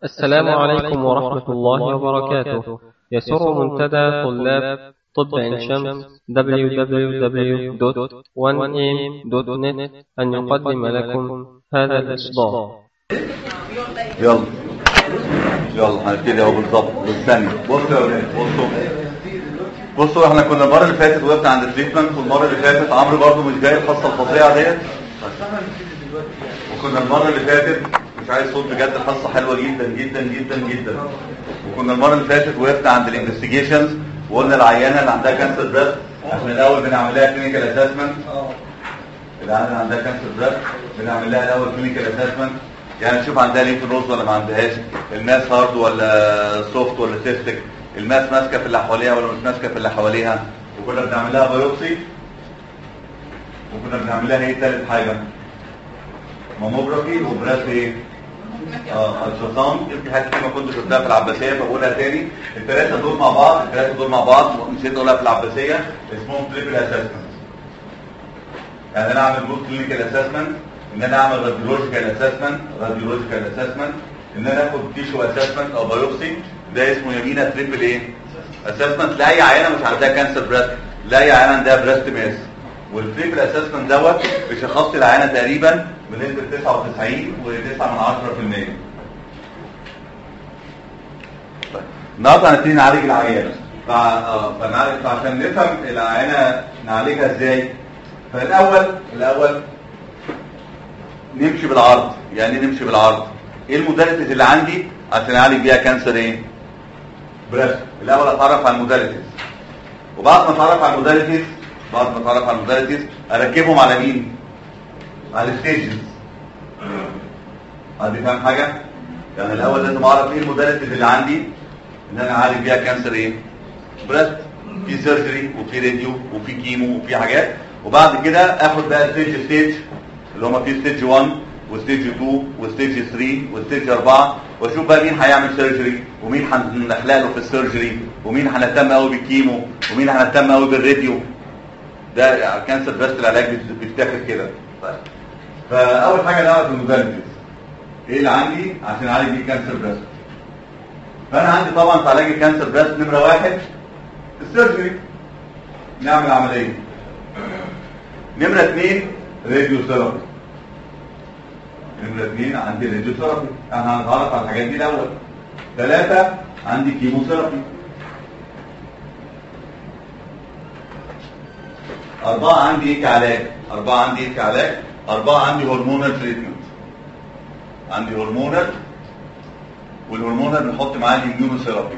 السلام عليكم ورحمة الله وبركاته يسر منتدى طلاب طب عين شمس www.1am.net أن يقدم لكم هذا الإصدار يلا يلا هنبتدي اهو بالظبط بالثانية بصوا يا ولاد بصوا بصوا احنا كنا المره اللي فاتت وقفنا عند التريتمنت والمره اللي فاتت عمرو برضو مش جاي الحصه الفظيعه ديت وكنا المره اللي فاتت مش عايز صوت بجد الحصه حلوه جدا جدا جدا جدا وكنا المره اللي فاتت وقفنا عند الانفستيجيشنز وقلنا العيانه اللي عندها كانسر بريست احنا الاول بنعمل لها كلينيكال اسسمنت العيانه اللي عندها كانسر بريست بنعمل لها الاول كلينيكال اسسمنت يعني نشوف عندها ليف نوز ولا ما عندهاش الماس هارد ولا سوفت ولا سيستك الماس ماسكه في اللي حواليها ولا مش ماسكه في اللي حواليها وكنا بنعمل لها بايوبسي وكنا بنعمل لها ايه ثالث حاجه ماموجرافي وبراس ايه اه التراساوند يمكن حاجه كتير ما كنتش شفتها في العباسيه فبقولها تاني الثلاثه دول مع بعض الثلاثه دول مع بعض نسيت اقولها في العباسيه اسمهم تريبل اسسمنت يعني انا اعمل جود كلينيكال اسسمنت ان انا اعمل راديولوجيكال اسسمنت راديولوجيكال اسسمنت ان انا اخد تيشو اسسمنت او بايوبسي ده اسمه يمينا تريبل ايه اسسمنت لاي عيانه مش عندها كانسر بريست لاي عيانه عندها بريست ماس والتريبل اسسمنت دوت بيشخص لي العيانه تقريبا بنسبه 99 و9 من 10% طيب النهارده هنبتدي نعالج العيانه فنعالج فعشان نفهم العيانه نعالجها ازاي فالاول الاول نمشي بالعرض يعني نمشي بالعرض ايه الموداليتيز اللي عندي عشان اعالج بيها كانسر ايه بريست الاول اتعرف على الموداليتيز وبعد ما اتعرف على الموداليتيز بعد ما اتعرف على الموداليتيز اركبهم على مين على الستيجز حد فاهم حاجه يعني الاول لازم اعرف ايه الموداليتيز اللي عندي ان انا اعالج بيها كانسر ايه بريست في سيرجري وفي راديو وفي كيمو وفي حاجات وبعد كده اخد بقى ستيج ستيج اللي هم في ستيج 1 وستيج 2 وستيج 3 وستيج 4 واشوف بقى مين هيعمل سيرجري ومين هنخلق له في السيرجري ومين هنهتم قوي بالكيمو ومين هنهتم قوي بالراديو ده كانسر بريست العلاج بيتاخد كده طيب فاول حاجه نعرف الموداليتيز ايه اللي عندي عشان اعالج بيه كانسر بريست فانا عندي طبعا في علاج الكانسر بريست نمره واحد السيرجري نعمل عمليه نمره اثنين راديو ثيرابي نمرة اثنين عندي راديو ثيرابي انا هنتعرف على الحاجات دي الاول ثلاثة عندي كيمو ثيرابي أربعة عندي ايه كعلاج أربعة عندي ايه كعلاج أربعة عندي هرمونال تريتمنت عندي هرمونال والهرمونال بنحط معاه الاميونو ثيرابي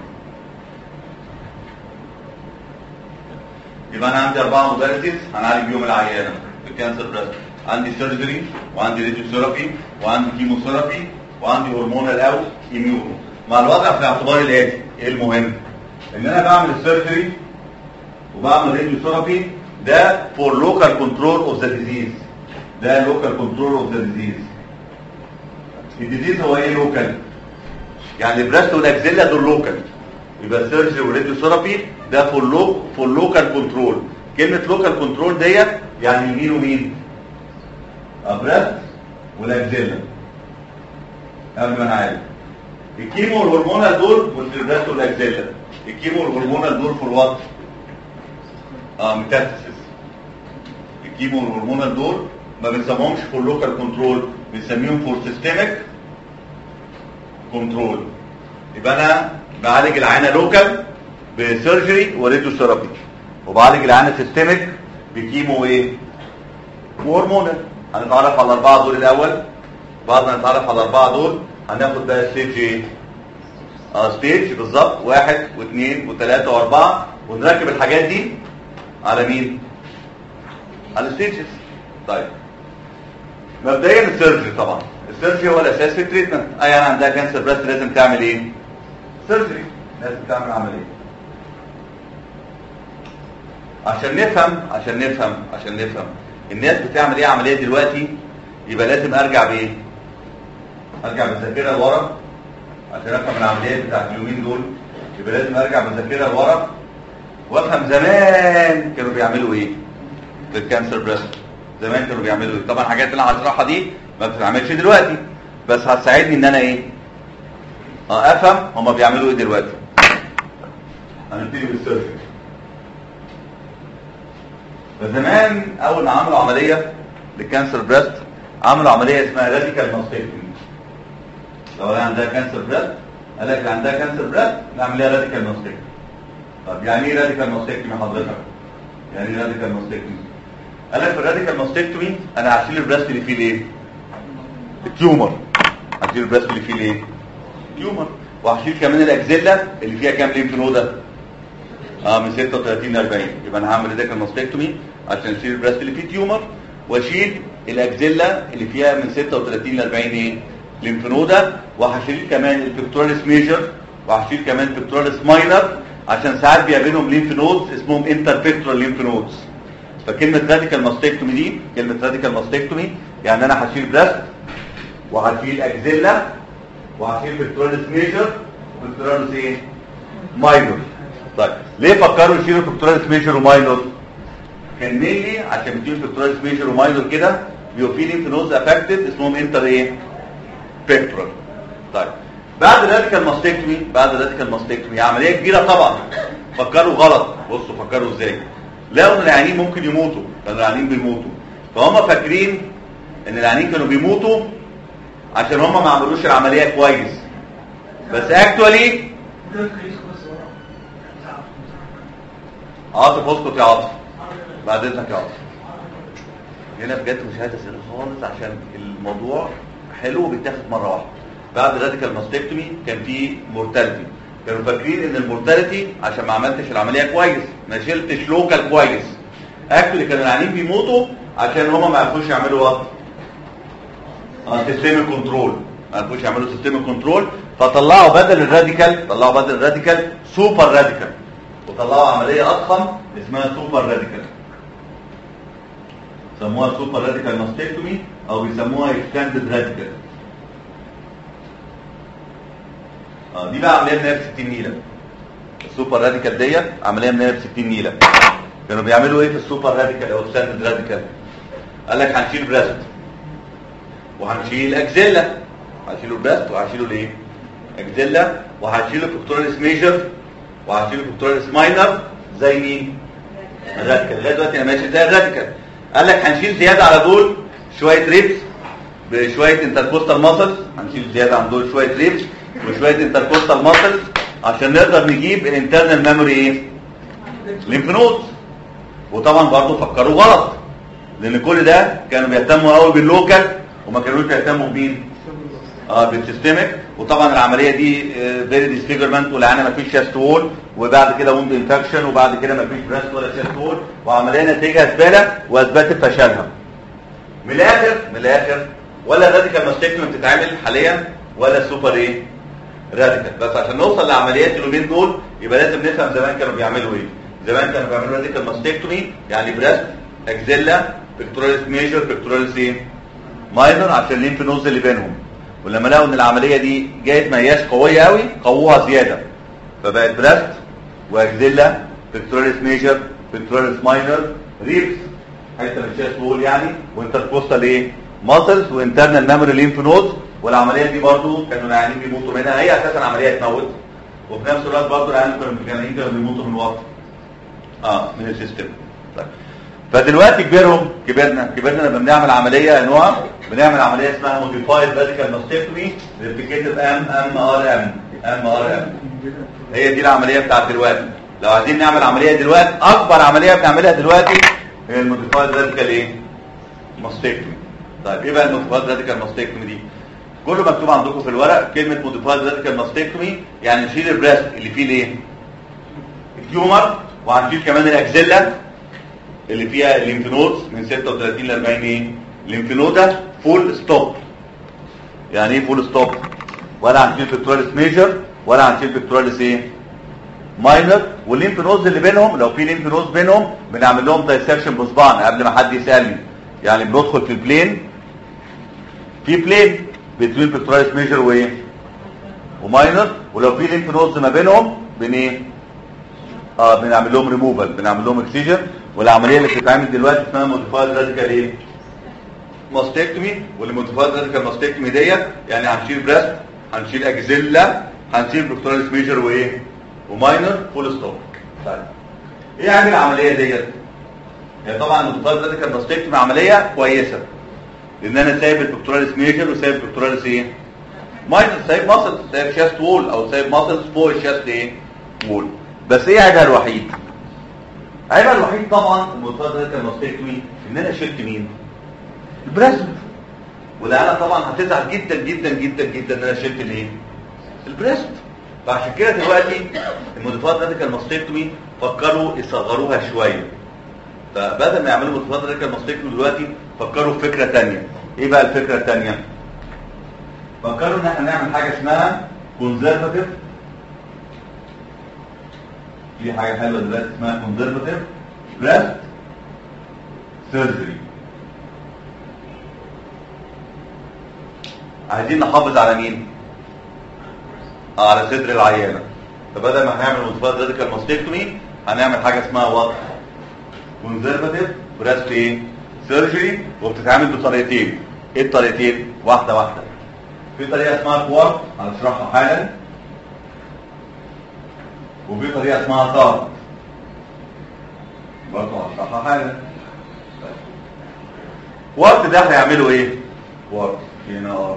يبقى انا عندي أربعة موداليتيز هنعالج بيهم العيانة الكانسر بريست عندي سيرجري وعندي راديو ثيرابي وعندي كيمو ثيرابي وعندي هرمونال او اميونو مع الوضع في اعتبار الاتي ايه المهم ان انا بعمل السيرجري وبعمل راديو ثيرابي ده فور لوكال كنترول اوف ذا ديزيز ده لوكال كنترول اوف ذا ديزيز الديزيز هو ايه لوكال يعني البريست والاكزيلا دول لوكال يبقى السيرجري والراديو ثيرابي ده فور لوك فور لوكال كنترول كلمه لوكال كنترول ديت يعني مين ومين ابرد والاكزيلا قبل ما نعالج الكيمو والهرمونال دول والفيبرات والاكزيلا الكيمو والهرمونال دول في الوقت اه ميتاستاسيس الكيمو والهرمونال دول ما بنسميهمش فور لوكال كنترول بنسميهم فور سيستميك كنترول يبقى انا بعالج العينه لوكال بسيرجري وراديو ثيرابي وبعالج العينه سيستميك بكيمو ايه وهرمونال هنتعرف على الاربعه دول الاول بعد ما نتعرف على الاربعه دول هناخد بقى ستيج ايه اه ستيج بالظبط واحد واثنين وثلاثه واربعه ونركب الحاجات دي على مين على الستيجز طيب مبدئيا السيرجري طبعا السيرجري هو الاساس في التريتمنت اي يعني عندها كانسر بريست لازم تعمل ايه سيرجري لازم تعمل عمليه عشان نفهم عشان نفهم عشان نفهم الناس بتعمل ايه عمليه دلوقتي يبقى لازم ارجع بايه ارجع بالذاكره لورا عشان افهم العمليات بتاعت اليومين دول يبقى لازم ارجع بالذاكره لورا وافهم زمان كانوا بيعملوا ايه في الكانسر بريست زمان كانوا بيعملوا ايه طبعا الحاجات اللي انا هشرحها دي ما بتتعملش دلوقتي بس هتساعدني ان انا ايه اه افهم هما بيعملوا ايه دلوقتي هنبتدي بالسيرفكس فزمان اول ما عملوا عمليه للكانسر بريست عملوا عمليه اسمها راديكال ماستكتومي لو هي عندها كانسر بريست قال لك اللي عندها كانسر بريست نعمل لها راديكال ماستكتومي طب يعني ايه راديكال ماستكتومي حضرتك يعني ايه راديكال ماستكتومي قال لك في الراديكال ماستكتومي انا هشيل البريست اللي فيه الايه التيومر هشيل البريست اللي فيه الايه تيومر وهشيل كمان الاكزيلا اللي فيها كام ليمف نوده اه من 36 ل 40 يبقى انا هعمل راديكال ماستكتومي عشان اشيل البريست اللي فيه تيومر واشيل الاكزيلا اللي فيها من 36 ل 40 ايه ليمف نوده وهشيل كمان البيكتوراليس ميجر وهشيل كمان البيكتوراليس ماينر عشان ساعات بيقابلهم ليمف نودز اسمهم انتر بيكتورال ليمف نودز فكلمه راديكال ماستكتومي دي كلمه راديكال ماستكتومي يعني انا هشيل بريست وهشيل اكزيلا وهشيل بيكتوراليس ميجر وبيكتوراليس ايه ماينر طيب ليه فكروا يشيلوا بيكتوراليس ميجر وماينر كان مينلي عشان بتجيب بيكتوراليس ميجر وماينر كده بيبقى في ليمف نودز افكتد اسمهم انتر ايه بيكتورال طيب بعد الراديكال ماستكتومي بعد الراديكال ماستكتومي عمليه كبيره طبعا فكروا غلط بصوا فكروا ازاي لقوا ان العيانين ممكن يموتوا كانوا العيانين بيموتوا فهم فاكرين ان العيانين كانوا بيموتوا عشان هم ما عملوش العمليه كويس بس اكشوالي عاطف اسكت يا عاطف بعد اذنك يا عاطف هنا بجد مش هتسال خالص عشان الموضوع حلو وبيتاخد مره واحده بعد الراديكال ماستكتومي كان في مورتاليتي كانوا فاكرين ان المورتاليتي عشان ما عملتش العمليه كويس ما شلتش لوكال كويس اكشلي كانوا العيانين بيموتوا عشان هم ما عرفوش يعملوا وقت سيستم كنترول ما عرفوش يعملوا سيستم كنترول فطلعوا بدل الراديكال طلعوا بدل الراديكال سوبر راديكال وطلعوا عمليه اضخم اسمها سوبر راديكال سموها سوبر راديكال ماستكتومي او بيسموها اكستندد راديكال اه دي بقى عمليه بنايه ب 60 نيله السوبر راديكال ديت عمليه بنايه ب 60 نيله كانوا بيعملوا ايه في السوبر راديكال او الستاندرد راديكال قال لك هنشيل بريست وهنشيل اكزيلا هنشيله البريست وهنشيله الايه اكزيلا وهنشيله بكتوراليس ميجر وهنشيله بكتوراليس ماينر زي مين الراديكال لغايه دلوقتي انا ماشي زي الراديكال قال لك هنشيل زياده على دول شويه ريبس بشويه انتركوستال ماسلز هنشيل زياده عن دول شويه ريبس وشويه انتركوستال ماسلز عشان نقدر نجيب الانترنال ميموري ايه ليمف نودز وطبعا برضه فكروا غلط لان كل ده كانوا بيهتموا قوي باللوكال وما كانوش بيهتموا بمين اه بالسيستميك وطبعا العمليه دي فيري ديسفيجرمنت والعيانه ما فيش شاست وول وبعد كده وند انفكشن وبعد كده ما فيش بريست ولا شاست وول وعمليه نتيجه زباله واثبتت فشلها من الاخر من الاخر ولا الراديكال ماستكتومي بتتعمل حاليا ولا السوبر ايه راديكال بس عشان نوصل لعمليات اليومين دول يبقى لازم نفهم زمان كانوا بيعملوا ايه زمان كانوا بيعملوا راديكال ماستكتومي يعني بريست اكزيلا بيكتوراليس ميجر بيكتوراليس ايه ماينر عشان الليمف نوز اللي بينهم ولما لقوا ان العمليه دي جايه ما هياش قويه قوي قووها زياده فبقت بريست واكزيلا بيكتوراليس ميجر بيكتوراليس ماينر ريبس حته من الشاست وول يعني وانتركوستال ايه ماسلز وانترنال ميموري ليمف نودز والعمليه دي برضو كانوا العيانين بيموتوا منها هي اساسا عمليه تموت وفي نفس الوقت برضو العيانين كانوا العيانين كانوا بيموتوا من الوقت اه من السيستم طيب فدلوقتي كبرهم كبرنا كبرنا لما بنعمل عمليه يا نوع بنعمل عمليه اسمها موديفايد راديكال ماستكتومي ريبليكيتد ام ام ار ام ام ار ام هي دي العمليه بتاعت دلوقتي لو عايزين نعمل عمليه دلوقتي اكبر عمليه بنعملها دلوقتي هي الموديفايد راديكال ايه ماستكتومي طيب ايه بقى الموديفايد راديكال ماستكتومي دي كله مكتوب عندكم في الورق كلمه موديفايد راديكال ماستكتومي يعني نشيل البريست اللي فيه الايه التيومر وهنشيل كمان الاكزيلا اللي فيها الليمف نودز من 36 ل 40 ايه الليمف نوده فول ستوب يعني ايه فول ستوب ولا هنشيل بيكتوراليس ميجر ولا هنشيل بيكتوراليس ايه ماينر والليمف نودز اللي بينهم لو في ليمف نودز بينهم بنعمل لهم دايسكشن بصبعنا قبل ما حد يسالني يعني بندخل في البلين في بلين بين بيكتوراليس ميجر وايه وماينر ولو في ليمف نودز ما بينهم بين ايه اه بنعمل لهم ريموفال بنعمل لهم اكسجن والعمليه اللي بتتعمل دلوقتي اسمها موديفايد راديكال ايه ماستكتومي والموديفايد راديكال ماستكتومي ديت يعني هنشيل بريست هنشيل اكزيلا هنشيل بكتوراليس ميجر وايه وماينر فول ستوب طيب ايه عامل العمليه ديت هي طبعا المتفاضل ده كان ماستكتومي عمليه كويسه لان انا سايب البكتوراليس ميجر وسايب البكتوراليس ايه ماينر سايب ماسل سايب شاست وول او سايب ماسل فوق الشاست ايه وول بس ايه عيبها الوحيد عيبها الوحيد طبعا المتفاضل ده كان ماستكتومي ان انا شلت مين البريزم وده انا طبعا هتزعل جدا جدا جدا جدا ان انا شلت الايه البريست فعشان كده دلوقتي المضيفات راديكال ماستكتومي فكروا يصغروها شويه فبدل ما يعملوا مضيفات راديكال ماستكتومي دلوقتي فكروا في فكره ثانيه ايه بقى الفكره الثانيه فكروا ان احنا نعمل حاجه اسمها كونزرفاتيف في حاجه حلوه دلوقتي اسمها كونزرفاتيف بريست سيرجري عايزين نحافظ على مين آه على صدر العيانه فبدل ما هنعمل مضفات راديكال ماستكتومي هنعمل حاجه اسمها وات كونزرفاتيف بريست ايه سيرجري وبتتعمل بطريقتين ايه الطريقتين واحده واحده في طريقه اسمها كوارت هنشرحها حالا وفي طريقه اسمها طارت برضه هشرحها حالا كوارت ده هيعملوا ايه كوارت هنا ار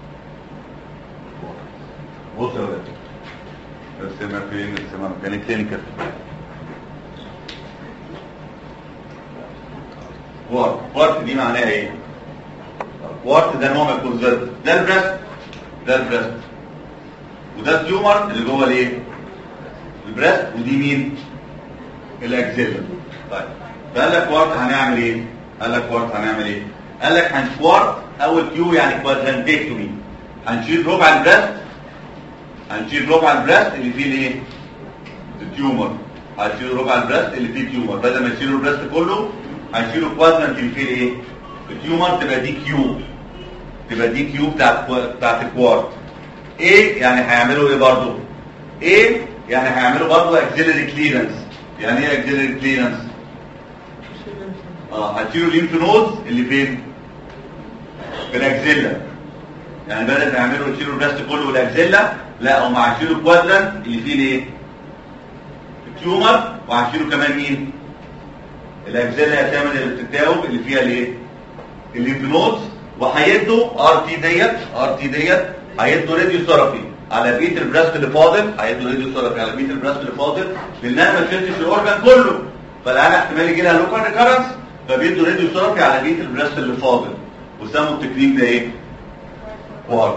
بص يا ولاد السمع فين السمع كان كلينيكال كوارت كوارت دي معناها ايه كوارت ده نوع من الكونزرف ده البريست ده البريست وده التيومر اللي جوه الايه البريست ودي مين الاكزيلا طيب فقال لك كوارت هنعمل ايه قال لك كوارت هنعمل ايه قال لك هنكوارت اول كيو يعني كوادرانتكتومي هنشيل ربع البريست هنشيل ربع البريست اللي فيه الايه التيومر هنشيل ربع البريست اللي فيه تيومر بدل ما نشيل البريست كله هنشيله كوادرانت اللي فيه الايه التيومر تبقى دي كيو تبقى دي كيو بتاعت بتاعت الكوارت ايه يعني هيعملوا ايه برضه ايه يعني هيعملوا برضه اكسيلري كليرنس يعني ايه اكسيلري كليرنس اه هتشيلوا الليمف نودز اللي فين في الاكزيلا يعني بدل ما يعملوا يشيلوا البريست كله والاكزيلا لا هم هيشيلوا الكوادرانت اللي فيه الايه التيومر وهيشيلوا كمان مين الاكزيلا يا تامر اللي بتتاوب اللي فيها الايه الليمف نودز وهيدوا ار تي ديت ار تي ديت هيدوا راديو ثيرابي على بيت البريست اللي فاضل هيدوا راديو ثيرابي على بيت البريست اللي فاضل لان انا ما شلتش الاورجان كله فالان احتمال يجي لها لوكال ريكارنس فبيدوا راديو ثيرابي على بيت البريست اللي فاضل وسموا التكنيك ده ايه كوارت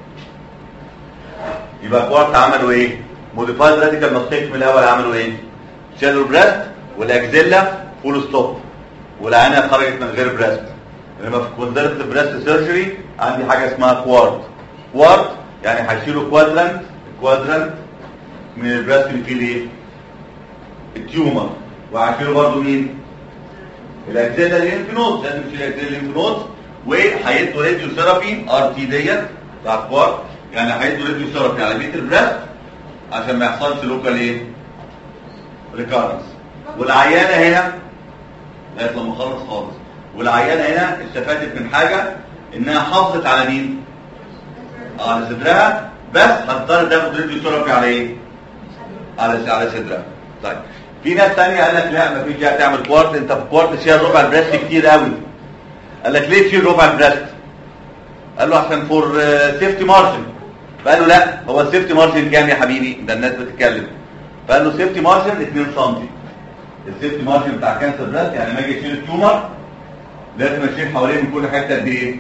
يبقى كوارت عملوا ايه موديفايد راديكال ماستيك من الاول عملوا ايه شالوا البريست والاكزيلا فول ستوب والعينه خرجت من غير بريست انما في كونزرت بريست سيرجري عندي حاجه اسمها كوارت كوارت يعني هيشيلوا كوادرانت كوادرانت من البريست اللي فيه الايه التيومر وهيشيلوا برضه مين الاجزاء الليمف نود لازم نشيل الاجزاء الليمف نود وهيدوا راديو ثيرابي ار تي ديت بتاع كوارت يعني هيدوا راديو ثيرابي على بيت البريست عشان ما يحصلش لوكال ايه ريكارنس والعيانه هنا لغايه لما اخلص خالص والعيانه هنا استفادت من حاجه انها حافظت على مين على صدرها بس هتضطر تاخد راديو ثيرابي على ايه على على صدرها طيب في ناس تانية قال لك لا مفيش داعي تعمل كوارت انت في كوارت شيل ربع البريست كتير قوي قال لك ليه تشيل ربع البريست قال له عشان فور سيفتي مارجن فقال له لا هو السيفتي مارجن كام يا حبيبي ده الناس بتتكلم فقال له سيفتي مارجن 2 سم السيفتي مارجن بتاع كانسر بريست يعني لما اجي اشيل التيومر لازم اشيل حواليه من كل حته قد ايه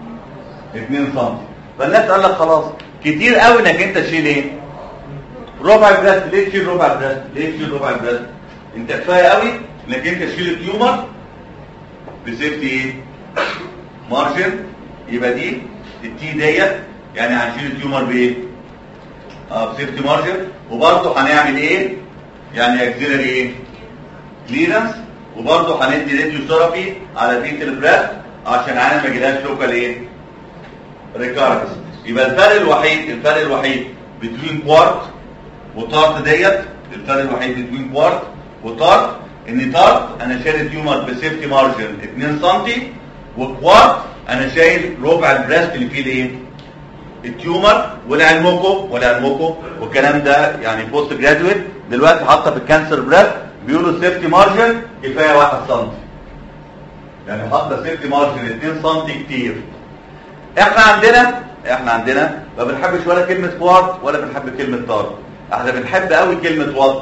2 سم فالناس قال لك خلاص كتير قوي انك انت تشيل ايه ربع البريست ليه تشيل ربع البريست ليه تشيل ربع البريست انت كفايه قوي انك انت تشيل التيومر بسيفتي ايه مارجن يبقى دي التي ديت يعني هنشيل التيومر بايه اه بسيفتي مارجن وبرضه هنعمل ايه يعني اكزيلري ايه كليرنس وبرضه هندي راديو ثيرابي على بيت البريست عشان عينه ما يجيلهاش لوكال ايه ريكارنس يبقى الفرق الوحيد الفرق الوحيد بين كوارت وطارت ديت الفرق الوحيد بين كوارت وطارت ان طارت انا شايل التيومر بسيفتي مارجن 2 سم وكوارت انا شايل ربع البريست اللي فيه الايه التيومر ولعلمكم ولعلمكم والكلام ده يعني بوست جرادويت دلوقتي حاطه في الكانسر بريست بيقولوا السيفتي مارجن كفايه 1 سم يعني حاطه سيفتي مارجن 2 سم كتير احنا عندنا احنا عندنا ما بنحبش ولا كلمه وات ولا بنحب كلمه تار احنا بنحب قوي كلمه وات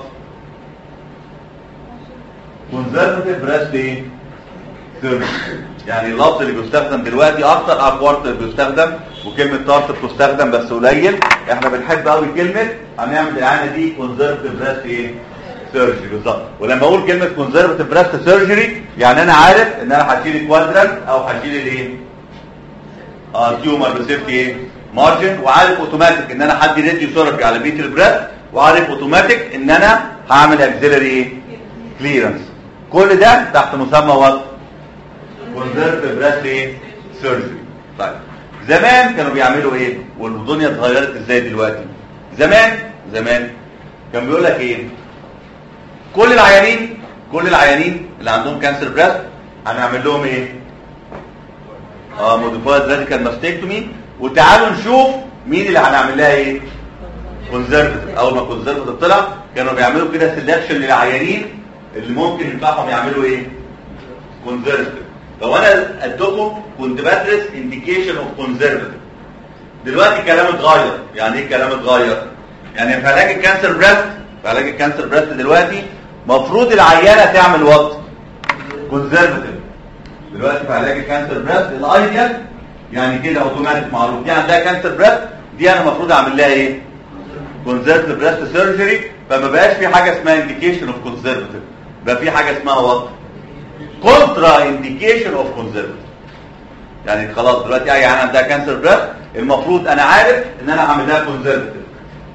كونزرفتيف بريست ايه سيرجري يعني اللفظ اللي بيستخدم دلوقتي اكتر اكوارت اللي بيستخدم وكلمه تارت بتستخدم بس قليل احنا بنحب قوي كلمه هنعمل الاعانه دي كونزرفتيف بريست ايه سيرجري بالظبط ولما اقول كلمه كونزرفتيف بريست سيرجري يعني انا عارف ان انا هشيل كوادرنت او هشيل الايه اه تيومر بسيفتي ايه مارجن وعارف اوتوماتيك ان انا هدي راديو ثيرابي على بيت البريست وعارف اوتوماتيك ان انا هعمل اكسلري ايه كليرنس كل ده تحت مسمى وات كونزرفتيف بريست ايه سيرجري طيب زمان كانوا بيعملوا ايه والدنيا اتغيرت ازاي دلوقتي زمان زمان كان بيقول لك ايه كل العيانين كل العيانين اللي عندهم كانسر بريست هنعمل لهم ايه اه موديفايد راديكال ماستكتومي وتعالوا نشوف مين اللي هنعمل لها ايه كونزرفتيف اول ما كونزرفتيف طلع كانوا بيعملوا كده سelection للعيانين اللي ممكن ينفعهم يعملوا ايه كونزرفتيف لو انا ادوكم كنت بدرس انديكيشن اوف كونزرفتيف دلوقتي كلام اتغير يعني ايه كلام اتغير يعني في علاج الكانسر بريست في علاج الكانسر بريست دلوقتي مفروض العيانه تعمل وات كونزرفتيف دلوقتي في علاج الكانسر بريست الايديال يعني كده اوتوماتيك معروف دي عندها كانسر بريست دي انا المفروض اعمل لها ايه كونزرفتيف بريست سيرجري فما بقاش في حاجه اسمها انديكيشن اوف كونزرفتيف بقى في حاجه اسمها وات كونترا انديكيشن اوف كونزرفتيف يعني خلاص دلوقتي اي عيان عندها كانسر بريست المفروض انا عارف ان انا هعمل لها كونزرفتيف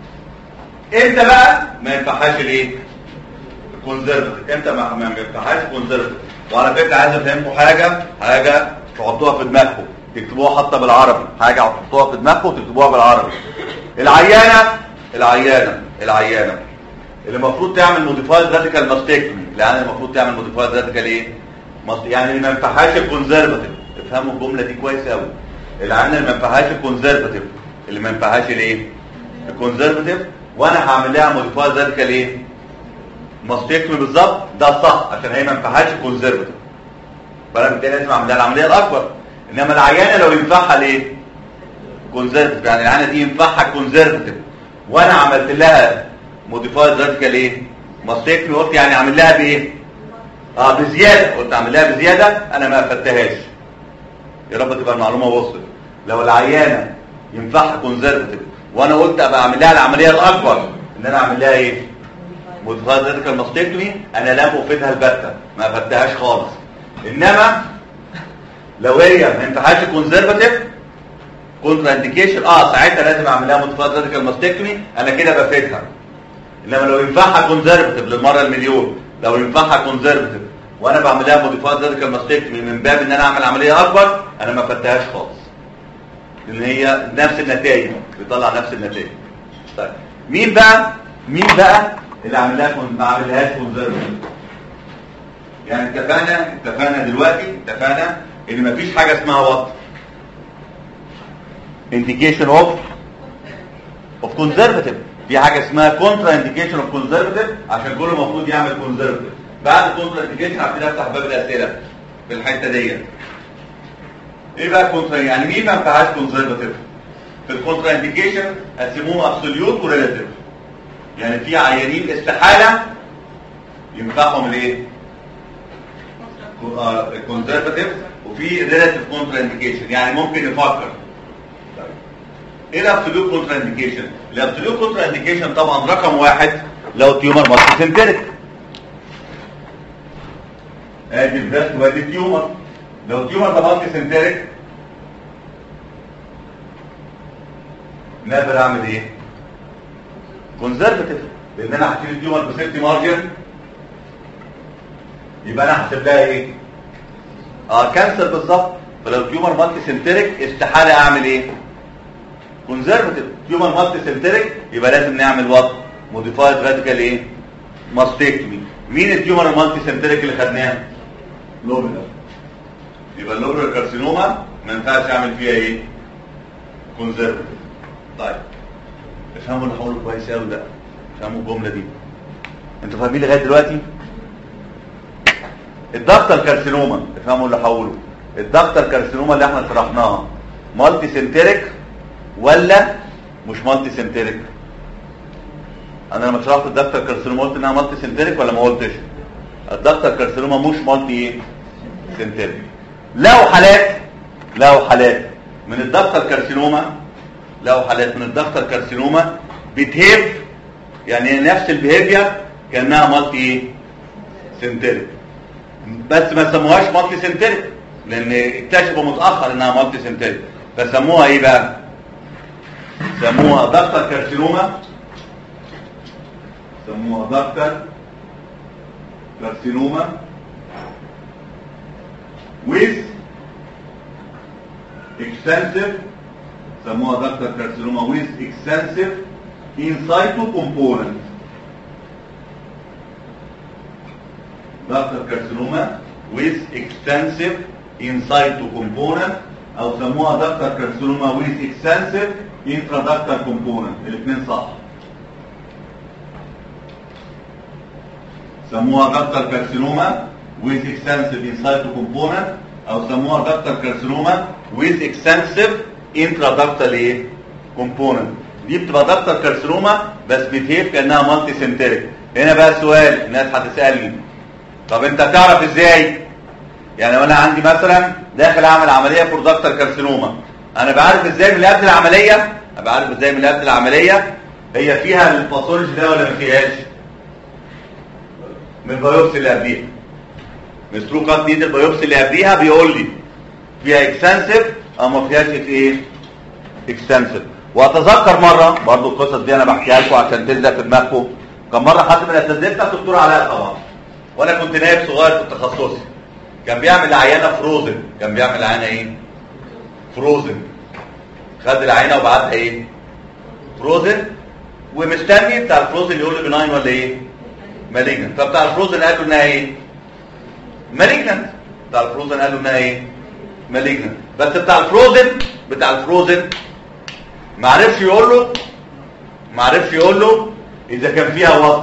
امتى بقى ما ينفعهاش الايه كونزرفتيف امتى ما ما ينفعهاش كونزرفتيف وعلى فكره عايز افهمكم حاجه حاجه تحطوها في دماغكم تكتبوها حتى بالعربي حاجه تحطوها في دماغكم وتكتبوها بالعربي العيانه العيانه العيانه اللي المفروض تعمل موديفايد راديكال ماستكتومي العيانه المفروض تعمل موديفايد راديكال ايه مست... يعني اللي ما ينفعهاش الكونزرفتيف افهموا الجمله دي كويس قوي العيانه اللي ما ينفعهاش الكونزرفتيف اللي ما ينفعهاش الايه الكونزرفتيف وانا هعمل لها موديفايد راديكال ايه ماستكتومي بالظبط ده الصح عشان هي ما ينفعهاش الكونزرفتيف فانا بالتالي لازم اعمل لها العمليه الاكبر انما العيانه لو ينفعها ليه كونزرفتيف يعني العيانه دي ينفعها كونزرفتيف وانا عملت لها موديفايد راديكال ايه ماستكتومي قلت يعني اعمل لها بايه اه بزياده قلت اعمل لها بزياده انا ما افدتهاش يا رب تبقى المعلومه وصلت لو العيانه ينفعها كونزرفتيف وانا قلت ابقى اعمل لها العمليه الاكبر ان انا اعمل لها ايه موديفايد راديكال ماستكتومي انا لم افيدها البته ما افدتهاش خالص انما لو هي ما ينفعهاش كونزرفتيف كونترا انديكيشن اه ساعتها لازم اعمل لها موديفايد راديكال ماستكتومي انا كده بفيدها انما لو ينفعها كونزرفتيف للمره المليون لو ينفعها كونزرفتيف وانا بعمل لها موديفايد راديكال ماستكتومي من باب ان انا اعمل عمليه اكبر انا ما فدتهاش خالص لان هي نفس النتائج بيطلع نفس النتائج طيب مين بقى مين بقى اللي عامل لها ما عملهاش كونزرفتيف يعني اتفقنا اتفقنا دلوقتي اتفقنا ان مفيش حاجه اسمها وات indication of of conservative في حاجه اسمها كونترا انديكيشن اوف كونزرفتيف عشان كله المفروض يعمل كونزرفتيف بعد كونترا انديكيشن هبتدي افتح باب الاسئله في الحته ديت ايه بقى كونترا يعني مين ما ينفعهاش كونزرفتيف في الكونترا انديكيشن قسموهم ابسوليوت وريلاتيف يعني في عيانين استحاله ينفعهم الايه كونزرفتيف وفي ريلاتيف كونترا انديكيشن يعني ممكن يفكر ايه الابسوليوت كونترا انديكيشن الابسوليوت كونترا انديكيشن طبعا رقم واحد لو تيومر مالتي سنتريك ادي البريست وادي التيومر لو تيومر ده مالتي سنتريك نقدر اعمل ايه كونزرفتيف لان انا هشيل التيومر بسيفتي مارجن يبقى انا هحسب لها ايه اه كانسر بالظبط فلو تيومر مالتي سنتريك استحاله اعمل ايه كونزرفتيف تيومر مالتي سنتريك يبقى لازم نعمل وات موديفايد راديكال ايه ماستكتومي مين التيومر المالتي سنتريك اللي خدناها لوبيلر يبقى اللوبيلر كارسينوما ما ينفعش اعمل فيها ايه كونزرفتيف طيب افهموا اللي هقوله كويس قوي ده افهموا الجمله دي انتوا فاهمين لغايه دلوقتي الضغط الكارسينوما افهموا اللي هقوله الضغط الكارسينوما اللي احنا شرحناها مالتي سنتريك ولا مش مالتي سنتريك انا لما شرحت الضغط الكارسينوما قلت انها مالتي سنتريك ولا ما قلتش الضغط الكارسينوما مش مالتي ايه سنتريك لو حالات لو حالات من الضغط الكارسينوما لو حالات من الضغط الكارسينوما بتهيف يعني نفس البيهيفير كانها مالتي ايه سنتريك بس ما سموهاش مالتي سنتريك لان اكتشفوا متاخر انها مالتي سنتريك فسموها ايه بقى سموها ضغط كارسينوما سموها ضغط كارسينوما with extensive سموها ضغط كارسينوما with extensive in situ component ضغط الكارسينوما with extensive in situ component او سموها ضغط الكارسينوما with extensive intraductal component الاثنين صح سموها ضغط الكارسينوما with extensive in situ component او سموها ضغط الكارسينوما with extensive intraductal ايه component دي بتبقى ضغط الكارسينوما بس بتهيف كانها مالتي سنتريك هنا بقى سؤال الناس هتسالني طب انت تعرف ازاي يعني لو انا عندي مثلا داخل اعمل عمليه في ضغط الكارسينوما انا بعرف ازاي من اللي قبل العمليه ابقى عارف ازاي من اللي قبل العمليه هي فيها الباثولوجي ده ولا ما فيهاش من البيوبسي اللي قبليها من ستروكات دي البيوبسي اللي قبليها بيقول لي فيها اكستنسيف او ما فيهاش ايه اكستنسيف واتذكر مره برضو القصص دي انا بحكيها لكم عشان تلزق في دماغكم كان مره حد من اساتذتنا الدكتور علاء طبعا وانا كنت نائب صغير في تخصصي كان بيعمل عينه فروزن كان بيعمل عينه ايه فروزن خد العينه وبعتها ايه فروزن ومستني بتاع الفروزن يقول لي بناين ولا ايه مالجنت فبتاع الفروزن قال له انها ايه مالجنت بتاع الفروزن قال له انها ايه مالجنت بس بتاع الفروزن بتاع الفروزن ما عرفش يقول له ما عرفش يقول له اذا كان فيها وقت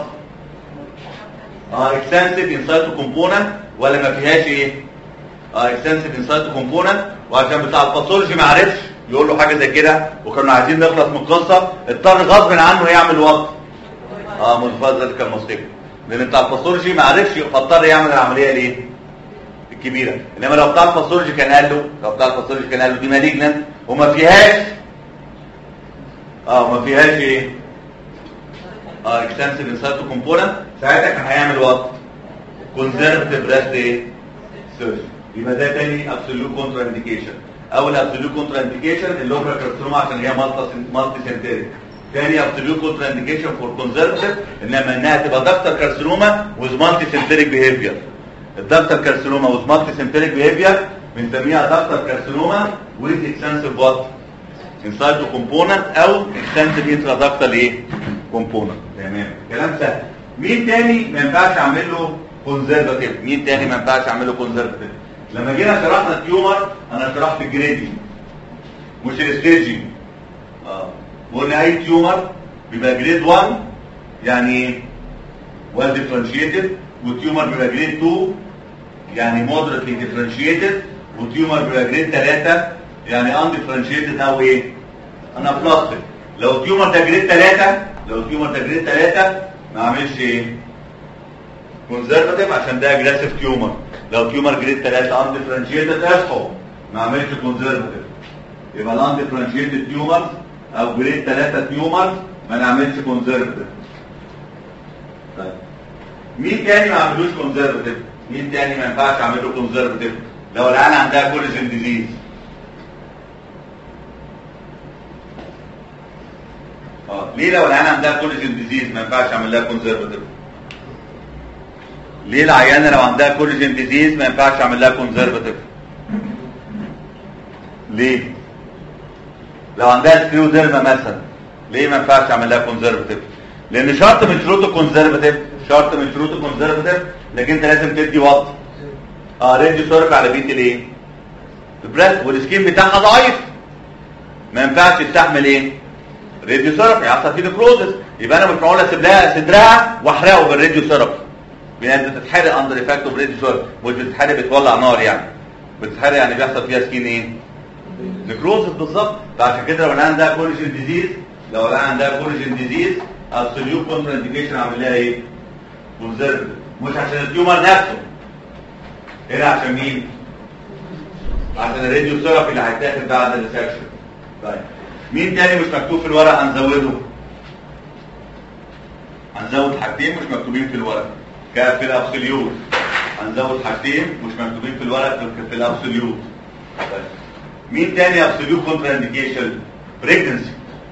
اه اكستنسيف انسايتو كومبوننت ولا ما فيهاش ايه اه اكستنسيف انسايتو كومبوننت وعشان بتاع الباثولوجي ما عرفش يقول له حاجه زي كده وكانوا عايزين نخلص من القصه اضطر غصب عنه يعمل وقت اه متفضل كان مستقبل لان بتاع الباثولوجي ما عرفش فاضطر يعمل العمليه ليه الكبيره انما لو بتاع الباثولوجي كان قال له لو بتاع الباثولوجي كان قال له دي مالجنت وما فيهاش اه ما فيهاش ايه اه اكستنسيف انسايتو كومبوننت ساعتها كان هيعمل وات كونزرفتيف بريست ايه سيرجري يبقى ده تاني ابسولوت كونترا انديكيشن اول ابسولوت كونترا انديكيشن اللوبرا كارسينوما عشان هي مالتي مالتي سنتريك تاني ابسولوت كونترا انديكيشن فور كونزرفتيف انما انها تبقى دكتور كارسينوما ويز مالتي سنتريك بيهيفير الدكتور كارسينوما ويز مالتي سنتريك بيهيفير بنسميها دكتور كارسينوما ويز اكستنسيف وات انسايتو كومبوننت او اكستنسيف انترادكتال ايه كومبوننت تمام كلام سهل مين تاني ما ينفعش اعمل له كونزرفاتيف مين تاني ما ينفعش اعمل له كونزرفاتيف لما جينا شرحنا التيومر انا شرحت الجريدي مش الستيجي اه وقلنا اي تيومر بيبقى جريد 1 يعني ويل ديفرنشيتد والتيومر بيبقى جريد 2 يعني مودريتلي ديفرنشيتد والتيومر بيبقى جريد 3 يعني ان ديفرنشيتد او ايه انا بلاستيك لو التيومر ده جريد 3 لو التيومر ده جريد 3 ما اعملش ايه كونزرفاتيف عشان ده اجريسيف تيومر لو تيومر جريد 3 ان ديفرنشيتد اصحوا ما اعملش كونزرفاتيف يبقى الان ديفرنشيتد تيومر او جريد 3 تيومر ما نعملش كونزرفاتيف طيب مين تاني ما عملوش كونزرفاتيف مين تاني ما ينفعش اعمل له كونزرفاتيف لو العيال عندها كولاجين ديزيز اه ليه لو العيان عندها كولاجين ديزيز ما ينفعش اعمل لها كونزرفاتيف ليه العيانه لو عندها كولاجين ديزيز ما ينفعش اعمل لها كونزرفاتيف ليه لو عندها سكليوديرما مثلا ليه ما ينفعش اعمل لها كونزرفاتيف لان شرط من شروط الكونزرفاتيف شرط من شروط الكونزرفاتيف انك انت لازم تدي وقت اه راديو صرف على بيت الايه البريست والسكين بتاعها ضعيف ما ينفعش تستحمل ايه راديو ثيرابي هيحصل فيه نكروزس يبقى انا مش معقول اسيب لها صدرها واحرقه بالراديو ثيرابي في ناس بتتحرق اندر افكت اوف راديو ثيرابي مش بتتحرق بتولع نار يعني بتتحرق يعني بيحصل فيها سكين ايه؟ نكروزس بالظبط فعشان كده لو انا عندها كوليجين ديزيز لو انا عندها كوليجين ديزيز ابسوليوت كونتر انديكيشن اعمل لها ايه؟ كونزرف مش عشان التيومر نفسه هنا عشان مين؟ عشان الراديو ثيرابي اللي هيتاخد بعد الريسكشن طيب مين تاني مش مكتوب في الورق هنزوده؟ هنزود حاجتين مش مكتوبين في الورق كان في الابسوليوت هنزود حاجتين مش مكتوبين في الورق في, في الابسوليوت طيب. مين تاني ابسوليوت كونتر انديكيشن؟ بريجنسي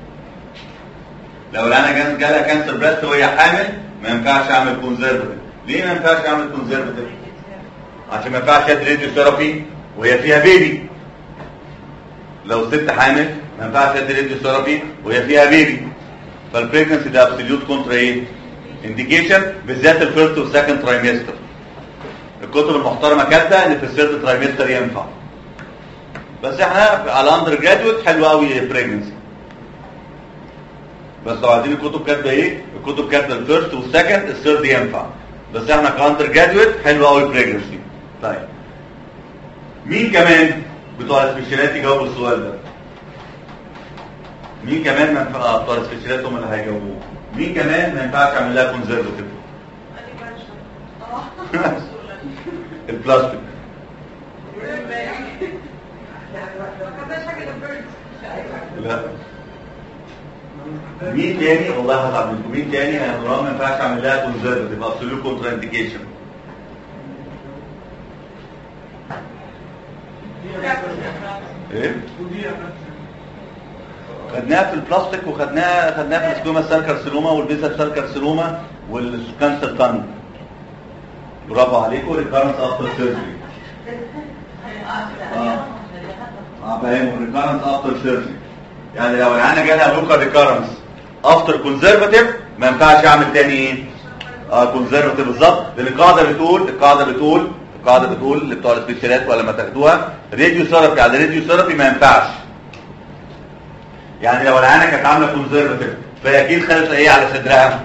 لو انا جالها جالها كانسر بريست وهي حامل ما ينفعش اعمل كونزرفتيف ليه ما ينفعش اعمل كونزرفتيف عشان ما ينفعش ادي راديو ثيرابي وهي فيها بيبي لو ست حامل ما ينفعش ادي راديو ثيرابي وهي فيها بيبي فالبريجنسي ده ابسوليوت كونتر ايه انديكيشن بالذات الفيرست والسكند ترايمستر الكتب المحترمه كاتبه ان في الثيرد ترايمستر ينفع بس احنا على اندر جرادويت حلو قوي بريجنسي بس لو عايزين الكتب كاتبه ايه الكتب كاتبه الفيرست والسكند الثيرد ينفع بس احنا كاندر جرادويت حلو قوي بريجنسي طيب مين كمان بتوع السبيشالات يجاوبوا السؤال ده مين كمان ما ينفع بتوع السبيشالات هم اللي هيجاوبوه مين كمان ما ينفعش اعمل لها كونزرفتيف البلاستيك لا مين تاني والله هتعب منكم مين تاني انا ما ينفعش اعمل لها كونزرفتيف ابسوليوت كونترا انديكيشن ايه خدناها في البلاستيك وخدناها خدناها في السكوما سيل كارسينوما والبيزا سيل كارسينوما والكانسر تانج برافو عليكم ريكارنس افتر سيرجري اه فاهم ريكارنس افتر سيرجري يعني لو العيانه جالها لوكال ريكارنس افتر كونزرفاتيف ما ينفعش اعمل تاني ايه اه كونزرفاتيف بالظبط لان القاعده بتقول القاعده بتقول القاعده بتقول اللي بتوع السبيشالات ولا ما تاخدوها راديو ثيرابي على راديو ثيرابي ما ينفعش يعني لو العيانه كانت عامله كونزرفاتيف فهي اكيد خدت ايه على صدرها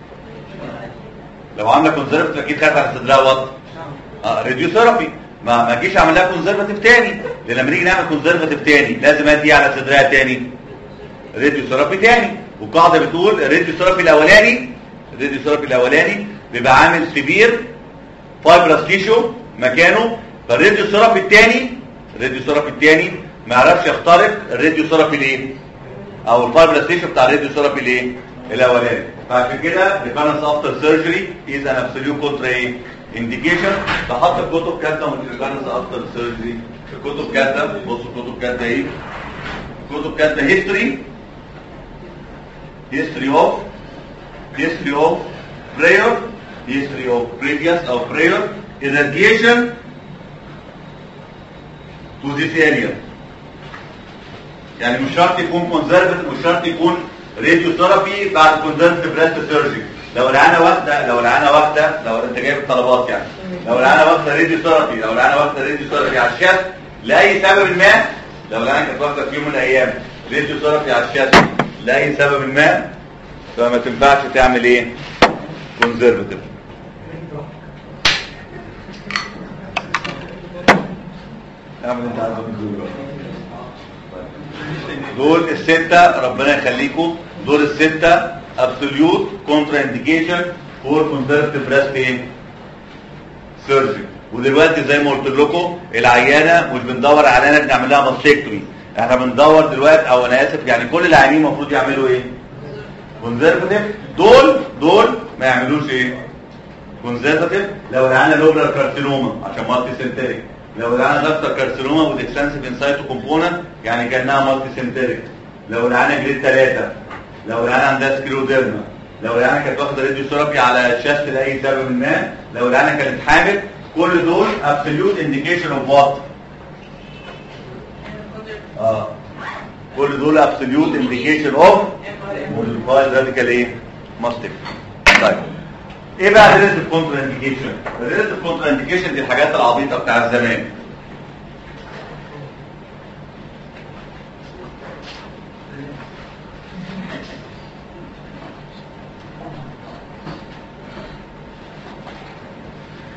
لو عامله كونزرفاتيف اكيد خدت على صدرها وات اه راديو ثيرابي ما ما اجيش اعمل لها كونزرفاتيف تاني لان لما نيجي نعمل كونزرفاتيف تاني لازم ادي على صدرها تاني راديو ثيرابي تاني والقاعده بتقول الراديو ثيرابي الاولاني الراديو ثيرابي الاولاني بيبقى عامل سيفير فايبرس تيشو مكانه فالراديو ثيرابي الثاني الراديو ثيرابي الثاني ما يعرفش يخترق الراديو ثيرابي ليه او الفايبرس تيشو بتاع الراديو ثيرابي ليه الاولاني فعشان كده ريكارنس افتر سيرجري از ان ابسوليوت كونترا ايه انديكيشن بحط الكتب كاتبه من ريكارنس افتر سيرجري الكتب كاتبه بصوا الكتب كاتبه ايه الكتب كاتبه هيستوري history of history of prayer history of previous of prayer irradiation to this area يعني مش شرط يكون كونزرفتيف مش شرط يكون راديو ثيرابي بعد كونزرفتيف بريست سيرجري لو العانه واخده لو العانه واخده لو انت جايب الطلبات يعني لو العانه واخده راديو ثيرابي لو العانه واخده راديو ثيرابي على الشات لاي سبب ما لو العانه كانت واخده في يوم من الايام راديو ثيرابي على الشات لاي سبب ما فما تنفعش تعمل ايه كونزرفتيف اعمل انت عايزه من دول الستة ربنا يخليكم دول الستة ابسوليوت كونترا انديكيشن فور كونزرفتيف بريست ايه سيرجري ودلوقتي زي ما قلت لكم العيانه مش بندور على انك نعمل لها ماستكتومي احنا بندور دلوقتي او انا اسف يعني كل العيانين المفروض يعملوا ايه كونزرفتيف دول دول ما يعملوش ايه كونزرفتيف لو العيانه لوبرال كارسينوما عشان مالتي سنتريك لو العيانه دكتور كارسينوما وديكسانسيف انسايتو كومبوننت يعني كانها مالتي سنتريك لو العيانه جريد 3 لو العيانه عندها سكلوديرما لو العيانه كانت واخده راديو ثيرابي على الشست لاي سبب ما لو العيانه كانت حامل كل دول ابسوليوت انديكيشن اوف وات اه كل دول ابسوليوت انديكيشن اوف والفايل راديكال ايه ماستيك طيب ايه بقى الريليتيف كونترا انديكيشن الريليتيف كونترا انديكيشن دي الحاجات العبيطه بتاع زمان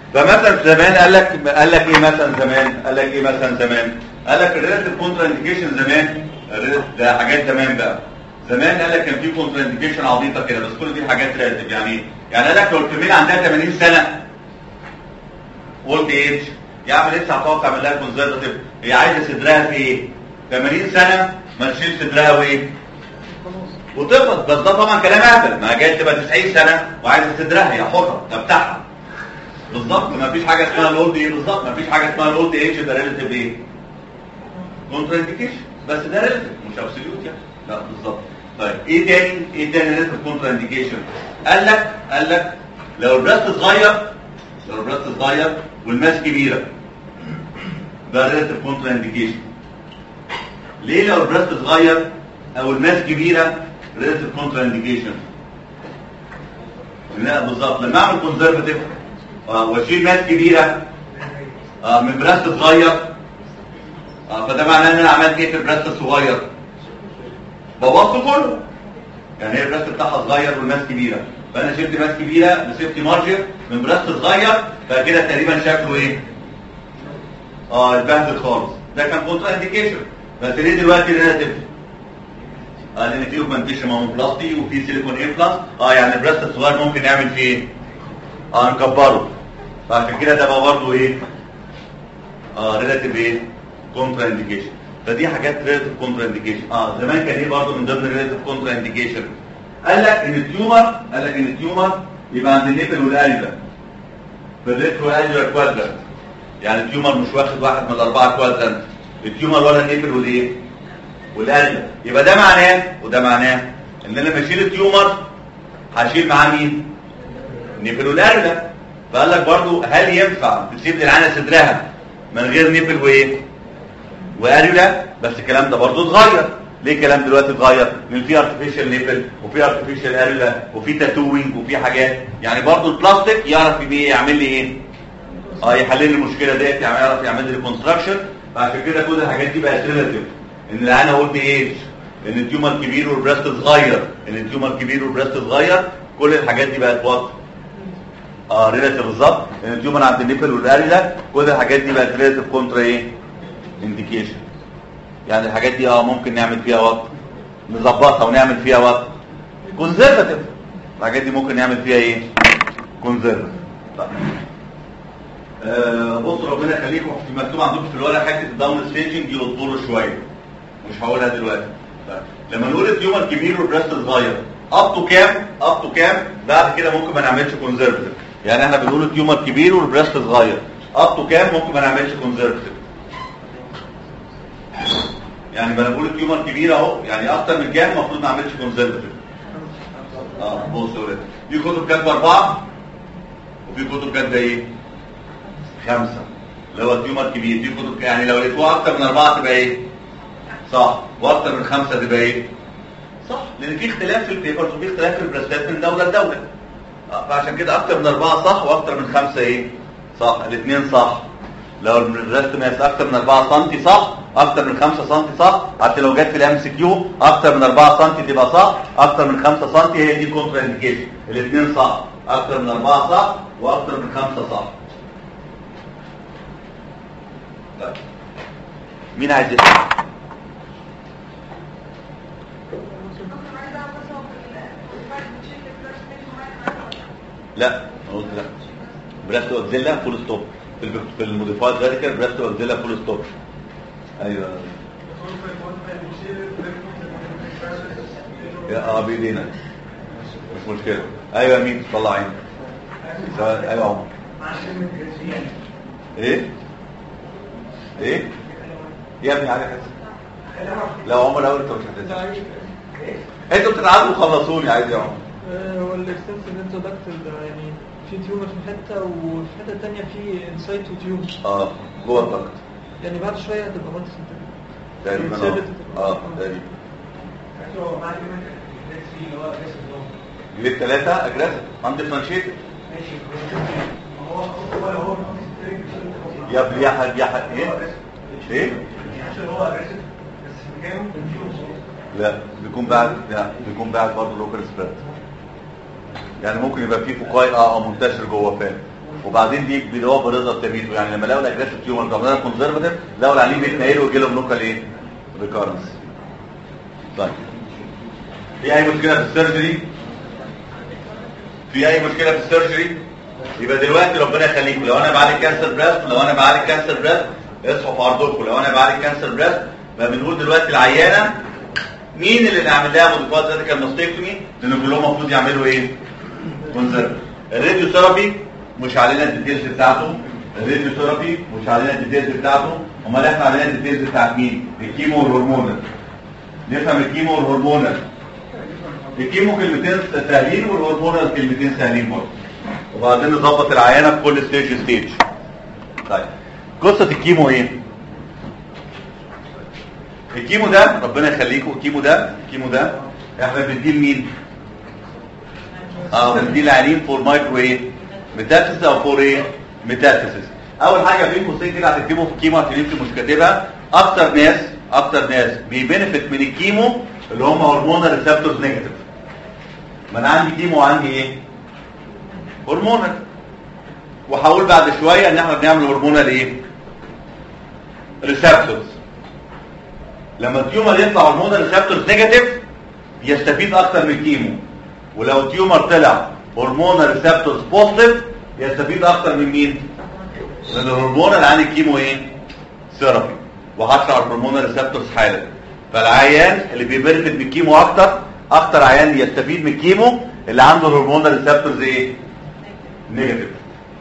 فمثلا زمان قال لك قال لك ايه مثلا زمان قال لك ايه مثلا زمان قال لك الريلاتيف كونترا انديكيشن زمان الريلاتيف- ده حاجات زمان بقى زمان قال لك كان في كونترا انديكيشن عبيطه كده بس كل دي حاجات ريلاتيف يعني ايه؟ يعني قال لك لو الفيميل عندها 80 سنه اولد ايج يا عم لسه هتقعد تعمل لها كونزرفتيف هي عايزه صدرها في ايه 80 سنه ما تشيل صدرها وايه وتقبض بس ده طبعا كلام اهبل ما جاي تبقى 90 سنه وعايزه صدرها هي حره ده بتاعها بالظبط ما فيش حاجه اسمها الاولد ايه بالظبط ما فيش حاجه اسمها الاولد ايج ده ريلاتيف ايه كونترا انديكيشن بس ده ريلاتيف مش ابسوليوت يعني لا بالظبط طيب ايه تاني ايه تاني ريلاتيف كونترا انديكيشن قال لك قال لك لو البريست صغير لو البريست صغير والماس كبيره ده ريلاتيف كونترا انديكيشن ليه لو البريست صغير او الماس كبيره ريلاتيف كونترا انديكيشن لا بالظبط لما اعمل كونزرفتيف واشيل ماس كبيره آه، من بريست صغير آه، فده معناه ان انا عملت ايه في البريست الصغير بوظته كله يعني هي البريست بتاعها صغير والماس كبيره فانا شلت ماس كبيره بسيفتي مارجن من بريست صغير فكده تقريبا شكله ايه اه اتبهدل خالص ده كان كونترا انديكيشن بس ليه دلوقتي ريلاتيف اه لان في اوجمانتيشن ماموبلاستي وفي سيليكون امبلانت اه يعني البريست الصغير ممكن نعمل فيه ايه اه نكبره فعشان كده ده بقى برضه ايه اه ريلاتيف ايه كونترا انديكيشن فدي حاجات ريلاتيف كونترا انديكيشن اه زمان كان ايه برضه من ضمن ريلاتيف كونترا انديكيشن قال لك ان التيومر قال لك ان التيومر يبقى عند النيبل والقلبه في الريترو انجر كوادرنت يعني التيومر مش واخد واحد من الاربعه كوادرنت التيومر ولا النيبل والايه والقلبه يبقى ده معناه وده معناه ان انا لما اشيل التيومر هشيل معاه مين النيبل والقلبه فقال لك برضو هل ينفع تسيب لي العانه صدرها من غير نيبل وايه واريولا بس الكلام ده برضو اتغير ليه الكلام دلوقتي اتغير لان في ارتفيشال نيبل وفي ارتفيشال اريولا وفي تاتوينج وفي حاجات يعني برضو البلاستيك يعرف يبقى إيه؟ يعمل لي ايه اه يحل لي المشكله ديت يعني يعرف يعمل لي كونستراكشن فعشان كده كل الحاجات دي بقت ريلاتيف ان العانه اولد ايج ان التيومر كبير والبريست صغير ان التيومر كبير والبريست صغير كل الحاجات دي بقت وات اه ريلاتيف بالظبط ان التيومر عند النيبل والاريلا كل الحاجات دي بقت ريلاتيف كونترا ايه انديكيشن يعني الحاجات دي اه ممكن نعمل فيها وقت نظبطها ونعمل فيها وقت كونزرفاتيف الحاجات دي ممكن نعمل فيها ايه كونزرفاتيف آه بصوا ربنا يخليكم في مكتوب عندكم في الورقه حته الداون ستيجنج دي اصبروا شويه مش هقولها دلوقتي طيب. لما نقول التيومر كبير والبريست صغير اب تو كام اب تو كام بعد كده ممكن ما نعملش كونزرفتيف يعني احنا بنقول التيومر كبير والبريست صغير اب تو كام ممكن ما نعملش كونزرفتيف يعني ما انا بقول التيومر كبير اهو يعني اكتر من كام المفروض ما اعملش كونزرفتيف اه بص يا ولاد في كتب كاتبه اربعه وفي كتب كاتبه ايه خمسه اللي هو التيومر كبير في كتب يعني لو لقيتوها اكتر من اربعه تبقى ايه صح واكتر من خمسه تبقى ايه صح لان في اختلاف في البيبرز وفي اختلاف في البرستات من دوله لدوله آه، فعشان كده اكتر من اربعه صح واكتر من خمسه ايه صح الاثنين صح لو الريست ماس اكتر من 4 سم صح اكتر من 5 سم صح حتى لو جت في الام سي كيو اكتر من 4 سم تبقى صح اكتر من 5 سم هي دي كونترا انديكيشن الاثنين صح اكتر من 4 صح واكتر من 5 صح طيب. مين عايز يسال لا أنا قلت لا بريست اوكزيلا فول ستوب في الب- في الموديفايد راديكال بريست اوكزيلا فول ستوب ايوه يا اه بايدينا مش مشكله ايوه يا مين طلع عينك سواء- ايوه يا عمر ايه ايه يا ابني علي حسن لا عمر اول انت مش هتنسى انتوا بتتعادلوا خلصوني عايز يا عمر هو الاكستنسيف انترودكتيف ده يعني في تيومر في حته وفي حته تانية في انسايت وتيومر اه جوه الضغط يعني بعد شويه هتبقى مالتي سنتر تقريبا اه اه تقريبا جريد ثلاثة اجريسيف اندفرنشيتد يا ابني يا حد يا حد ايه ايه لا بيكون بعد لا بيكون بعد برضه لوكال سبريد يعني ممكن يبقى فيه فقاي اه منتشر جوه فين وبعدين دي بيدوها بريزر تميته يعني لما لقوا الاجريسيف تيومر ده عملنا كونزرفاتيف لقوا العيانين بيتنقلوا ويجي لهم لوكال ايه؟ ريكارنس طيب في اي مشكله في السيرجري؟ في اي مشكله في السيرجري؟ يبقى دلوقتي ربنا يخليكم لو انا بعالج كانسر بريست لو انا بعالج كانسر بريست اصحوا في ارضكم لو انا بعالج كانسر بريست ما بنقول دلوقتي العيانه مين اللي نعمل لها موديفايد راديكال ماستكتومي لان كلهم المفروض يعملوا ايه كونزرف الراديو ثيرابي مش علينا الديتيلز بتاعته الراديو ثيرابي مش علينا الديتيلز بتاعته امال احنا علينا الديتيلز بتاعت مين الكيمو والهرمونال نفهم الكيمو والهرمونال الكيمو كلمتين سهلين والهرمونال كلمتين سهلين برضه وبعدين نظبط العيانه في كل ستيج ستيج طيب قصه الكيمو ايه الكيمو ده ربنا يخليكم الكيمو ده الكيمو ده احنا بنديه لمين اه بنديه لعيانين فور مايكرو ايه ميتاستاسيس او فور ايه ميتاستاسيس اول حاجه في قوسين كده هتكتبوا في الكيمو هتكتبوا مش كاتبها اكتر ناس اكتر ناس بيبنفت من الكيمو اللي هم هرمونال ريسبتورز نيجاتيف ما انا عندي كيمو وعندي ايه هرمونال وهقول بعد شويه ان احنا بنعمل هرمونال ايه ريسبتورز لما التيومر يطلع هرمونال ريسبتورز نيجاتيف يستفيد اكتر من الكيمو ولو التيومر طلع هرمونال ريسبتورز بوزيتيف يستفيد اكتر من مين من الهرمونال عن الكيمو ايه ثيرابي وهشرح الهرمونال ريسبتورز حالا فالعيان اللي بيبنفت من الكيمو اكتر اكتر عيان يستفيد من الكيمو اللي عنده الهرمونال ريسبتورز ايه نيجاتيف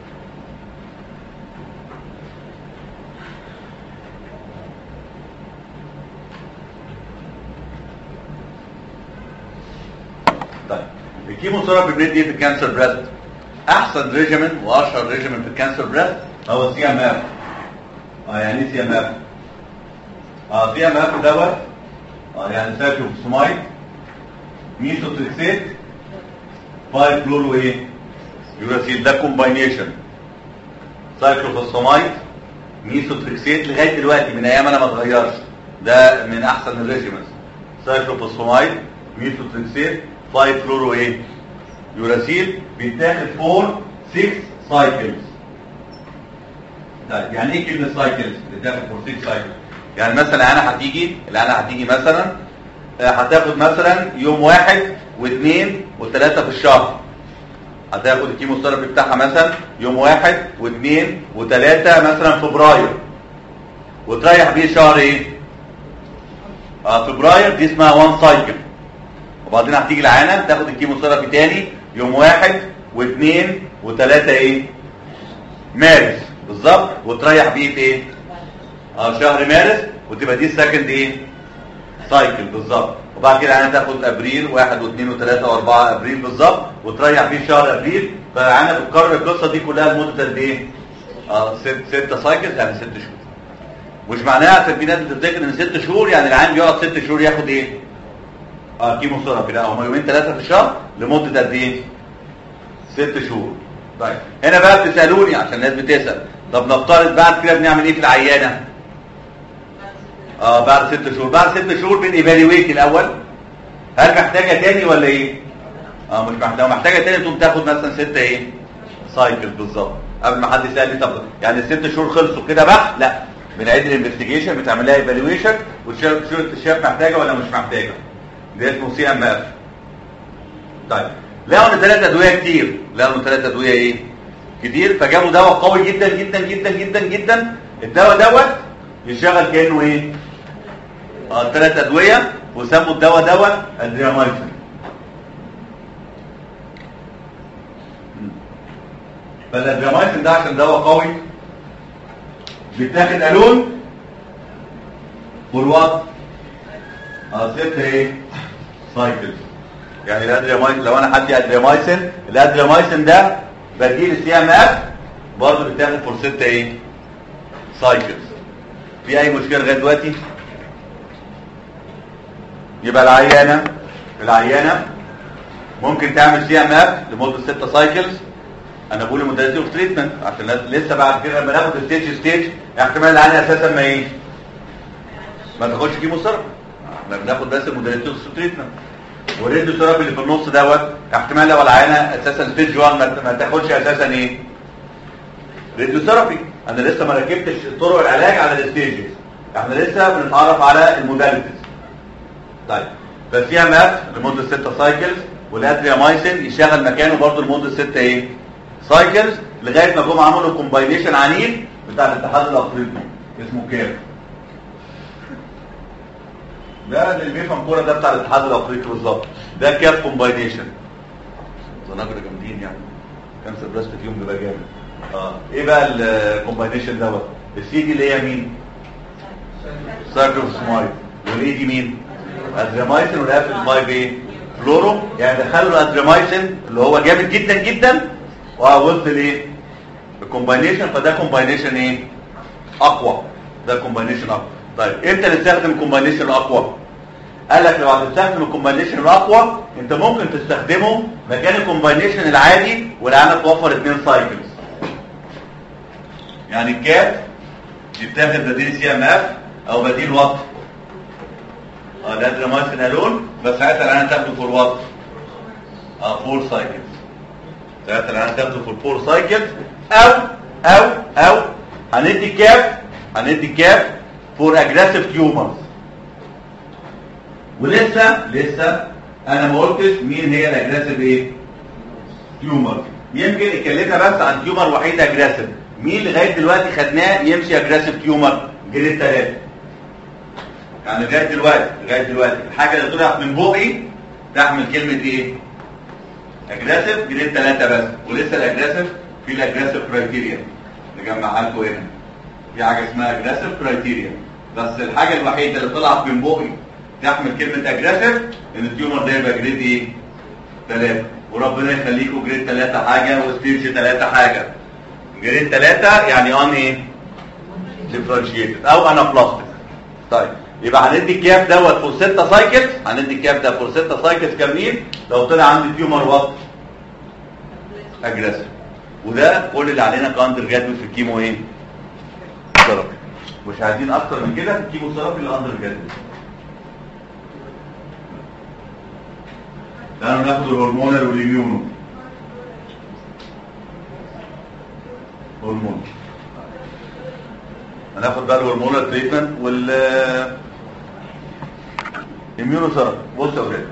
طيب الكيموثيرابي بندي في الكانسر بريست احسن ريجيمن واشهر ريجيمن في الكانسر بريست هو سي ام اف اه يعني ايه سي ام اف اه سي ام اف دوت اه يعني سايكلوفوسمايد ميثوتريكسيت 5 كلورو ايه يوراسيل ده كومباينيشن سايكلوفوسمايد ميثوتريكسيت لغايه دلوقتي من ايام انا ما اتغيرش ده من احسن الريجيمنز سايكلوفوسمايد ميثوتريكسيت 5 فلورو ايه يوراسيل بيتاخد 4 6 سايكلز طيب يعني ايه كلمه سايكلز بيتاخد 4 6 سايكلز يعني مثلا انا هتيجي اللي انا هتيجي مثلا آه، هتاخد مثلا يوم واحد واثنين وثلاثة في الشهر هتاخد الكيموثيرابي بتاعها مثلا يوم واحد واثنين وثلاثة مثلا فبراير وتريح بيه شهر ايه اه فبراير دي اسمها وان سايكل وبعدين هتيجي العانة تاخد الكيموثيرابي تاني يوم واحد واثنين وثلاثة ايه مارس بالظبط وتريح بيه في ايه اه شهر مارس وتبقى دي السكند ايه سايكل بالظبط وبعد كده يعني تاخد ابريل واحد واثنين وثلاثة واربعة ابريل بالظبط وتريح فيه شهر ابريل فانا بتكرر القصة دي كلها لمدة قد ايه؟ اه ست ستة سايكلز يعني ست شهور مش معناها عشان في ناس بتفتكر ان ست شهور يعني العام بيقعد ست شهور ياخد ايه؟ اه كيموثيرابي لا هم يومين ثلاثة في الشهر لمدة قد ايه؟ ست شهور طيب هنا بقى بتسالوني عشان الناس بتسال طب نفترض بعد كده بنعمل ايه في العيانه؟ اه بعد ست شهور بعد ست شهور بنيفاليويت الاول هل محتاجه تاني ولا ايه اه مش محتاجه لو محتاجه تاني تقوم تاخد مثلا ستة ايه سايكل بالظبط قبل ما حد يسالني طب يعني الست شهور خلصوا كده بقى لا بنعيد الانفستيجيشن بتعمل لها ايفالويشن وتشوف شو الشاب محتاجه ولا مش محتاجه ده اسمه سي ام اف طيب لقوا ان ثلاث ادويه كتير لقوا ان ثلاث ادويه ايه كتير فجابوا دواء قوي جدا جدا جدا جدا جدا الدواء دوت يشتغل كانه ايه اه ثلاث ادويه وسموا الدواء دوت ادريامايسين فالادريامايسين ده عشان دواء قوي بيتاخد الون والوات اه ست ايه سايكلز يعني الادريامايسين لو انا حدي ادريامايسين الادريامايسين ده بديل السي ام اف برضه بيتاخد فور ست ايه سايكلز في اي مشكله لغايه دلوقتي يبقى العيانه العيانه ممكن تعمل سي ام اف لمده 6 سايكلز انا بقول موداليتي اوف تريتمنت عشان لسه بعد كده لما ناخد ستيج ستيج احتمال العيانه اساسا ما ايه ما تاخدش كيموثيرابي احنا بناخد بس الموداليتي اوف تريتمنت والريديو ثيرابي اللي في النص دوت احتمال لو العيانه اساسا ستيج 1 ما ما تاخدش اساسا ايه راديو ثيرابي انا لسه ما ركبتش طرق العلاج على الستيجز احنا لسه بنتعرف على الموداليتيز طيب بس فيها ماب لمده 6 سايكلز والادريامايسين يشغل مكانه برضه لمده 6 ايه سايكلز لغايه ما جم عملوا كومباينيشن عنيف بتاع الاتحاد الافريقي اسمه كير ده اللي بيفهم كوره ده بتاع الاتحاد الافريقي بالظبط ده كير كومباينيشن زناجر جامدين يعني كانسر بريست فيهم بيبقى جامد اه ايه بقى الكومباينيشن دوت السي دي اللي هي مين سايكلوسمايد والاي دي مين ادريمايسين والافل مايب ايه فلورو يعني دخلوا الادريمايسين اللي هو جامد جدا جدا ووصل لايه الكومباينيشن فده كومباينيشن ايه اقوى ده كومباينيشن اقوى طيب امتى نستخدم كومباينيشن اقوى قال لك لو هتستخدم الكومباينيشن الاقوى انت ممكن تستخدمه مكان الكومباينيشن العادي والعينه توفر اثنين سايكلز يعني الكات يتاخد بديل سي ام اف او بديل وات اه ده ادريمايسين الون بس ساعتها العينه تاخده فور وات اه فور سايكلز ساعتها العينه تاخده فور فور سايكلز او او او هندي كاب هندي كاب فور اجريسيف تيومرز ولسه لسه انا ما قلتش مين هي الاجريسيف ايه تيومر يمكن اتكلمنا بس عن تيومر وحيد اجريسيف مين لغايه دلوقتي خدناه يمشي اجريسيف تيومر جريد 3 يعني لغايه دلوقتي لغايه دلوقتي الحاجه اللي طلعت من بوقي تحمل كلمه ايه اجريسيف جريد 3 بس ولسه الاجريسيف في الاجريسيف كرايتيريا نجمعها لكم هنا في حاجه اسمها اجريسيف كرايتيريا بس الحاجه الوحيده اللي طلعت من بوقي تحمل كلمة اجريسيف ان التيومر ده يبقى جريد ايه؟ 3 وربنا يخليكم جريد 3 حاجة وستيج 3 حاجة جريد 3 يعني ان ايه؟ ديفرنشيتد او انا بلاستيك طيب يبقى هندي الكاب دوت فور 6 سايكلز هندي الكاب ده فور 6 سايكلز كاملين لو طلع عندي تيومر وات اجريسيف وده كل اللي علينا كاندر جادوي في الكيمو ايه؟ ثيرابي مش عايزين اكتر من كده في الكيمو ثيرابي اللي اندر جادوي تعالوا ناخد الهرمونال والاميونو هرمون هناخد بقى الهرمونال تريتمنت وال اميونو ثيرابي بص يا ولاد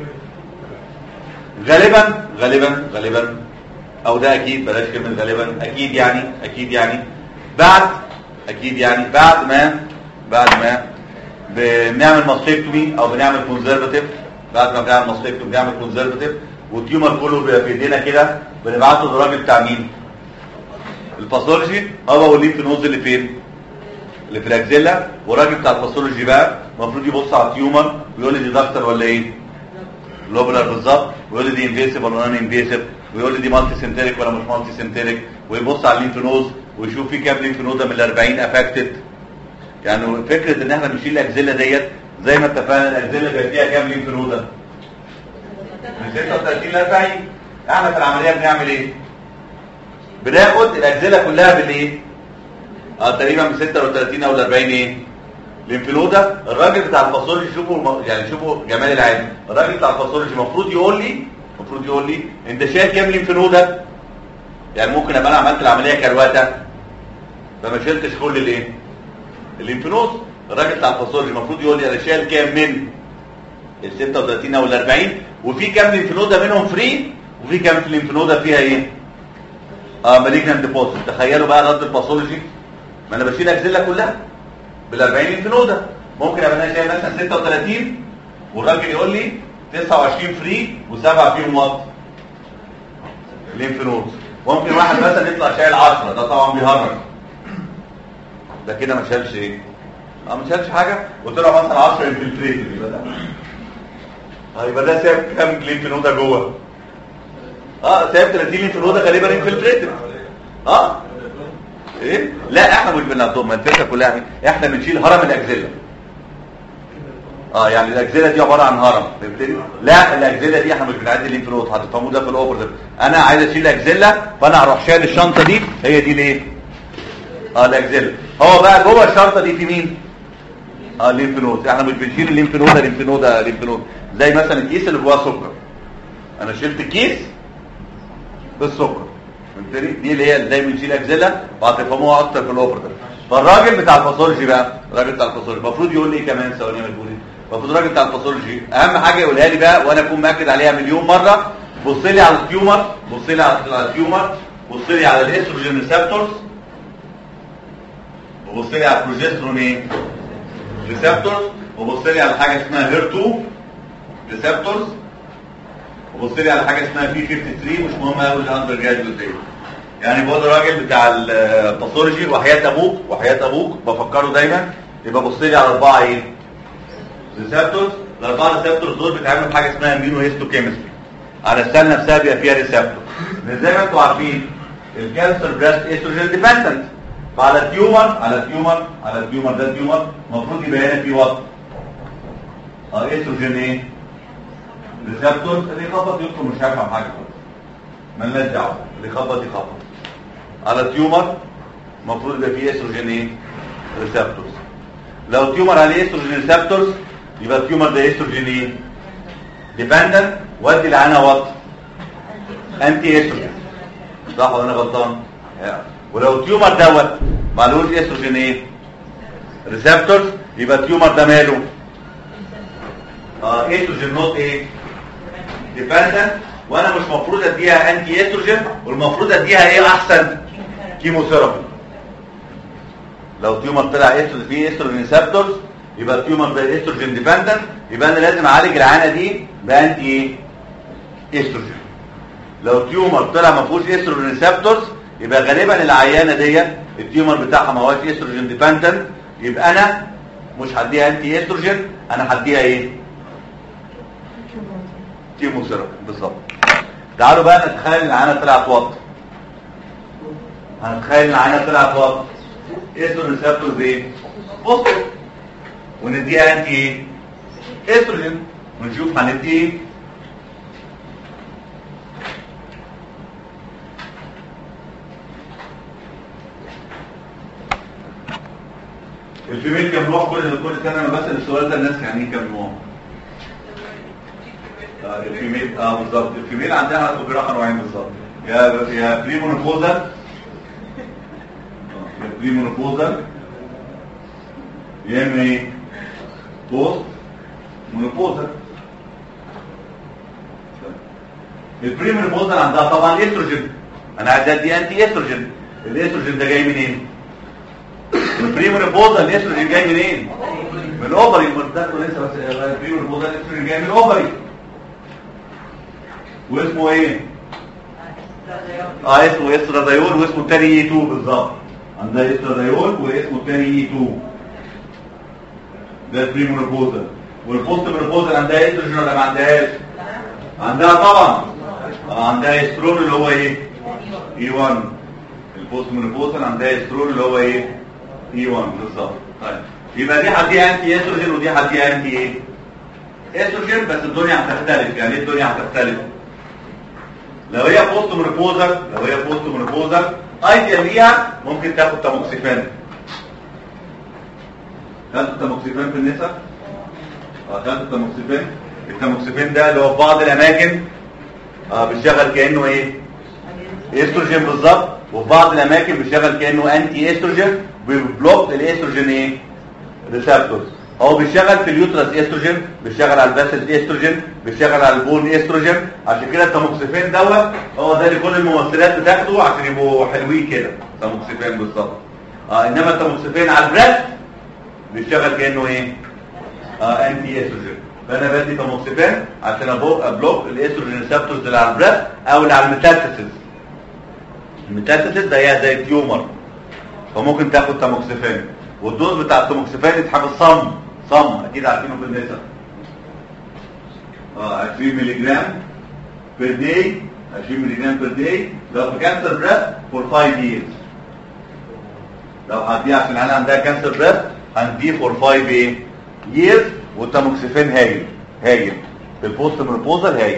غالبا غالبا غالبا او ده اكيد بلاش كلمه غالبا اكيد يعني اكيد يعني بعد اكيد يعني بعد ما بعد ما بنعمل ماستكتومي او بنعمل كونزرفاتيف بعد ما بنعمل ماستكتومي بنعمل كونزرفاتيف والتيومر كله بيبقى في ايدينا كده بنبعته للراجل بتاع مين الباثولوجي هو والليمف نودز اللي فين اللي في الاكزيلا والراجل بتاع الباثولوجي بقى المفروض يبص على التيومر ويقول لي دي دكتور ولا ايه لوبلر بالظبط ويقول لي دي انفيسيف ولا نون انفيسيف ويقول لي دي مالتي سنتريك ولا مش مالتي سنتريك ويبص على الليمف نودز ويشوف في كام ليمف نود من ال 40 افكتد يعني فكره ان احنا بنشيل الاكزيلا ديت زي ما اتفقنا الاكزيلا بيبقى فيها كام ليمف نود من 36 ل 40 احنا في العمليه بنعمل ايه بناخد الاكزيلا كلها بالايه اه تقريبا من 36 او ل 40 ايه ليمفنودا الراجل بتاع الباثولوجي شوفوا يعني شوفوا جمال العلم الراجل بتاع الباثولوجي المفروض يقول لي المفروض يقول لي انت شايف كام ليمفنودا يعني ممكن ابقى انا عملت العمليه كرواته فما شلتش كل الايه الليمفنود الراجل بتاع الباثولوجي المفروض يقول لي انا شايل كام من ال 36 او ال 40 وفي كام ليمفنودا منهم فري وفي كام ليمفنودا فيها ايه اه مالجنت ديبوزيت تخيلوا بقى رد الباثولوجي ما انا بشيل الاكزيلا كلها بال 40 ليمفنودا ممكن ابقى انا شايل مثلا 36 والراجل يقول لي 29 فري وسبعه فيهم وات ليمفنود ممكن واحد مثلا يطلع شايل 10 ده طبعا بيهرج ده كده ما شالش ايه اه ما شالش حاجه وطلع مثلا 10 انفلتريتد يبقى ده اه يبقى ده سايب كام ليمفنودا جوه اه سايب 30 ليمفنودا غالبا انفلتريتد اه ايه لا احنا مش بنضم الفكره كلها احنا بنشيل هرم الاكزيلا اه يعني الاكزيلا دي عباره عن هرم فهمتني لا الاكزيلا دي احنا مش بنعدي الليمف نود هتفهموه ده في الاوبر انا عايز اشيل الاكزيلا فانا هروح شايل الشنطه دي هي دي ليه اه الاكزيلا هو بقى جوه الشنطه دي في مين اه الليمف نود احنا مش بنشيل الليمف نود الليمف نود الليمف نود زي مثلا الكيس اللي جواه سكر انا شلت الكيس بالسكر فهمتني دي اللي هي زي بنشيل اكزيلا وهتفهموها اكتر في الاوفر ده فالراجل بتاع الباثولوجي بقى الراجل بتاع الباثولوجي المفروض يقول لي إيه كمان ثواني يا مجهولي المفروض الراجل بتاع الباثولوجي اهم حاجه يقولها لي بقى وانا اكون مأكد عليها مليون مره بص لي على التيومر بص لي على على التيومر بص لي على الاستروجين ريسبتورز وبص لي على البروجسترون ايه ريسبتورز وبص لي على حاجه اسمها هير 2 ريسبتورز وبص لي على حاجه اسمها بي 53 مش مهم قوي الاندر جراديويت دي يعني بقول الراجل بتاع الباثولوجي وحياه ابوك وحياه ابوك بفكره دايما يبقى بص لي على اربعه ايه ريسبتورز الاربعه ريسبتورز دول بيتعملوا بحاجه اسمها امينو هيستوكيمستري على السيل نفسها بيبقى فيها ريسبتور زي ما انتم عارفين الكانسر بريست استروجين ديبندنت على التيومر على التيومر على التيومر ده التيومر المفروض يبقى هنا في وقت اه استروجين ايه ريسبتور اللي يخبط يدخل مش هيفهم حاجه خالص مالناش دعوه اللي يخبط يخبط على التيومر المفروض يبقى فيه استروجين ايه ريسبتورز لو التيومر عليه استروجين ريسبتورز يبقى التيومر ده استروجين ايه ديبندنت وادي لعنها وات انتي استروجين صح ولا انا غلطان ولو التيومر دوت معلوش استروجين ايه ريسبتورز يبقى التيومر ده ماله اه استروجين نوت ايه ديبندنت وانا مش مفروض اديها انتي استروجين والمفروض اديها ايه احسن كيموثيرابي لو تيومر طلع استروجين فيه استروجين ريسبتورز يبقى التيومر ده استروجين ديبندنت يبقى انا لازم اعالج العانه دي بانتي استروجين لو تيومر طلع ما فيهوش استروجين ريسبتورز يبقى غالبا العيانه ديت التيومر بتاعها ما هوش استروجين ديبندنت يبقى انا مش هديها انتي استروجين انا هديها ايه كيموثيرابي بالظبط تعالوا بقى نتخيل ان العيانه طلعت وط هنتخيل ان العيانه طلعت وط استروجين ريسبتورز ايه بصوا ونديها انتي ايه استروجين ونشوف هندي ايه الفيميل كام نوع كل كل سنه انا بسال السؤال ده الناس يعني ايه كام نوع آه الفيميل اه بالظبط الفيميل عندها جراحه نوعين بالظبط يا يا بريمونوبوزال آه، يا بريمونوبوزال يا اما ايه بوست مونوبوزال البريمونوبوزال عندها طبعا استروجين انا عايز ادي انتي استروجين الاستروجين ده جاي منين البريمونوبوزال الاستروجين جاي منين من الاوفري المرتبط لسه بس البريمونوبوزال الاستروجين جاي من الاوفري واسمه ايه اه اسمه استرادايول واسمه التاني اي 2 بالظبط عندها استرادايول واسمه التاني اي 2 ده البريمونوبوزال والبوست مونوبوزال عندها استروجين ولا ما عندهاش عندها طبعا آه، عندها استرون اللي هو ايه اي 1 البوست مونوبوزال عندها استرون اللي هو ايه اي 1 بالظبط طيب يبقى دي هديها انتي استروجين ودي هديها انتي ايه استروجين بس الدنيا هتختلف يعني ايه الدنيا هتختلف لو هي بوست مونوبوزال لو هي بوست مونوبوزال ايديال ليها ممكن تاخد تاموكسيفين خدت التاموكسيفين في النساء اه خدت التاموكسيفين التاموكسيفين ده اللي هو في بعض الاماكن اه بيشتغل كانه ايه استروجين بالظبط وفي بعض الاماكن بيشتغل كانه انتي استروجين بيبلوك الاستروجين ايه ريسبتورز هو بيشتغل في اليوترس استروجين بيشتغل على الباسل استروجين بيشتغل على البون استروجين عشان كده التاموكسيفين دوت هو ده اللي كل الممثلات بتاخده عشان يبقوا حلوين كده التاموكسيفين بالظبط اه انما التاموكسيفين على البريست بيشتغل كانه ايه اه انتي استروجين فانا بدي تاموكسيفين عشان ابلوك ابلوك الاستروجين ريسبتورز اللي على البريست او اللي على الميتاستاسيس الميتاستاسيس ده هي زي التيومر فممكن تاخد تاموكسيفين والدوز بتاع التاموكسيفين يتحب صم صم اكيد عارفينه في النساء اه 20 مللي جرام بير داي 20 مللي جرام بير داي لو في كانسر بريست فور 5 years لو هديه عشان انا عندها كانسر بريست هنديه فور 5 ايه years والتاموكسيفين هايل هايل في البوست مينوبوزال هايل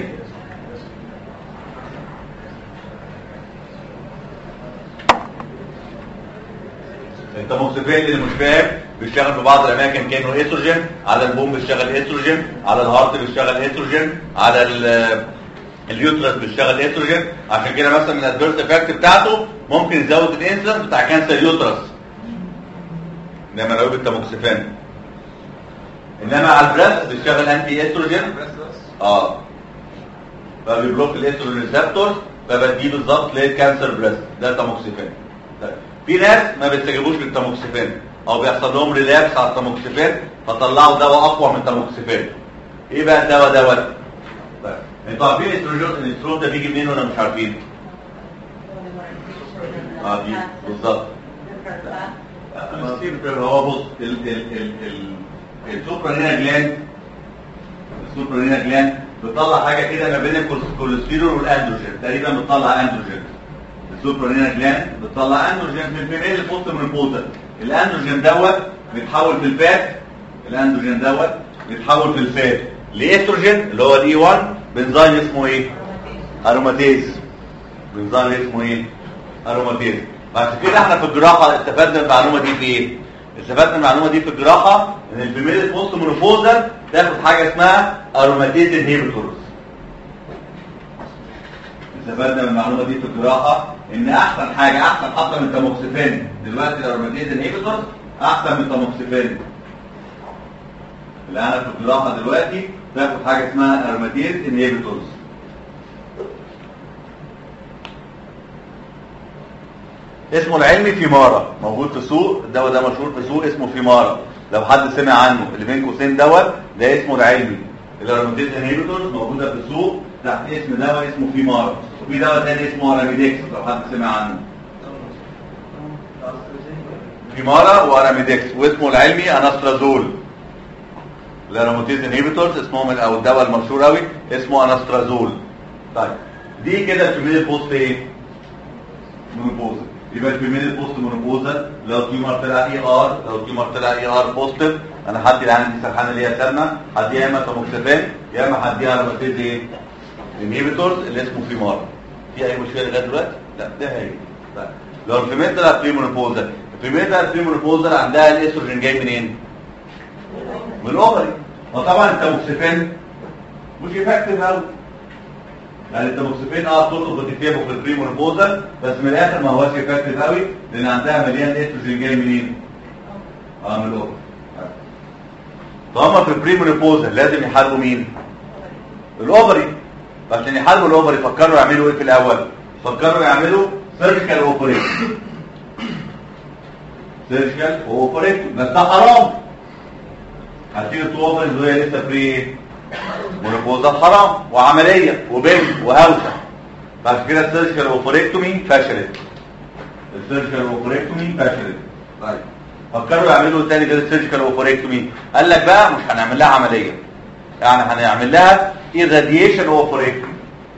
التاموكسيفين اللي مش فاهم بيشتغل في بعض الاماكن كانه استروجين على البوم بيشتغل استروجين على الهارت بيشتغل استروجين على ال اليوترس بيشتغل استروجين عشان كده مثلا من الادفيرس افكت بتاعته ممكن يزود الانسولين بتاع كانسر يوترس انما لو بالتاموكسيفين انما على البريست بيشتغل انتي استروجين اه فبيبلوك الاستروجين ريسبتورز فبديه بالظبط للكانسر بريست ده التاموكسيفين طيب. في ناس ما بيستجيبوش للتاموكسيفين او بيحصل لهم ريلابس على التاموكسيفين فطلعوا دواء اقوى من التاموكسيفين ايه بقى الدواء دوت طيب. انتوا عارفين الاستروجين الاستروجين ده بيجي منين ولا مش عارفين اه دي بالظبط هو بص ال ال ال ال السوبرانينا جلاند السوبرانينا جلاند بتطلع حاجه كده ما بين الكوليسترول والاندروجين تقريبا بتطلع اندروجين السوبرانينا جلاند بتطلع اندروجين في الفيميل البوست من البوتر الاندروجين دوت بيتحول في الفات الاندروجين دوت بيتحول في الفات لاستروجين اللي هو الاي 1 بنزيم اسمه ايه اروماتيز بنزيم اسمه ايه اروماتيز بعد كده احنا في الجراحه استفدنا المعلومه دي في ايه استفدنا المعلومه دي في الجراحه ان الفيميل بوست مونوفوزال تاخد حاجه اسمها اروماتيز انهيبيتورز استفدنا من المعلومه دي في الجراحه ان احسن حاجه احسن حتى من التاموكسيفين دلوقتي الاروماتيز انهيبيتورز احسن من التاموكسيفين اللي انا في الجراحه دلوقتي تاخد حاجه اسمها اروماتيز انهيبيتورز اسمه العلمي فيمارا موجود في السوق الدواء ده مشهور في السوق اسمه فيمارا لو حد سمع عنه اللي بين قوسين دوت ده اسمه العلمي الاروماتيز انهيبيتورز موجوده في السوق تحت اسم دواء اسمه فيمارا وفي دواء تاني اسمه اراميدكس لو حد سمع عنه فيمارا واراميدكس واسمه العلمي انسترازول الاروماتيز انهيبيتورز اسمهم او الدواء المشهور قوي اسمه انسترازول طيب دي كده الفيميل بوست ايه مونوبوزل يبقى الفيميل بوست مونوبوزل لو تيومر طلع اي ار لو تيومر طلع اي ار بوزيتيف انا هدي العين دي سرحانه اللي هي سلمى هديها يا اما تاموكسيفين يا اما هديها اروماتيز ايه انهيبيتورز اللي اسمه فيمارا في اي مشكله لغايه دلوقتي لا ده هي طيب لو الفيميل طلع بريمونوبوزل الفيميل طلع بريمونوبوزل عندها الاستروجين جاي منين من الاوفري وطبعا التاموكسيفين مش افكتيف قوي يعني التاموكسيفين اه بتطلب وتكتبه في البريمونوبوزل بس من الاخر ما هوش افكتيف قوي لان عندها مليان استروجين جاي منين اه من الاوفري فهم في البريمونوبوزل لازم يحاربوا مين الاوفري عشان يحاربوا الاوفري فكروا يعملوا ايه في الاول فكروا يعملوا سيرجيكال اوبريشن سيرجيكال اوبريشن بس ده حرام هتيجي توفر وهي لسه فري مونوبوزال حرام وعمليه وبنت وهوسه بعد كده السيرجيكال اوبريكتومي فشلت السيرجيكال اوبريكتومي فشلت طيب فكروا يعملوا تاني غير السيرجيكال اوبريكتومي قال لك بقى مش هنعمل لها عمليه يعني هنعمل لها irradiation اوبريكتومي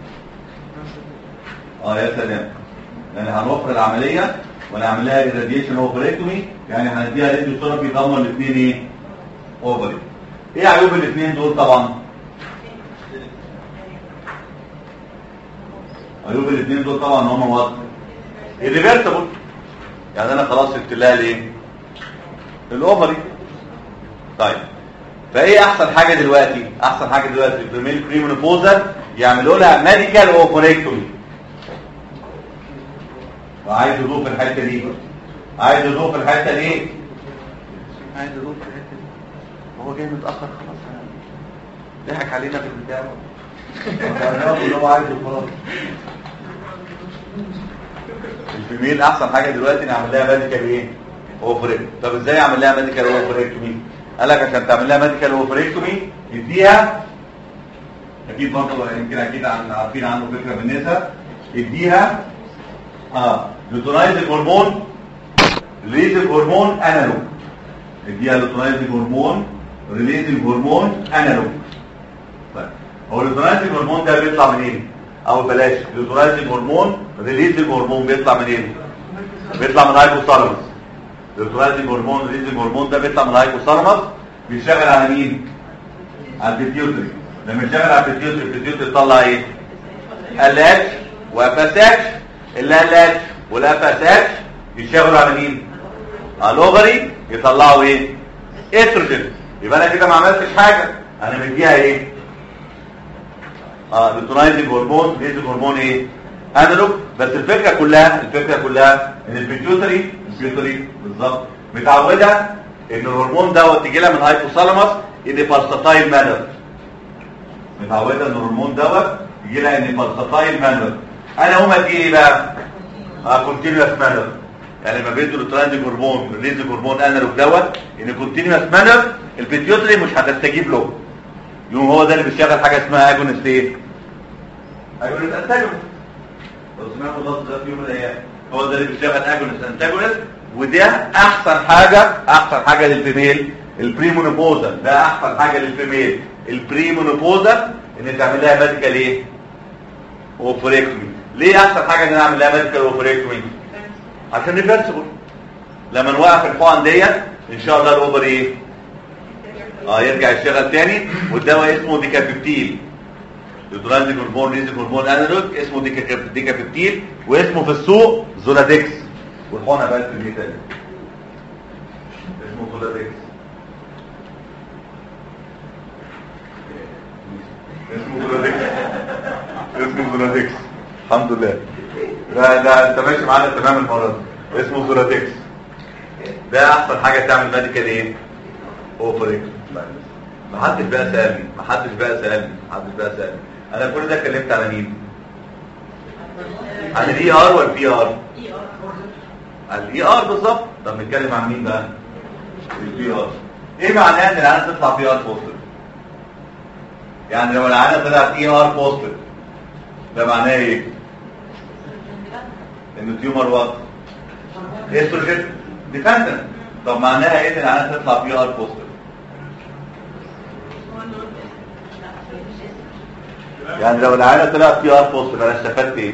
اه يا سلام يعني هنوفر العمليه ونعمل لها irradiation اوبريكتومي يعني هنديها راديو ثيرابي ضمن الاثنين ايه اوفري ايه عيوب الاثنين دول طبعا عيوب الاثنين دول طبعا هم واضح irreversible يعني انا خلاص سبت لها ليه الاوفري طيب فايه احسن حاجه دلوقتي احسن حاجه دلوقتي في الفيميل بريمونوبوزال يعملوا لها ميديكال اوبريكتومي وعايز يضوف الحته دي عايز يضوف الحته دي عايز يضوف الحته دي هو جاي متاخر خلاص ضحك علينا في البتاع اللي هو عايزه خلاص الفيميل احسن حاجه دلوقتي نعمل لها ميديكال ايه اوبريكتومي طب ازاي اعمل لها ميديكال اوبريكتومي قال لك عشان تعمل لها ميديكال اوبريكتومي اديها اكيد برضه يمكن اكيد عن- عارفين عنه فكره بالنساء اديها اه لوتونايزنج هرمون ريليزنج هرمون انالوج اديها لوتونايزنج هرمون ريليزنج هرمون انالوج طيب هو اللوتونايزنج هرمون ده بيطلع منين او بلاش اللوتونايزنج هرمون ريليزنج هرمون بيطلع منين بيطلع من الهايبوثالاموس اللوتونايزنج هرمون ريليزنج هرمون ده بيطلع من الهايبوثالاموس بيشتغل على مين على البيتيوتري لما يشتغل على البيتيوتري البيتيوتري يطلع ايه الاتش وافاساتش الالاتش والافاساتش يشتغلوا على مين على الاوفري يطلعوا ايه استروجين يبقى انا كده ما عملتش حاجه انا مديها ايه اه لوترايزنج هرمون ليزنج هرمون ايه انالوج بس الفكره كلها الفكره كلها ان البيتيوتري البيتيوتري بالظبط متعوده ان الهرمون دوت يجي لها من هايبوثالاموس ان بارستايل مانر متعوده ان الهرمون دوت يجي لها ان بارستايل مانر انا هما دي ايه بقى اه كونتينوس مانر يعني لما بيدوا الترانزيت هرمون الريزنج هرمون انالوج دوت ان كونتينوس مانر البيتيوتري مش هتستجيب له يوم هو ده اللي بيشتغل حاجه اسمها اجونست ايه اجونست انتاجونست لو سمعتوا اللفظ ده في يوم من الايام هو ده اللي بيشتغل اجونست انتاجونست وده احسن حاجه احسن حاجه للفيميل البريمونوبوزال ده احسن حاجه للفيميل البريمونوبوزال ان تعمل لها ميديكال ايه اوفريكتومي ليه احسن حاجه ان نعمل لها ميديكال اوفريكتومي عشان ريفرسبل لما نوقف الحقن ديت ان شاء الله الاوفر ايه اه يرجع يشتغل تاني والدواء اسمه ديكابيبتيل يدرانزيك هرمون ريزيك هرمون انالوج اسمه ديكا- ديكابيبتيل واسمه في السوق زولاديكس والحقنه بقى في البيت تاني اسمه زولاديكس اسمه زولاديكس اسمه زولاديكس الحمد لله لا لا انت ماشي معانا تمام المره دي اسمه زولاديكس ده احسن حاجه تعمل ميديكال ايه اوبريت ما حدش بقى سالني ما حدش بقى سالني ما حدش بقى سالني انا كل ده اتكلمت على مين عن الاي ار والبي ار على الاي ار بالظبط طب نتكلم عن مين بقى البي ار ايه معناه ان العينه تطلع بي ار بوزيتيف يعني لو العينه طلعت اي ار بوزيتيف ده معناه ايه ان التيومر وات استروجين ديبندنت طب معناها ايه ان العينه تطلع بي ار بوزيتيف يعني لو العينه طلعت بي ار بوزيتيف انا استفدت ايه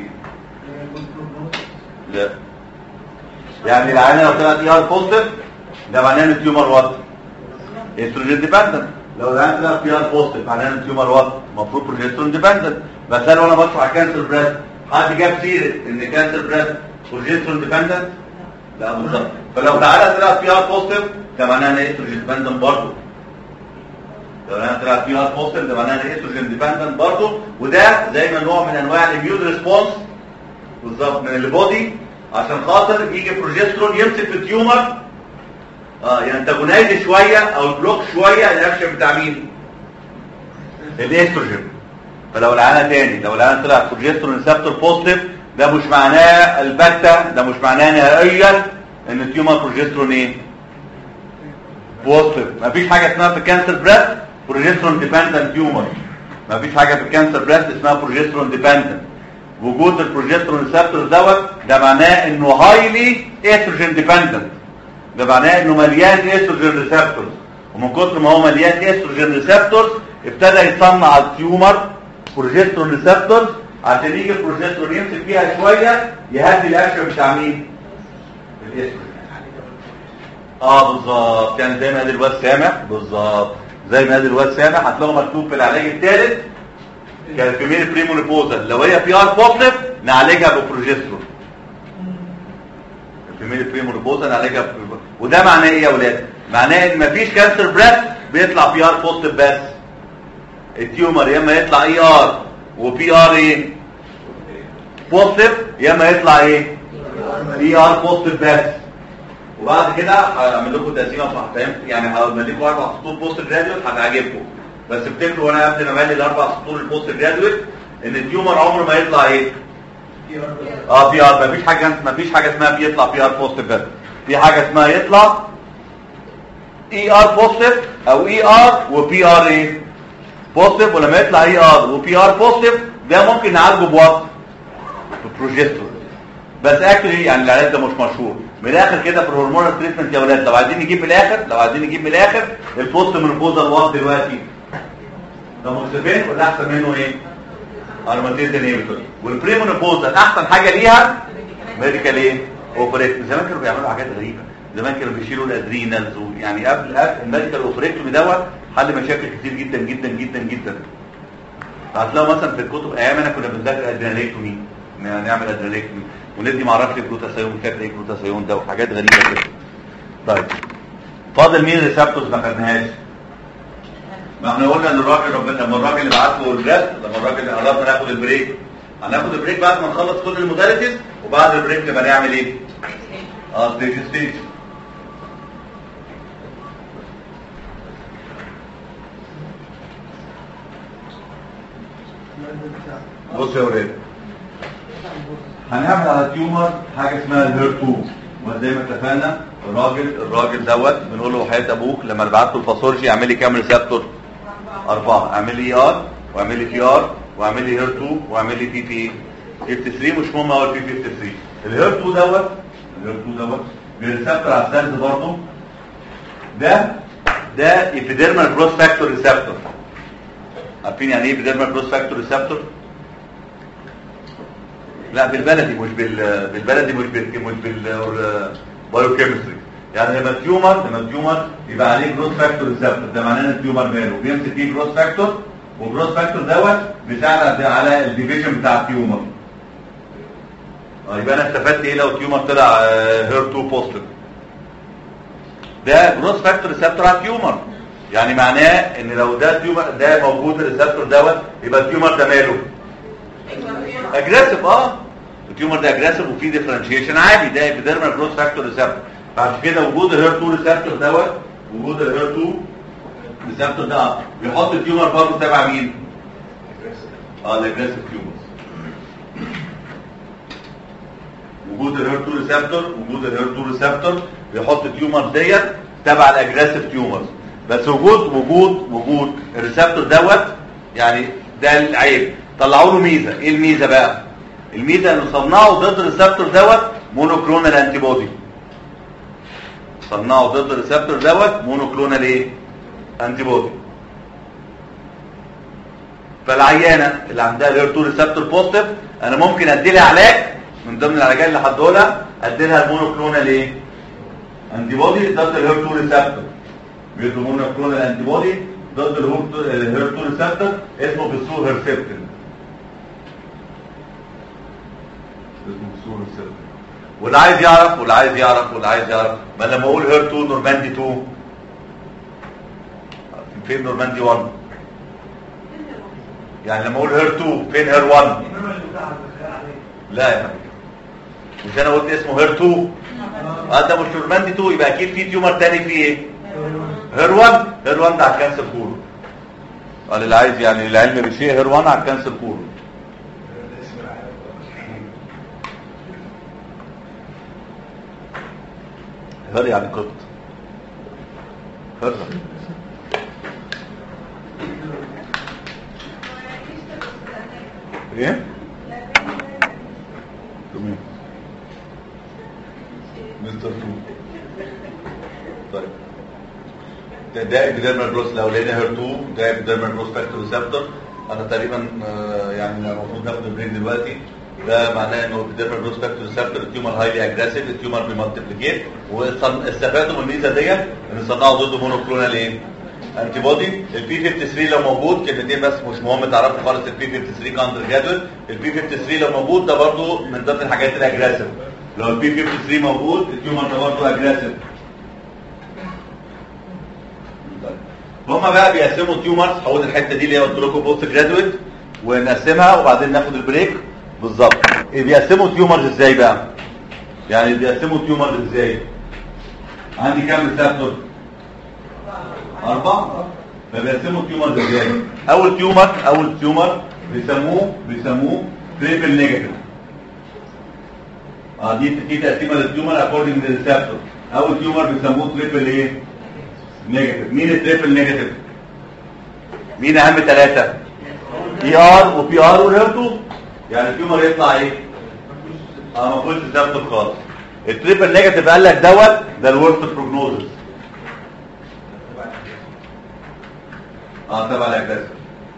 لا يعني العينه لو طلعت بي ار بوزيتيف ده معناه ان التيومر وات استروجين ديبندنت لو العينه طلعت بي ار بوزيتيف معناه ان التيومر وات المفروض بروجسترون ديبندنت بس انا وانا بشرح كانسر بريست حد جاب سيره ان كانسر بريست بروجسترون ديبندنت لا بالظبط فلو العينه طلعت بي ار بوزيتيف ده معناه ان استروجين ديبندنت برضه لو انا طلعت فيه هارت بوستر ده معناه ان الاستروجين ديبندنت برضه وده زي ما نوع من انواع الاميون ريسبونس بالظبط من البودي عشان خاطر يجي بروجسترون يمسك في التيومر اه ينتجونايز شويه او بلوك شويه الاكشن بتاع مين؟ الاستروجين فلو العينه تاني لو العينه طلعت بروجسترون ريسبتور بوزيتيف ده مش معناه البتة ده مش معناه نهائيا ان التيومر بروجسترون ايه؟ بوزيتيف مفيش حاجه اسمها في الكانسر بريست بروجسترون ديبندنت تيومر مفيش حاجه في الكانسر بريست اسمها بروجسترون ديبندنت وجود البروجسترون ريسبتور دوت ده معناه انه هايلي استروجين ديبندنت ده معناه انه مليان استروجين ريسبتورز ومن كتر ما هو مليان استروجين ريسبتورز ابتدى يصنع على التيومر بروجسترون ريسبتورز عشان يجي البروجسترون يمسك فيها شويه يهدي الاكشن بتاع مين؟ الاستروجين اه بالظبط يعني زي ما قال الواد سامح بالظبط زي ما قال الواد سامح هتلاقوا مكتوب في العلاج الثالث كالفيميل بريمونيبوزال لو هي بي ار بوزيتيف نعالجها ببروجسترون الفيميل بريمونيبوزال نعالجها ببروجسترون وده معناه ايه يا ولاد معناه ان مفيش كانسر بريست بيطلع بي ار بوزيتيف بس التيومر يا اما يطلع اي ار وبي ار ايه بوزيتيف يا اما يطلع ايه اي ار بوزيتيف بس وبعد كده هعمل لكم تقسيمه صح فهمت يعني هعمل لكم اربع سطور بوست جراديويت هتعجبكم بس افتكروا وانا قبل ما املي الاربع سطور البوست جراديويت ان التيومر عمره ما يطلع ايه اه بي ار مفيش حاجه مفيش حاجه اسمها بيطلع بي ار بوزيتيف بس في حاجه اسمها يطلع اي ار بوزيتيف او اي ار وبي ار ايه بوزيتيف ولما يطلع اي ار وبي ار بوزيتيف ده ممكن نعالجه بوات ببروجسترون بس اكشلي يعني العلاج ده مش مشهور من الاخر كده في الهرمونال تريتمنت يا ولاد لو عايزين نجيب من الاخر لو عايزين نجيب من الاخر البوست منفوزال وات دلوقتي ده مكسفين ولا احسن منه ايه ارماتيز انهبيتور والبريمونوبوزال احسن حاجه ليها ميديكال ايه اوبريت زمان كانوا بيعملوا حاجات غريبه زمان كانوا بيشيلوا الادرينالز يعني قبل قبل الميديكال اوبريتومي دوت حل مشاكل كتير جدا جدا جدا جدا هتلاقوا مثلا في الكتب ايام انا كنا بنذاكر ادريناليكتومي نعمل ادريناليكتومي وندي معرفش جلوتاثيون فاكر ايه جلوتاثيون ده وحاجات غريبه كده طيب فاضل مين الريسبتورز ما خدناهاش ما احنا قلنا ان الراجل ربنا لما الراجل اللي بعت له الرد لما الراجل قررنا ناخد البريك هناخد البريك بعد ما نخلص كل الموداليتيز وبعد البريك نبقى نعمل ايه؟ اه ستيج ستيج بص يا ولاد هنعمل على التيومر حاجه اسمها الهير 2 وزي ما اتفقنا الراجل الراجل دوت بنقول له حياه ابوك لما نبعت له الباثولوجي اعمل لي كام ريسبتور؟ اربعه اعمل لي ار واعمل لي بي ار واعمل لي هير 2 واعمل لي بي بي 53 مش مهم اقول بي 53 الهير 2 دوت الهير 2 دوت بيريسبتور على السيلز برضه ده ده ايبيديرمال جروث فاكتور ريسبتور عارفين يعني ايه ايبيديرمال جروث فاكتور ريسبتور؟ لا بالبلدي مش بال بالبلدي مش بال مش بال بايوكيمستري يعني لما التيومر لما التيومر يبقى عليه جروث فاكتور ريسبتور ده معناه ان التيومر ماله بيمسك فيه جروث فاكتور وجروث فاكتور دوت بيساعد على الديفيجن بتاع التيومر اه يبقى انا استفدت ايه لو التيومر طلع هير 2 بوزيتيف ده جروث فاكتور ريسبتور على التيومر يعني معناه ان لو ده التيومر ده موجود الريسبتور دوت يبقى التيومر ده ماله اجريسيف اه التيومر ده اجريسيف وفيه ديفرنشيشن عادي ده ايبيديرمال جروث فاكتور ريسبتور بعد كده وجود الهير 2 ريسبتور دوت وجود الهير 2 ريسبتور ده بيحط التيومر برضه تبع مين؟ اه الاجريسيف تيومرز وجود الهير 2 ريسبتور وجود الهير 2 ريسبتور بيحط التيومر ديت تبع الاجريسيف تيومرز بس وجود وجود وجود الريسبتور دوت يعني ده العيب طلعوا له ميزه ايه الميزه بقى الميزه انه صنعوا ضد الريسبتور دوت مونوكلونال انتي بودي صنعوا ضد الريسبتور دوت مونوكلونال ايه انتي بودي فالعيانه اللي عندها الهير 2 ريسبتور بوزيتيف انا ممكن ادي لها علاج من ضمن العلاجات اللي هدولها ادي لها المونوكلونال ايه انتي بودي ضد الهير 2 ريسبتور بيدوا مونوكلونال انتي بودي ضد الهير 2 ريسبتور اسمه بالسور هيرسبتين اسمه بالسور هيرسبتين واللي عايز يعرف واللي عايز يعرف واللي عايز يعرف ما لما اقول هير 2 نورماندي 2 فين نورماندي 1 يعني لما اقول هير 2 فين هير 1 لا يا حبيبي مش انا قلت اسمه هير 2 اه ده مش نورماندي 2 يبقى اكيد في تيومر تاني فيه ايه هير 1 هير 1 ده على الكانسر كله قال اللي عايز يعني العلم بالشيء هير 1 على الكانسر كله هير يعني قط هير ايه تمام مستر تو طيب ده ده ابيديرمال جروس لو لقينا هير 2 ده ابيديرمال جروس فاكتور ريسبتور انا تقريبا آه، يعني المفروض ناخد البريك دلوقتي ده معناه انه ابيديرمال جروس فاكتور ريسبتور التيومر هايلي اجريسيف التيومر بيمالتيبليكيت واستفادوا من الميزه ديت ان صنعوا ضده مونوكلونال ايه؟ انتي بودي البي 53 لو موجود كلمتين بس مش مهم تعرفوا خالص البي 53 كاندر جدول البي 53 لو موجود ده برضو من ضمن الحاجات الاجريسيف لو البي 53 موجود التيومر ده برضو اجريسيف هما بقى بيقسموا التيومرز هقول الحته دي اللي هي قلت لكم بوست جرادويت ونقسمها وبعدين ناخد البريك بالظبط إيه بيقسموا التيومرز ازاي بقى يعني بيقسموا التيومرز ازاي عندي كام ريسبتور أربعة فبيقسموا التيومرز ازاي أول تيومر أول تيومر بيسموه بيسموه تريبل نيجاتيف اه دي دي تقسيمه للتيومر اكوردنج للريسبتور اول تيومر بيسموه تريبل ايه نيجاتيف مين التريبل نيجاتيف مين اهم ثلاثه بي ار وبي ار والهيرتو يعني التيومر يطلع ايه اه ما فيهوش ريسبتور خالص التريبل نيجاتيف قال لك دوت ده الورست بروجنوزس اه تبع الاجازه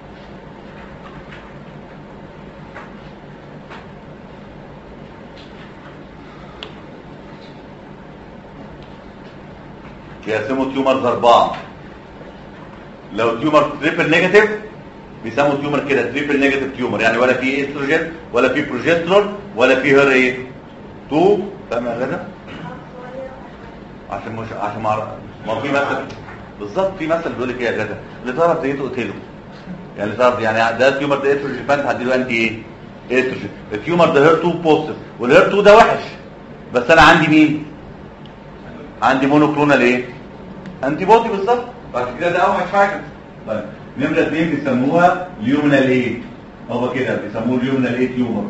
بيقسموا تيومرز اربعه لو تيومر تريبل نيجاتيف بيسموا تيومر كده تريبل نيجاتيف تيومر يعني ولا فيه استروجين ولا فيه بروجسترون ولا فيه هير ايه تو فاهم يا غدا عشان مش عشان ما أعرف- ما هو في مثلا بالظبط في مثل بيقول لك ايه يا غدا اللي تعرف زيته قتله يعني اللي تعرف يعني ده التيومر ده استروجين فانت هتديله انتي ايه استروجين التيومر ده هير 2 بوزيتيف والهير 2 ده وحش بس انا عندي مين عندي مونوكلونال ايه انتي بودي بالظبط بعد كده ده اوحش حاجه طيب نمره اثنين بيسموها ليومنال ايه هو كده بيسموه ليومنال ايه تيومرز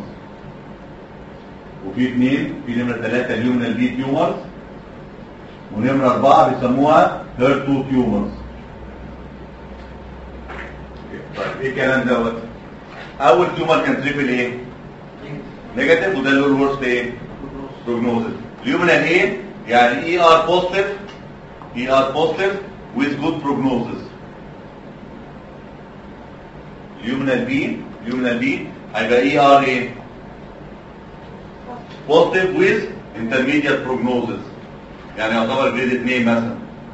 وفي اثنين في نمره ثلاثه ليومنال بي تيومرز ونمره اربعه بيسموها هير 2 تيومرز طيب ايه الكلام دوت اول تيومر كان تريبل ايه نيجاتيف وده اللي هو الورست ايه بروجنوزس اليومنال ايه يعني اي ار بوزيتيف اي ار بوزيتيف with good prognosis اليومنال بي اليومنال بي هيبقى اي ار ايه positive with intermediate prognosis يعني يعتبر جريد 2 مثلا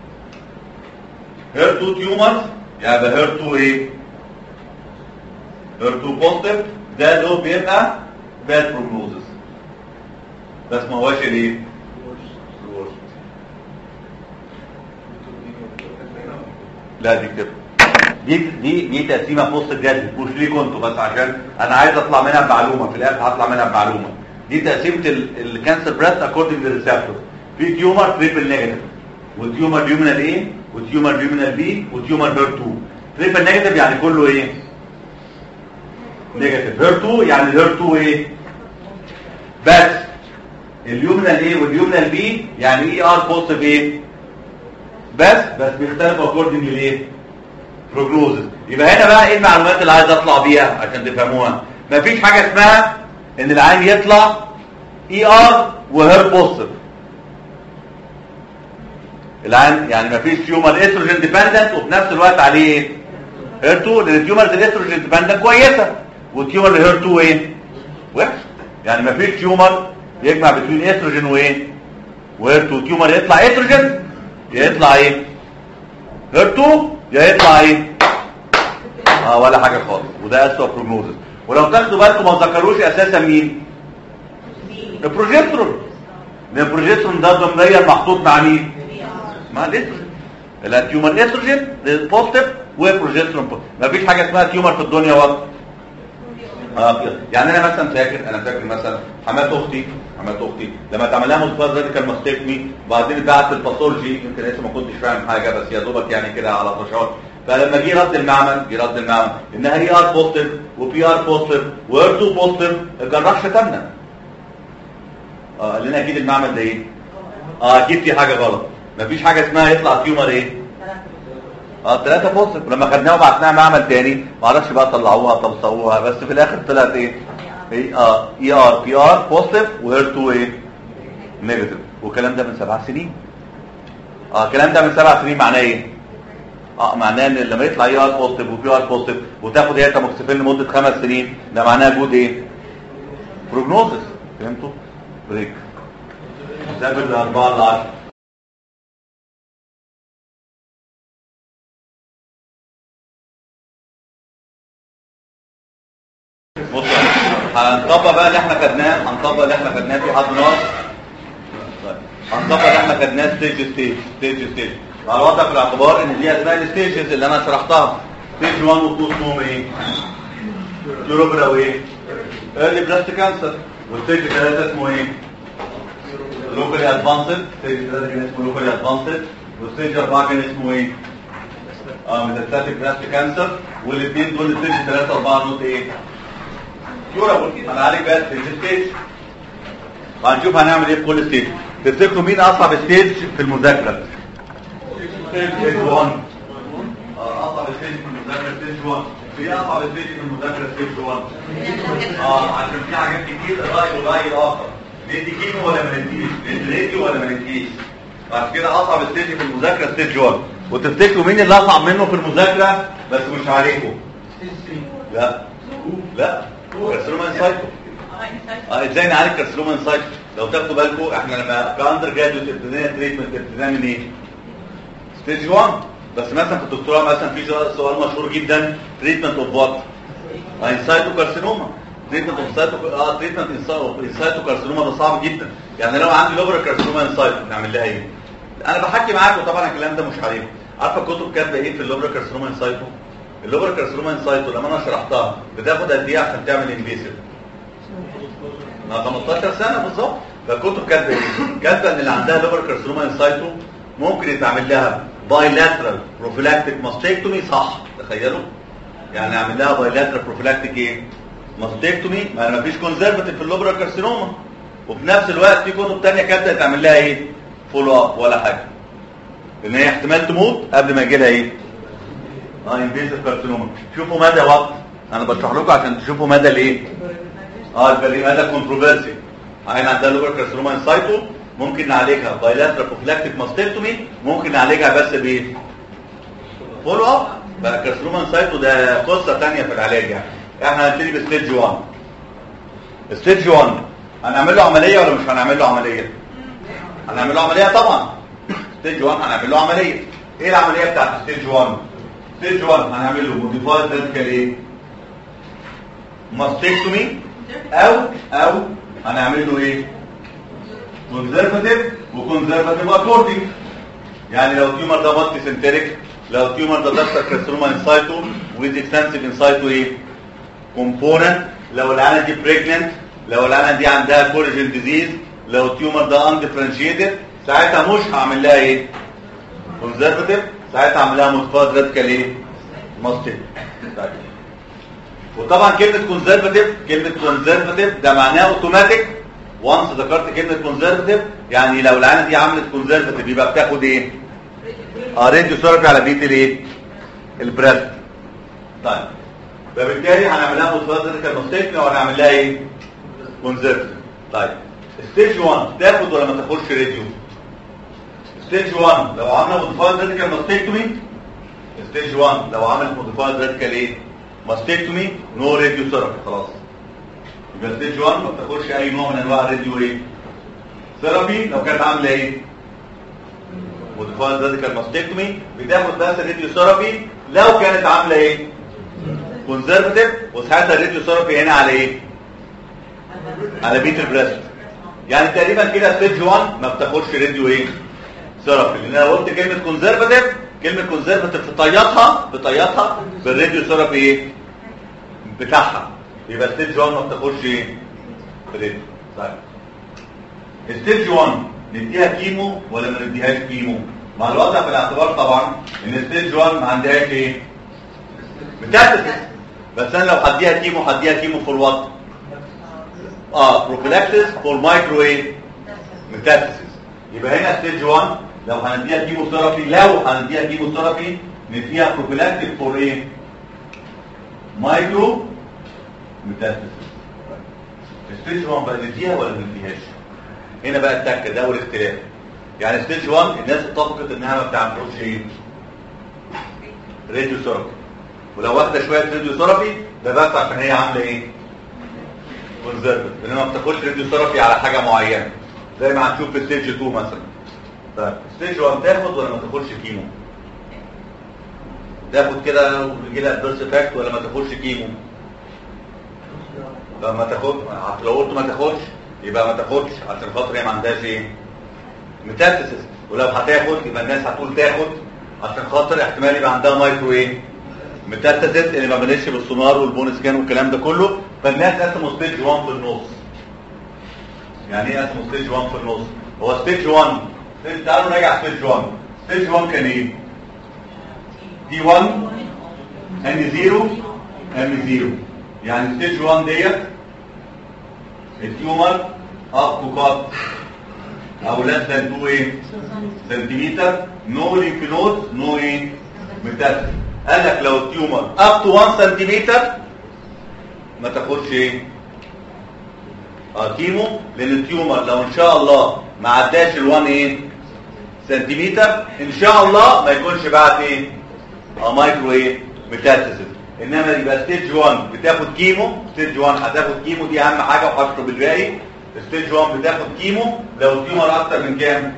هير 2 تيومرز يبقى هير 2 ايه هير 2 بوزيتيف ده اللي هو بيبقى باد بروجنوزس بس ما هوش الايه لا دي كده دي دي دي تقسيمه في وسط الجدول مش ليكوا انتوا بس عشان انا عايز اطلع منها بمعلومه في الاخر هطلع منها بمعلومه دي تقسيمه الكانسر بريست اكوردنج للريسبتور في تيومر تريبل نيجاتيف وتيومر ليومينال ايه وتيومر ليومينال بي وتيومر هير 2 تريبل نيجاتيف يعني كله ايه نيجاتيف هير 2 يعني هير 2 ايه بس اليومينال ايه واليومينال بي يعني اي ار بوزيتيف ايه بس بس بيختلفوا اكوردنج لايه بروجنوزز يبقى هنا بقى ايه المعلومات اللي عايز اطلع بيها عشان تفهموها مفيش حاجه اسمها ان العين يطلع اي ار وهير بوزيتيف العين يعني مفيش تيومر استروجين ديبندنت وفي نفس الوقت عليه ايه هير 2 لان التيومرز الاستروجين ديبندنت كويسه والتيومر اللي هير 2 ايه وحش يعني مفيش تيومر يجمع بين استروجين وايه وهير 2 تيومر يطلع استروجين يا يطلع ايه هير 2 يا يطلع ايه اه ولا حاجه خالص وده اسوء بروجنوزس ولو تاخدوا بالكم ما ذكروش اساسا مين البروجسترون لان البروجسترون ده ضمنيا محطوط مع مين مع الاستروجين التيومر استروجين بوزيتيف وبروجسترون مفيش حاجه اسمها تيومر في الدنيا وقت اه كده يعني انا مثلا فاكر انا فاكر مثلا حمات اختي حمات اختي لما اتعمل لها مستوى راديكال ماستكمي وبعدين بعت الباثولوجي يمكن لسه ما كنتش فاهم حاجه بس يا دوبك يعني كده على طشاط فلما جه رد المعمل جه رد المعمل انها هي ار بوزيتيف وبي ار بوزيتيف وار 2 بوزيتيف الجراح شتمنا اه قال لنا اكيد المعمل ده ايه اه اكيد في حاجه غلط مفيش حاجه اسمها يطلع تيومر ايه اه ثلاثة بوزيتيف ولما خدناها وبعتناها معمل تاني ما اعرفش بقى طلعوها طب سووها بس في الاخر طلعت ايه ايه اه اي ار بي ار بوزيتيف وهير 2 ايه نيجاتيف والكلام ده من سبع سنين اه الكلام ده من سبع سنين معناه ايه اه معناه ان لما يطلع اي ار بوزيتيف وبي ار بوزيتيف وتاخد هي تاموكسيفين لمده خمس سنين ده معناه وجود ايه بروجنوزس فهمتوا بريك زائد الاربعه ل 10 بص هنطبق بقى اللي احنا خدناه هنطبق اللي احنا خدناه في حد ناقص طيب. هنطبق اللي احنا خدناه ستيج ستيج ستيج ستيج مع الوضع في الاعتبار ان دي اسماء الستيجز اللي انا شرحتها ستيج 1 و 2 اسمهم ايه؟ يوروبرا وايه؟ ايرلي بريست كانسر والستيج 3 اسمه ايه؟ لوكالي ادفانسد ستيج 3 كان اسمه لوكالي ادفانسد والستيج 4 كان اسمه ايه؟ اه ميتاستاتيك بريست كانسر والاثنين دول ستيج 3 4 نوت ايه؟ يورابل هنعالج بقى ستيج ستيج وهنشوف هنعمل ايه في كل ستيج تفتكروا مين اصعب ستيج في المذاكره ستيج 1 اصعب ستيج في المذاكره ستيج 1 في اصعب ستيج في المذاكره ستيج 1 اه عشان في حاجات كتير راي وراي اخر ندي كيمو ولا ما نديش ندي ولا ما نديش عشان كده اصعب ستيج في المذاكره ستيج 1 وتفتكروا مين اللي اصعب منه في المذاكره بس مش عليكم لا لا كارسينوما انسايتو اه ازاي نعالج كارسينوما انسايتو لو تاخدوا بالكم احنا لما كاندر جراديوت ابتدينا تريتمنت ابتدينا من ايه ستيج 1 بس مثلا في الدكتوراه مثلا في سؤال مشهور جدا تريتمنت اوف وات انسايتو كارسينوما تريتمنت اوف سايتو اه تريتمنت انسايتو كارسينوما ده صعب جدا يعني لو عندي لوبر كارسينوما انسايتو نعمل لها ايه انا بحكي معاكم طبعا الكلام ده مش عليكم عارفه الكتب كاتبه ايه في اللوبرا كارسينوما انسايتو اللوبرا كارسينوما انسايتو لما انا شرحتها بتاخد قد ايه عشان تعمل انفيسيف مع 15 سنه بالظبط فالكتب كاتبه ايه كاتبه ان اللي عندها لوبرا كارسينوما انسايتو ممكن يتعمل لها بايلاترال بروفيلاكتيك ماستكتومي صح تخيلوا يعني اعمل لها بايلاترال بروفيلاكتيك ايه ماستكتومي ما انا مفيش كونزرفتيف في اللوبرا كارسينوما وفي نفس الوقت في كتب تانية كاتبه يتعمل لها ايه فولو اب ولا حاجه ان هي احتمال تموت قبل ما يجي لها ايه اه انفيزيف كارسينوما شوفوا مدى وقت انا بشرح لكم عشان تشوفوا مدى الايه اه البري مدى كونتروفيرسي عين عندها لوبر كارسينوما انسايتو ممكن نعالجها بايلاترال بروفلاكتيك ماستكتومي ممكن نعالجها بس بايه فولو اب بقى كارسينوما انسايتو ده قصه ثانيه في العلاج يعني احنا هنبتدي بستيج 1 ستيج 1 هنعمل له عمليه ولا مش هنعمل له عمليه هنعمل له عمليه طبعا ستيج 1 هنعمل له عمليه ايه العمليه بتاعت ستيج 1 ستيج 1 هنعمل له موديفايد راديكال ايه ماستكتومي او او هنعمل له ايه كونزرفاتيف وكونزرفاتيف اكوردنج يعني لو التيومر ده مالتي سنتريك لو التيومر ده دكتور كارسينوما انسايتو ويز اكستنسيف انسايتو ايه كومبوننت لو العينه دي بريجننت لو العينه دي عندها كولاجين ديزيز لو التيومر ده اندفرنشيتد ساعتها مش هعمل لها ايه كونزرفاتيف ساعتها هعمل لها موديفايد راديكال ايه ماستيك وطبعا كلمه كونزرفاتيف كلمه كونزرفاتيف ده معناه اوتوماتيك وانس ذكرت كلمه كونزرفاتيف يعني لو العينه دي عملت كونزرفاتيف يبقى بتاخد ايه اه راديو ثيرابي على بيت الايه البريست طيب فبالتالي هنعمل لها موديفايد راديكال ماستيك او هنعمل لها ايه كونزرفاتيف طيب ستيج 1 تاخد ولا ما تاخدش راديو ستيج 1 لو عملنا موديفايد راديكال ماستكتومي ستيج 1 لو عملت موديفايد راديكال ايه ماستكتومي نو راديو ثيرابي خلاص يبقى ستيج 1 ما بتاخدش اي نوع من انواع الراديو ايه ثيرابي لو كانت عامله ايه موديفايد راديكال ماستكتومي بتاخد بس الراديو ثيرابي لو كانت عامله ايه كونزرفتيف وساعتها الراديو ثيرابي هنا على ايه على بيت البريست يعني تقريبا كده ستيج 1 ما بتاخدش راديو ايه ثيرابي لان انا قلت كلمه كونزرفاتيف كلمه كونزرفاتيف تطيطها بطيطها بالراديو ثيرابي ايه بتاعها يبقى ستيج 1 ما بتاخدش ايه راديو طيب ستيج 1 نديها كيمو ولا ما نديهاش كيمو مع الوضع في الاعتبار طبعا ان ستيج 1 ما عندهاش ايه ميتاستاسيس بس انا لو هديها كيمو هديها كيمو في الوضع اه بروفيلاكسيس فور مايكرو ايه ميتاستاسيس يبقى هنا ستيج 1 لو هنديها كيموثيرابي لو هنديها كيموثيرابي نديها بروفيلاكتيك فور ايه مايكرو ميتاستاسيس ستيج 1 بقى نديها ولا ما نديهاش هنا بقى التكه ده والاختلاف يعني ستيج 1 الناس اتفقت انها ما بتعملوش ايه راديو ثيرابي ولو واخده شويه راديو ثيرابي ده بس عشان هي عامله ايه كونزرفت انما ما بتاخدش راديو ثيرابي على حاجه معينه زي ما هنشوف في ستيج 2 مثلا طيب ستيج 1 تاخد ولا ما تاخدش كيمو تاخد كده ويجي لها بيرس افكت ولا ما تاخدش كيمو لو ما تاخد لو قلت ما تاخدش يبقى ما تاخدش عشان خاطر هي ما عندهاش ايه ميتاستاسيس ولو هتاخد يبقى الناس هتقول تاخد عشان خاطر احتمال يبقى عندها مايكرو ايه ميتاستاسيس اللي ما بنتش بالسونار والبون سكان والكلام ده كله فالناس قسموا ستيج 1 في النص يعني ايه قسموا ستيج 1 في النص هو ستيج 1 ستيج تعالوا نراجع ستيج 1 ستيج 1 كان ايه دي 1 ان 0 ام 0 يعني ستيج 1 ديت التيومر اب كات او less than 2 ايه سنتيمتر نو ليمف نود نو ايه ميتاستاسيس قال لك لو التيومر اب تو 1 سنتيمتر ما تاخدش ايه اه كيمو لان التيومر لو ان شاء الله ما عداش ال 1 ايه سنتيمتر ان شاء الله ما يكونش بعد ايه اه مايكرو ايه ميتاستاسيس انما يبقى ستيج 1 بتاخد كيمو ستيج 1 هتاخد كيمو دي اهم حاجه وهشرب الباقي ستيج 1 بتاخد كيمو لو التيومر اكتر من كام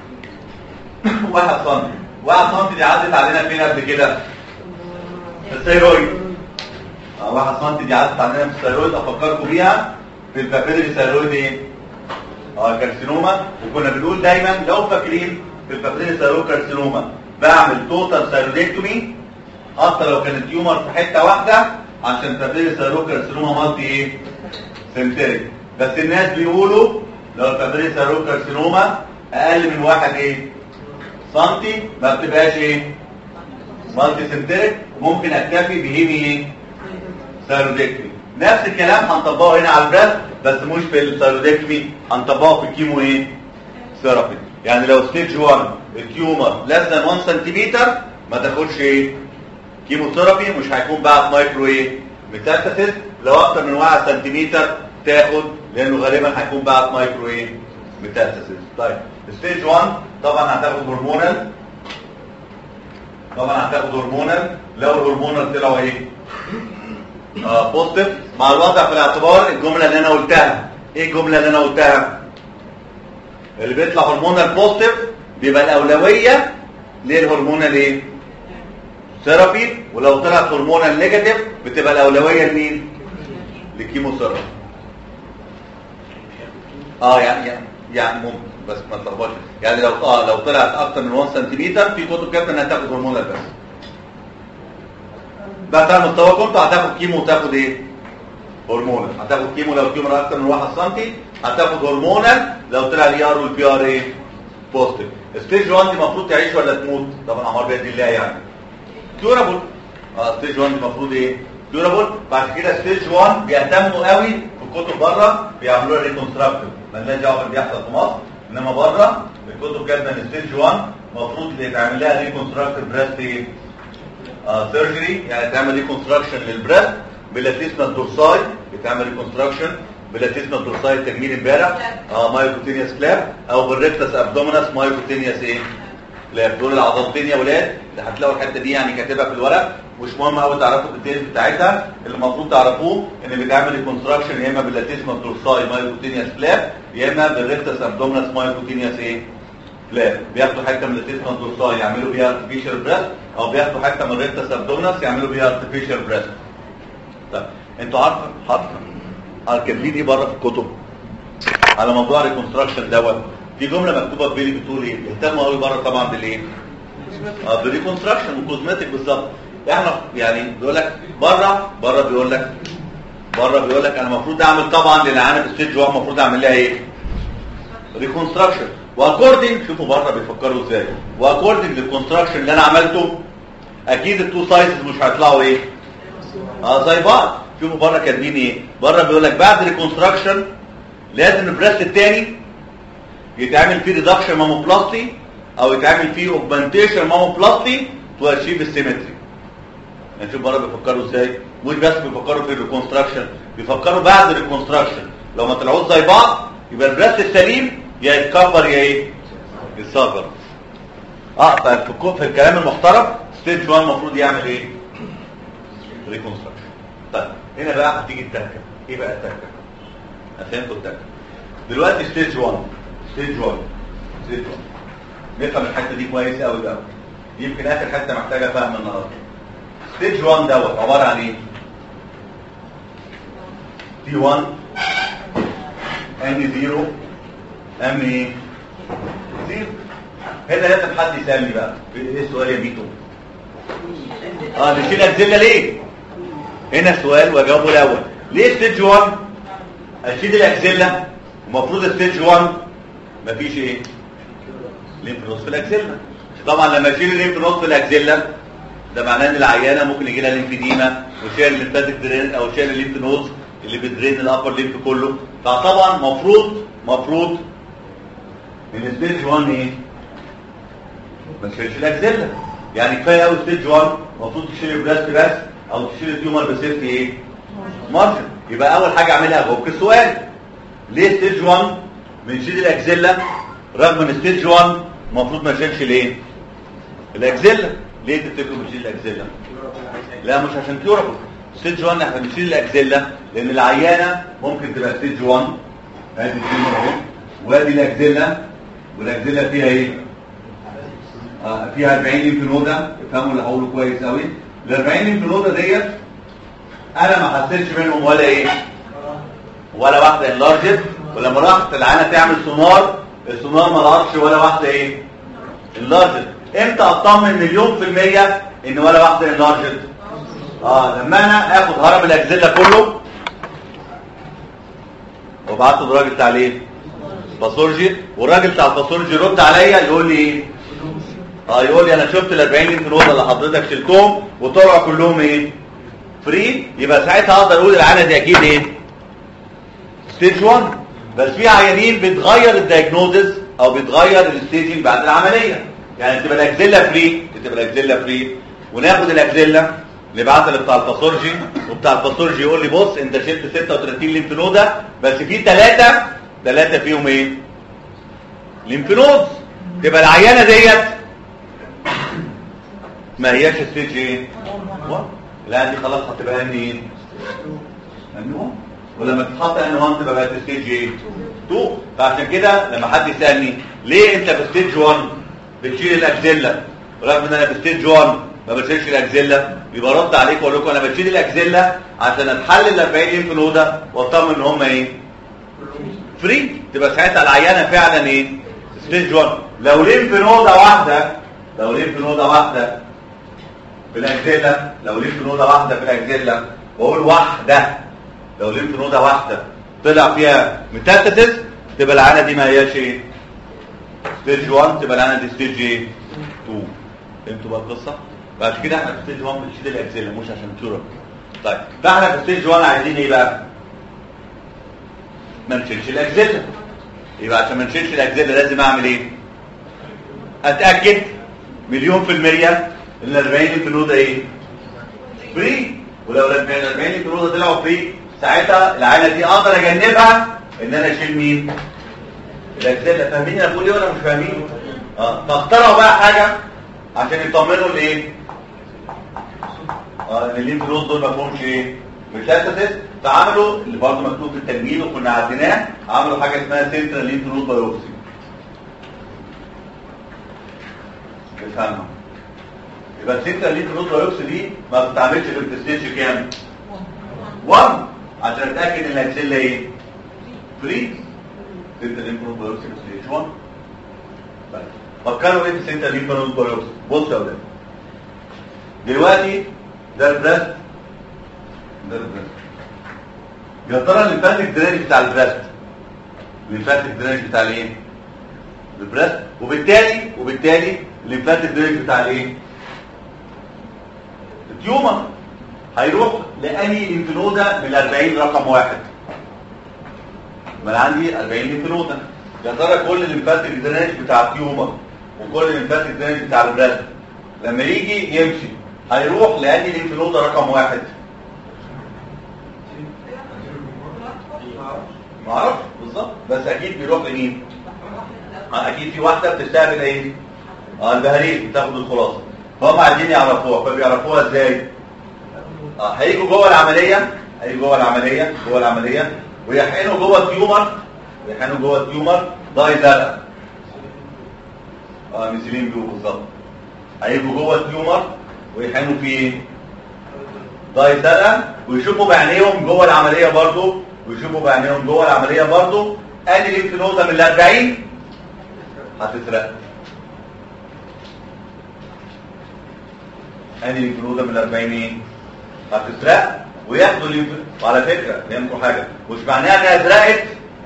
1 سم 1 سم دي عدت علينا فين قبل كده الثيرويد اه 1 سم دي عدت علينا في الثيرويد افكركم بيها في البابيلري ثيرويد ايه اه كارسينوما وكنا بنقول دايما لو فاكرين في البابيلري ثيرويد كارسينوما بعمل توتال سيرودكتومي حتى لو كان التيومر في حته واحده عشان تبديل سيروكارسينوما مالتي ايه سنتريك بس الناس بيقولوا لو تبديل سيروكارسينوما اقل من واحد ايه سنتي ما بتبقاش ايه مالتي سنتريك ممكن اكتفي بهيمي ايه سيرودكتومي نفس الكلام هنطبقه هنا على البريست بس مش في السيرودكتومي هنطبقه في الكيمو ايه ثيرابي يعني لو ستيج 1 التيومر less than 1 سنتيمتر ما تاخدش ايه كيموثيرابي مش هيكون بعد مايكرو ايه ميتاستاسيس لو اكتر من 1 سنتيمتر تاخد لانه غالبا هيكون بعد مايكرو ايه ميتاستاسيس طيب ستيج 1 طبعا هتاخد هرمونال طبعا هتاخد هرمونال لو الهرمونال طلعوا ايه اه بوزيتيف مع الوضع في الاعتبار الجمله اللي انا قلتها ايه الجمله اللي انا قلتها اللي بيطلع هرمونال بوزيتيف بيبقى الاولويه للهرمونال ايه ثيرابي ولو طلعت هرمونال نيجاتيف بتبقى الاولويه لمين للكيموثيرابي اه يعني يعني يعني ممكن بس ما تلخبطش يعني لو اه لو طلعت اكتر من 1 سنتيمتر في كتب كاتبه انها تاخد هرمونال بس بقى على مستوى كنت هتاخد كيمو وتاخد ايه هرمونال هتاخد كيمو لو التيومر اكتر من 1 سم هتاخد هرمونال لو طلع الي ار والبي ار ايه بوزيتيف ستيج 1 دي المفروض تعيش ولا تموت طبعا امر بيد الله يعني كيورابل اه ستيج 1 دي المفروض ايه كيورابل بعد كده ستيج 1 بيهتموا قوي في الكتب بره بيعملوا لها ريكونستراكتيف مالناش دعوه باللي بيحصل في مصر انما بره الكتب كاتبه ان ستيج 1 المفروض يتعمل لها ريكونستراكتيف بريست ايه آه سيرجري يعني تعمل ريكونستراكشن للبريست بلاتيسمال دورساي بتعمل ريكونستراكشن بلاتيسمال دورساي التجميل امبارح اه مايوكوتينيوس كلاب او بالريكتس ابدومينس مايوكوتينيوس ايه كلاب دول العضلتين يا ولاد اللي هتلاقوا الحته دي يعني كاتبها في الورق مش مهم قوي تعرفوا الديتيلز بتاعتها اللي المفروض تعرفوه ان بيتعمل ريكونستراكشن يا اما باللاتيسمال دورساي مايوكوتينيوس كلاب يا اما بالريكتس ابدومينس مايوكوتينيوس ايه كلاب بياخدوا حته من اللاتيسمال دورساي يعملوا بيها ارتفيشال بريست او بياخدوا حته من الريكتس ابدومينس يعملوا بيها ارتفيشال بريست طيب انتوا عارفه حاضر كاتبين ايه بره في الكتب على موضوع الريكونستراكشن دوت في جمله مكتوبه في بيلي بتقول ايه اهتموا قوي بره طبعا بالايه اه بالريكونستراكشن والكوزمتيك بالظبط احنا يعني بيقول لك بره بره بيقول لك بره بيقول لك انا المفروض اعمل طبعا للعانه في ستيج 1 المفروض اعمل لها ايه ريكونستراكشن واكوردنج شوفوا بره بيفكروا ازاي واكوردنج للكونستراكشن اللي انا عملته اكيد التو سايزز مش هيطلعوا ايه اه زي بعض شوفوا بره كاتبين ايه بره بيقول لك بعد ريكونستراكشن لازم البريست الثاني يتعمل فيه ريدكشن ماموبلاستي او يتعمل فيه اوجمانتيشن ماموبلاستي تو اتشيف السيمتري نشوف بره بيفكروا ازاي مش بس بيفكروا في الريكونستراكشن بيفكروا بعد الريكونستراكشن لو ما طلعوش زي بعض يبقى البريست السليم يا يتكبر يا ايه يتصغر اه طيب في الكو- في الكلام المحترم ستيج 1 المفروض يعمل ايه ريكونستراكشن طيب هنا بقى هتيجي التكه ايه بقى التكه فهمتوا التكه دلوقتي ستيج 1 ستيج 1 ستيج 1 نفهم الحته دي كويس قوي بقى يمكن اخر حته محتاجه فهم النهارده ستيج 1 دوت عباره عن ايه تي 1 ان 0 ام ايه زيرو هنا لازم حد يسالني بقى ايه السؤال يا بيتو اه نشيل اكزيلا ليه هنا سؤال واجاوبه الاول ليه ستيج 1 اشيل الاكزيلا المفروض ستيج 1 مفيش ايه ليمف نود في الاكزيلا طبعا لما اشيل الليمف نود في الاكزيلا ده معناه ان العيانه ممكن يجي لها ليمفيديما وشال الليمفاتيك درين او شال الليمف نودز اللي بتدرين الابر ليمف كله فطبعا مفروض مفروض ان ستيج 1 ايه ما تشيلش الاكزيلا يعني كفايه قوي ستيج 1 المفروض تشيل البلاست بس او تشيل التيومر بسيفتي ايه مارجن يبقى اول حاجه اعملها جوك السؤال ليه ستيج 1 بنشيل الاكزيلا رغم ان ستيج 1 المفروض ما نشيلش الايه الاكزيلا ليه تفتكروا بنشيل الاكزيلا لا مش عشان كيورابل ستيج 1 احنا بنشيل الاكزيلا لان العيانه ممكن تبقى ستيج 1 ادي التيومر اهو وادي الاكزيلا والاكزيلا فيها ايه آه، فيها 40 ليمف نوده افهموا اللي هقوله كويس قوي ال 40 ليمف نوده ديت انا ما حسيتش منهم ولا ايه ولا واحده انلارجت ولما راحت العينه تعمل سونار السونار ما لقطش ولا واحده ايه انلارجت امتى اطمن مليون في المية ان ولا واحدة انلارجت اه لما انا اخد هرم الاجزلة كله وابعته للراجل بتاع الايه باثولوجي والراجل بتاع الباثولوجي يرد عليا يقول لي ايه اه يقول لي انا شفت ال 40 لينف نود اللي حضرتك شلتهم وطلعوا كلهم ايه فري يبقى ساعتها اقدر اقول العينه دي اكيد ايه ستيج 1 بس في عيانين بتغير الدايجنوزز او بتغير الستيجنج بعد العمليه يعني تبقى الاكزيلا فري تبقى الاكزيلا فري وناخد الاكزيلا نبعتها لبتاع الباثولوجي وبتاع الباثولوجي يقول لي بص انت شلت 36 ليمف نوده بس في ثلاثه ثلاثه فيهم ايه ليمف نودز تبقى العيانه ديت ما هياش ستيج ايه واحد. لا دي خلاص هتبقى ان ايه ان 1 ولما تتحط ان 1 تبقى بقت ستيج ايه 2 فعشان كده لما حد يسالني ليه انت في ستيج 1 بتشيل الاكزيلا رغم ان انا في ستيج 1 ما بشيلش الاكزيلا يبقى رد عليك واقول لكم انا بشيل الاكزيلا عشان اتحلل ال 40 ليمف نوده واطمن ان هم ايه فري تبقى ساعتها العيانه فعلا ايه ستيج 1 لو ليمف نوده واحده لو ليمف نوده واحده في الاكزيلا لو ليمف نوده واحده في الاكزيلا بقول واحده لو ليمف نوده واحده طلع فيها ميتاستاسيس تبقى العينه دي ما هياش ايه ستيج 1 تبقى العينه دي ستيج ايه 2 فهمتوا بقى القصه بعد كده احنا في ستيج 1 بنشيل الاكزيلا مش عشان تورا طيب فاحنا في ستيج 1 عايزين ايه بقى ما نشيلش الاكزيلا يبقى عشان ما نشيلش الاكزيلا لازم اعمل ايه اتاكد مليون في المية ان ال 40 في النودة ايه فري ولو ال 40 في النودة طلعوا فري ساعتها العائلة دي اقدر اجنبها ان انا اشيل مين الاجزاء فاهمين انا بقول ايه ولا مش فاهمين اه فاخترعوا بقى حاجة عشان يطمنوا لايه اه ان الليمف نود دول ما فيهمش ايه مش اساسس فعملوا اللي برضه مكتوب في التلميذ وكنا عديناه عملوا حاجه اسمها سنترال ليمف نود بايوبسي بتفهمها يبقى السنترال ليمف نود بايوبسي دي ما بتتعملش غير في ستيج كام 1 عشان اتاكد ان الاكسيلا ايه فري سنترال ليمف نود بايوبسي في ستيج 1 طيب فكروا ايه في سنترال ليمف نود بايوبسي بصوا يا اولاد دلوقتي ده البريست ده البريست يا ترى الليمفاتيك درينج بتاع البريست الليمفاتيك درينج بتاع الايه البريست وبالتالي وبالتالي الليمفاتيك درينج بتاع الايه التيومر هيروح لاني ليمفنوده من ال 40 رقم واحد ما انا عندي 40 ليمفنوده يا ترى كل الليمفاتيك درينج بتاع التيومر وكل الليمفاتيك درينج بتاع البريست لما يجي يمشي هيروح لاني ليمفنوده رقم واحد ما اعرفش بالظبط بس اكيد بيروح لمين آه، اكيد في واحده بتستقبل ايه اه البهاريز بتاخد الخلاصه فهم عايزين يعرفوها فبيعرفوها ازاي اه هيجوا جوه العمليه هيجوا جوه العمليه جوه العمليه ويحقنوا جوه التيومر يحقنوا جوه التيومر ضاي زرقاء اه ميثيلين بلو بالظبط هيجوا جوه التيومر ويحقنوا فيه ايه ضاي زرقاء ويشوفوا بعينيهم جوه العمليه برضو ويشوفوا بعينيهم جوه العمليه برضو ادي ليمف نوده من ال 40 هتترقى ادي ليمف نوده من ال 40 ايه هتترقى وياخدوا ليمف وعلى فكره فهمتوا حاجه مش معناها انها اترقت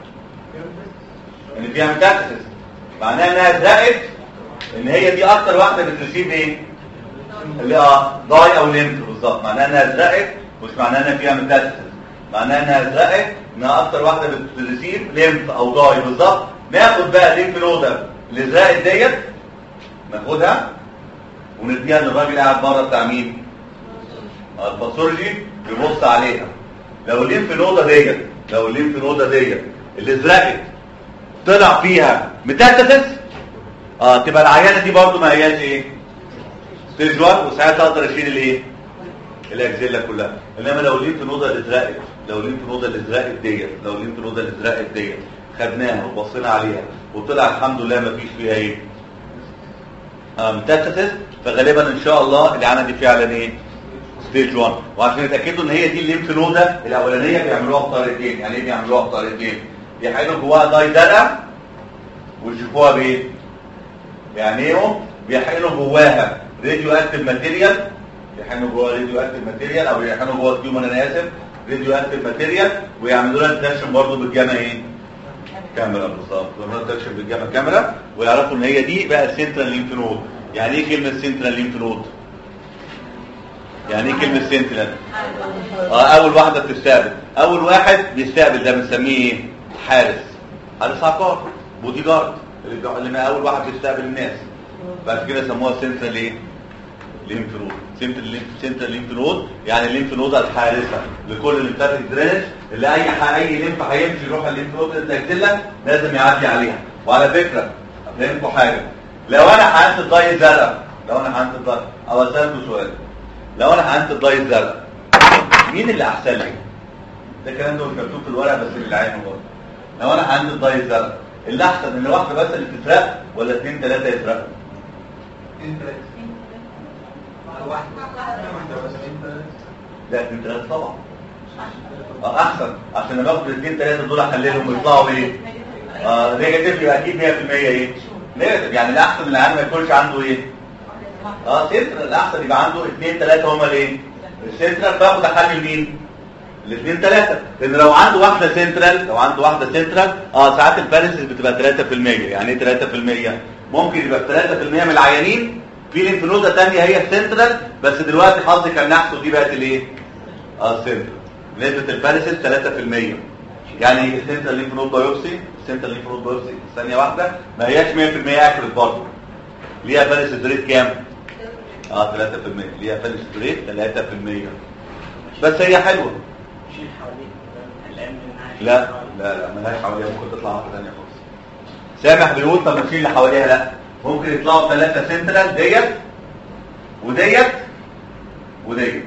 ان فيها ميتاستاسيس معناها انها اترقت ان هي دي اكتر واحده بتريسيف ايه اللي اه ضاي او ليمف بالظبط معناها انها اترقت مش معناها انها فيها ميتاستاسيس معناها انها اترقت انها اكتر واحده بتريسيف ليمف او ضاي بالظبط ناخد بقى ليمف نوده اللي اترقت ديت ناخدها ونديها للراجل قاعد بره بتاع مين الباثولوجي يبص عليها لو الليمف نوده ديت لو الليمف نوده ديت اللي ازرقت طلع فيها ميتاستاسيس اه تبقى العيانه دي برضو ما هياش ايه ستيج 1 وساعتها اقدر اشيل الايه الاكزيلا كلها انما لو الليمف نوده اللي ازرقت لو الليمف نوده اللي ازرقت ديت لو الليمف نوده اللي ازرقت ديت خدناها وبصينا عليها وطلع الحمد لله ما فيش فيها ايه اه ميتاستاسيس فغالبا ان شاء الله العيانه دي فعلا ايه ستيج 1 وعشان يتاكدوا ان هي دي الليمف نوده الاولانيه بيعملوها بطريقتين يعني ايه بيعملوها بطريقتين يحقنوا جواها داي زرقاء ويشوفوها بايه يعني ايه بيحقنوا جواها راديو اكتيف ماتيريال بيحقنوا جواها راديو اكتيف ماتيريال او بيحقنوا جوه التيومر انا اسف راديو اكتيف ماتيريال ويعملوا لها ديتكشن برضه بالجاما ايه كاميرا بالظبط يعملوا لها ديتكشن بالجاما كاميرا ويعرفوا ان هي دي بقى السنترال ليمف نود يعني ايه كلمه سنترال ليمف نود يعني ايه كلمه سنترال اه اول واحده بتستقبل اول واحد بيستقبل ده بنسميه ايه حارس حارس عقار بودي جارد اللي بيقع- اللي اول واحد بيستقبل الناس بعد كده سموها سنترال ايه ليمف نود سنترال ليمف سنترال ليمف نود يعني الليمف نود الحارسه لكل الليمفاتيك درينج اللي اي ح- اي ليمف هيمشي يروح الليمف نود الداكتيلا لازم يعدي عليها وعلى فكره افهمكم حاجه لو انا حقنت الضي الزرقاء لو انا حقنت الضي او اسالكم سؤال لو انا حقنت الضي الزرقاء مين اللي احسن لي ده الكلام ده مش مكتوب في الورقه بس اللي عينه برضه لو انا عندي الضي الزرقاء اللي احسن ان واحده بس اللي تسرق ولا اثنين ثلاثه يسرقوا لا اثنين ثلاثه طبعا اه احسن عشان لما اخد الاثنين ثلاثه دول اخليهم يطلعوا ايه اه نيجاتيف يبقى اكيد 100% ايه نيجاتيف يعني الاحسن اللي عنده ما يكونش عنده ايه اه سنترال الاحسن يبقى عنده اثنين ثلاثه هما الايه السنترال باخد احلل مين الاثنين ثلاثة لان لو عنده واحدة سنترال لو عنده واحدة سنترال اه ساعات البارسيس بتبقى 3% يعني ايه 3% ممكن يبقى 3% من العيانين في لينفنوزا ثانيه هي السنترال بس دلوقتي حظي كان نحسه دي بقت الايه اه سنترال نسبة البارسيس 3% يعني السنترال لينفنود بايوبسي السنترال لينفنود بايوبسي ثانية واحدة ما هياش 100% اكيوريت برضه ليها بارسيس ريت كام؟ اه 3% ليها بارسيس ريت 3% بس هي حلوه شيل حواليك الان من عارف لا لا لا ملهاش حواليها ممكن تطلع واحده ثانيه خالص سامح بيقول طب نشيل اللي حواليها لا ممكن يطلعوا ثلاثه سنترال ديت وديت وديت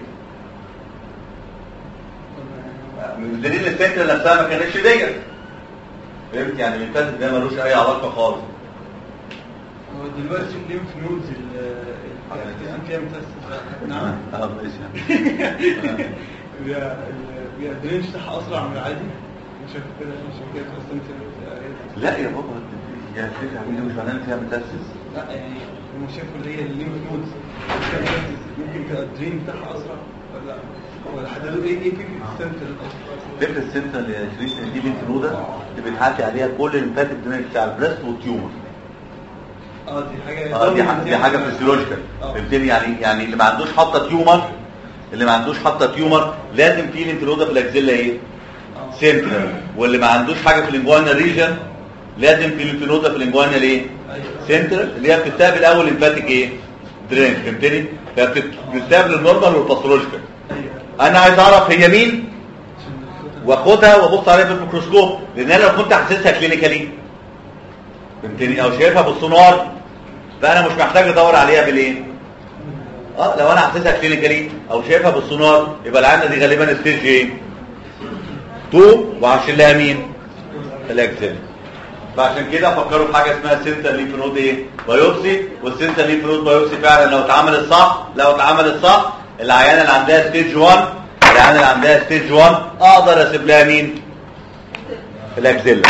من دليل السنترال نفسها ما كانتش ديت فهمت يعني من فاتت ده ملوش اي علاقه خالص هو دلوقتي الليمف نودز الحاجات اللي فيها متأسس نعم اه ماشي الدرينج بتاعها اسرع من العادي مش عارف كده عشان كده قسمت لا يا بابا يا فكره عامل مش معناه ان فيها متاسس لا يعني هم شافوا اللي هي الليمف نودز فيها متأسس ممكن تبقى الدرين بتاعها اسرع ولا ولا حددوا ايه ايه فكره السنتر فكره السنترال يا شريف ان دي لينفنوده اللي بنحكي عليها كل الليمفاتيك درينج بتاع البريست والتيومر اه دي حاجه اه دي حاجه دي حاجه فيسيولوجيكال آه. فهمتني يعني يعني اللي ما عندوش حاطه تيومر اللي ما عندوش حاطه تيومر لازم في لينفنوده في الاكزيلا ايه آه. سنترال واللي ما عندوش حاجه في الانجوانا ريجن لازم في لينفنوده في الانجوانا ايه ايوه سنترال اللي هي بتستقبل اول ليمفاتيك ايه درين فهمتني فبتستقبل النورمال والباثولوجيكال ايوه انا عايز اعرف هي مين عشان الخطر. واخدها وابص عليها بالميكروسكوب لان انا لو كنت حاسسها كلينيكالي فهمتني او شايفها بالسونار فانا مش محتاج ادور عليها بالايه اه لو انا حاسسها كلينيكالي او شايفها بالسونار يبقى العينه دي غالبا ستيج ايه 2 وهشيل لها مين الاكزيل فعشان كده فكروا في حاجه اسمها سنتر ليف نود ايه بايوبسي والسنتر ليف نود بايوبسي فعلا لو اتعملت صح لو اتعملت صح العيانه اللي عندها ستيج 1 العيانه اللي عندها ستيج 1 اقدر اسيب لها مين الاكزيلا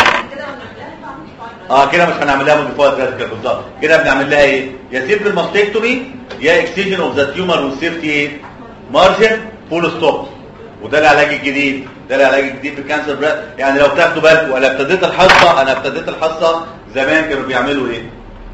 اه كده مش هنعمل لها موديفايد راديكال بالظبط كده بنعمل لها ايه يا سيمبل ماستكتومي يا اكسجن اوف ذا تيومر والسيفتي ايه مارجن فول ستوب وده العلاج الجديد ده العلاج الجديد في الكانسر بريست يعني لو تاخدوا بالكم انا ابتديت الحصه انا ابتديت الحصه زمان كانوا بيعملوا ايه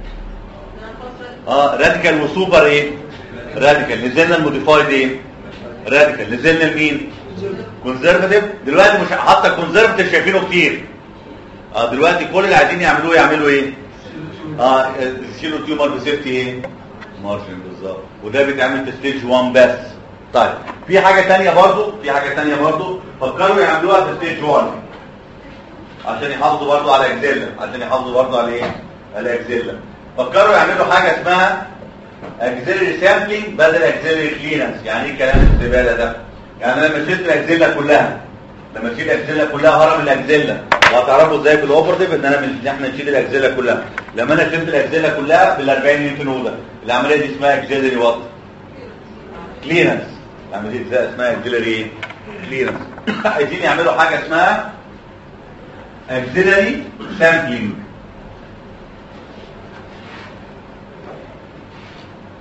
اه راديكال وسوبر ايه راديكال نزلنا الموديفايد ايه راديكال نزلنا لمين كونزرفاتيف دلوقتي مش حتى الكونزرفاتيف شايفينه كتير اه دلوقتي كل اللي عايزين يعملوه يعملوا ايه اه يشيلوا التيومر بسيفتي ايه مارجن بالظبط وده بيتعمل في ستيج 1 بس طيب في حاجه تانية برضو في حاجه تانية برضو فكروا يعملوها في ستيج 1 عشان يحافظوا برضو على اكزيلا عشان يحافظوا برضو على ايه على اكزيلا فكروا يعملوا حاجه اسمها اكزيلري سامبلينج بدل اكزيلري كليننس يعني ايه كلام الزباله ده يعني أنا لما شلت الاكزيلا كلها لما اشيل الاكزيلا كلها هرم الاكزيلا وهتعرفوا ازاي في الاوبرتيف ان انا من ان احنا نشيل الاكزيلا كلها لما انا شلت الاكزيلا كلها بال 40 نيوتن اودا العمليه دي اسمها اكزيلري وات كليننس العمليه دي اسمها اكزيلري كليننس عايزين يعملوا حاجه اسمها اكزيلري سامبلينج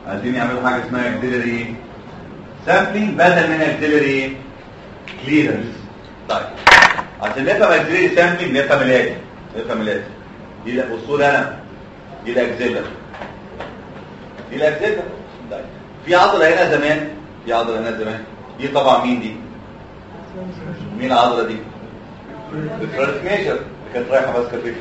عايزين يعملوا حاجه اسمها اكسلري سامبلينج بدل من اكسلري كليرنس طيب عشان نفهم اكسلري سامبلينج نفهم الاتي نفهم الاتي دي لا بصوا لي انا دي الاكسلر دي الاكسلر طيب في عضله هنا زمان في عضله هنا زمان دي طبعا مين دي مين العضله دي الفيرست ميجر اللي كانت رايحه ماسكه فين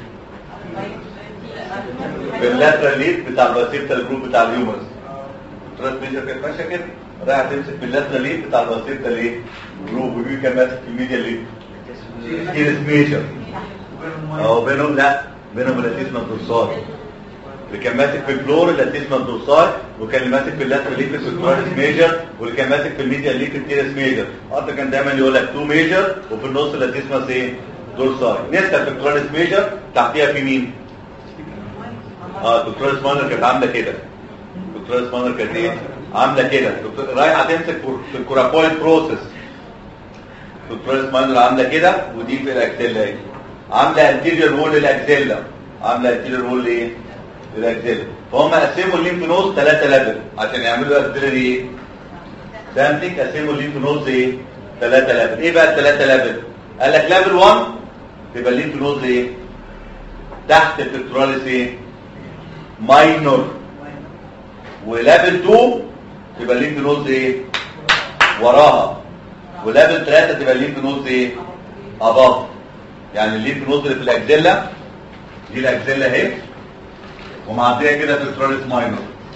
باللاترال ليد بتاع الباسيبتال جروب بتاع الهيومرز الفيرست ميجر كانت ماشيه كده رايحه تمسك باللاترال ليد بتاع الباسيبتال ايه جروب ومين كان ماسك في الميديا ليد الكيرس ميجر اهو بينهم لا بينهم اللاتيسما الدورسال اللي كان ماسك في الفلور اللاتيسما الدورسال وكان اللي ماسك في اللاترال ليد في الكورس ميجر واللي كان ماسك في الميديا ليد في الكيرس ميجر انت كان دايما يقول لك تو ميجر وفي النص اللاتيسما ايه دورسال نسخه في الكورس ميجر تحتيها في مين اه دكتور مانر كانت عامله كده دكتور مانر كانت ايه عامله كده دكتور رايحه تمسك في الكوراكويد بروسيس دكتور مانر عامله كده ودي في الاكسيلا اهي عامله انتيريور وول للاكسيلا عامله انتيريور وول ايه للاكسيلا فهم قسموا الليمف نود ثلاثه ليفل عشان يعملوا اكسيلا ايه سامبلينج قسموا الليمف نود ايه ثلاثه ليفل ايه بقى الثلاثه ليفل قال لك ليفل 1 تبقى الليمف نود ايه تحت البكتوراليس ايه ماينور وليفل 2 تبقى الليمف نودز ايه وراها وليفل 3 تبقى الليمف نودز ايه اباف يعني الليمف نودز اللي في الاكزيلا دي الاكزيلا اهي ومعديه كده في التراليس ماينور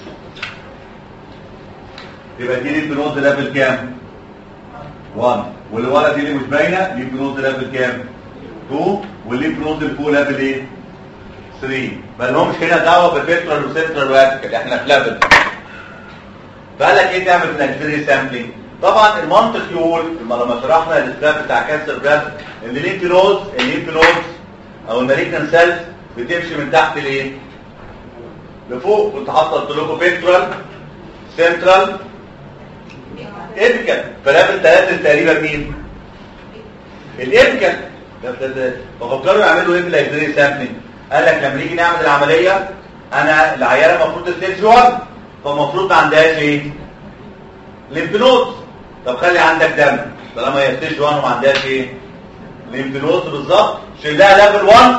يبقى دي ليمف نودز ليفل كام 1 واللي ورا دي اللي مش باينه ليمف نودز ليفل كام 2 والليمف نودز اللي فوق ليفل ايه 3 ما لهمش هنا دعوه بالفيترال وسنترال واتيكال احنا في ليفل فقال لك ايه تعمل في الاكسيري سامبلينج طبعا المنطق يقول لما لما شرحنا الاسباب بتاع كانسر بريست ان الليمف نودز الليمف نودز او المالجنان سيلز بتمشي من تحت لايه لفوق كنت حاطط لكم فيترال سنترال ايبيكال فليفل 3 تقريبا مين الايبيكال ففكروا يعملوا ايه في الاكسيري سامبلينج قال لك لما نيجي نعمل العمليه انا العيانه المفروض ستيج 1 فالمفروض ما عندهاش ايه ليمف نود طب خلي عندك دم طالما هي ستيج 1 وما عندهاش ايه ليمف نود بالظبط شيل لها ليفل 1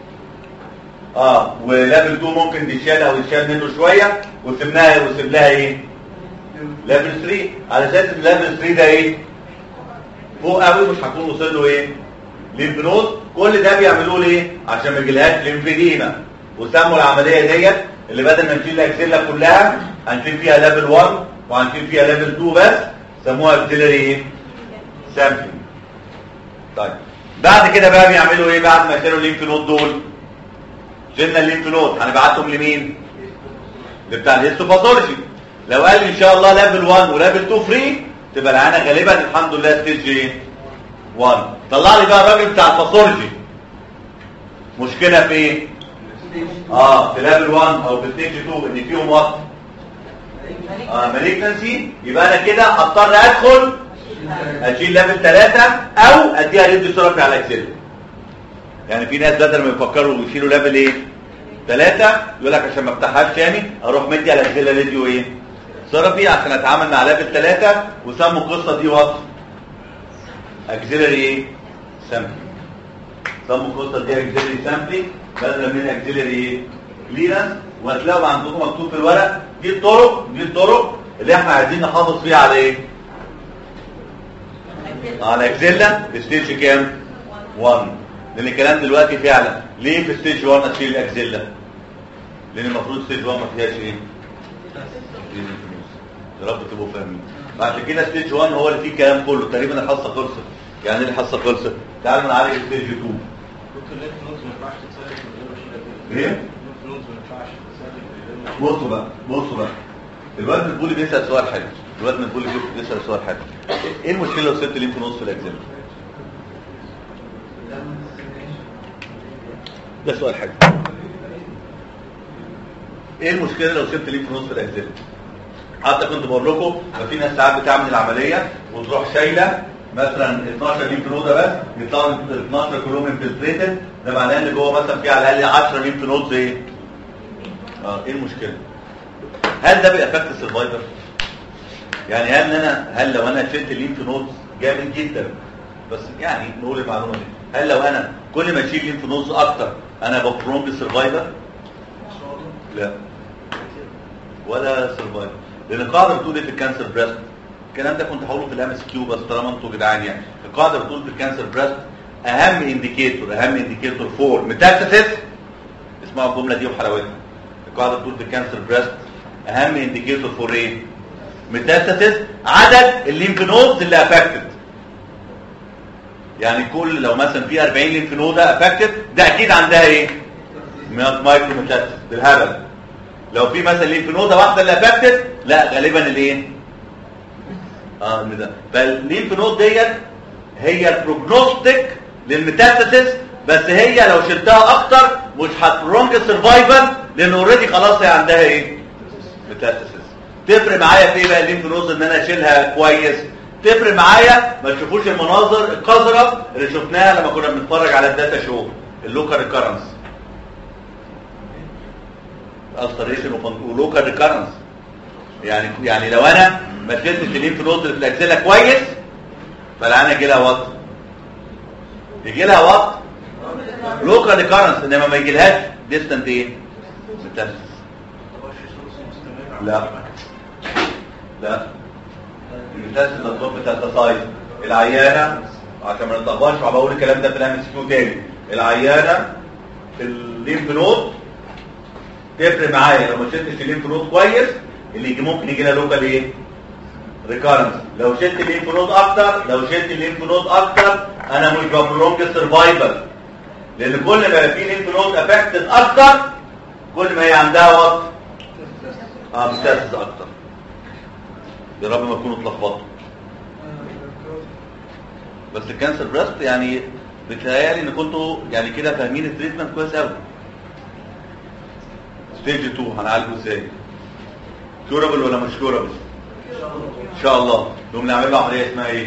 اه وليفل 2 ممكن تشال او يتشال منه شويه وسيبناها وسيب لها ايه ليفل 3 على اساس ان ليفل 3 ده ايه فوق قوي مش هكون وصل له ايه ليمف نود كل ده بيعملوه ليه عشان ما يجيلهاش ليمفيديما وسموا العمليه ديت اللي بدل ما نشيل الاكسيلا كلها هنشيل فيها ليفل 1 وهنشيل فيها ليفل 2 بس سموها اكسيلري ايه سامبلينج طيب بعد كده بقى بيعملوا ايه بعد ما شالوا الليمف نود دول شلنا الليمف نود هنبعتهم لمين لبتاع الهيستوباثولوجي لو قال لي ان شاء الله ليفل 1 وليفل 2 فري تبقى العينه غالبا الحمد لله ستيج ايه 1 طلع لي بقى الراجل بتاع الباثولوجي مشكله في ايه اه في ليفل 1 او في ستيج 2 ان فيهم وقت اه مالجنسي يبقى انا كده هضطر ادخل اشيل ليفل 3 او اديها ريد ثيرابي على اكسل يعني في ناس بدل ما يفكروا يشيلوا ليفل ايه 3 يقول لك عشان ما افتحهاش تاني اروح مدي على اكسل راديو ايه ثيرابي عشان اتعامل مع ليفل 3 وسموا القصه دي وقت اكسلري ايه سامبلينج سموا القصه دي اكسلري سامبلينج بدل من اكسلري ايه كليرنس وهتلاقوا عندكم مكتوب في الورق دي الطرق دي الطرق اللي احنا عايزين نحافظ فيها على ايه على اكسيلا ستيج كام 1 لان الكلام دلوقتي فعلا ليه في ستيج 1 اشيل الاكسيلا لان المفروض ستيج 1 ما فيهاش ايه يا رب تبقوا فاهمين بعد كده ستيج 1 هو اللي فيه الكلام كله تقريبا الحصه خلصت يعني ايه الحصه خلصت تعالوا نعالج ستيج 2 دكتور ليه الفلوس ما ينفعش تتسلك من غير ما اشيل ايه الفلوس ما ينفعش تتسلك من غير ما بصوا بقى بصوا بقى الواد البولي بيسال سؤال حلو الواد من البولي بيسال سؤال حلو ايه المشكله لو سبت ليمف نص في الاكزيلا ده سؤال حلو ايه المشكله لو سبت ليمف نص في الاكزيلا حتى كنت بقول لكم ما في ناس ساعات بتعمل العمليه وتروح شايله مثلا 12 ليمف نوده بس يطلعوا 12 كلهم انفلتريتد ده معناه ان جوه مثلا في على الاقل 10 ليمف نودز ايه اه ايه المشكله هل ده بيأفكت السرفايفر يعني هل انا هل لو انا شلت الليمف نودز جامد جدا بس يعني نقول المعلومه دي هل لو انا كل ما اشيل ليمف نودز اكتر انا ببرونج السرفايفر لا ولا سرفايفر لان القاعده بتقول ايه في الكانسر بريست الكلام ده كنت هقوله في الام اس كيو بس طالما انتوا جدعان يعني القاعده بتقول في الكانسر بريست اهم انديكيتور اهم انديكيتور فور ميتاستاسيس اسمعوا الجمله دي وحلاوتها القاعده بتقول في الكانسر بريست اهم انديكيتور فور ايه ميتاستاسيس عدد الليمف نودز اللي افكتد يعني كل لو مثلا في 40 ليمف نود افكتد ده اكيد عندها ايه مايكرو ميتاستاسيس بالهبل لو في مثلا ليمف نوده واحده اللي افكتد لا غالبا الايه اه ده فالليمف نود ديت هي البروجنوستيك للميتاستاسيس بس هي لو شلتها اكتر مش هترونج سرفايفل لان اوريدي خلاص هي عندها ايه ميتاستاسيس تفرق معايا في ايه بقى الليمف نود ان انا اشيلها كويس تفرق معايا ما تشوفوش المناظر القذره اللي شفناها لما كنا بنتفرج على الداتا شو اللوكال ريكارنس التريشن ولوكال ريكارنس يعني يعني لو انا ما شلتش الليمف نود اللي في الاكسله كويس فالعينه يجي لها وقت يجي لها وقت لوكال ريكارنس انما ما يجيلهاش ديستنت ايه ميتاستاسيس لا لا الميتاستاسيس مطلوب ميتاستاسايز العيانه عشان ما نطبقش بقول الكلام ده في الام اس كيو تاني العيانه الليمف نود تفرق معايا لو ما شلتش الليمف نود كويس اللي يجي ممكن يجي لها لوكال ايه ريكارنس لو شلت الليمف نود اكتر لو شلت الليمف نود اكتر انا مش ببرونج السرفايفل لان كل ما يبقى في ليمف نود افكتد اكتر كل ما هي عندها وقت اه مستاسس اكتر يا رب ما تكونوا اتلخبطوا بس الكانسر بريست يعني بتهيألي ان كنتوا يعني كده فاهمين التريتمنت كويس قوي ستيج 2 هنعالجه ازاي كيورابل ولا مش كيورابل ان شاء الله نقوم نعمل له عمليه اسمها ايه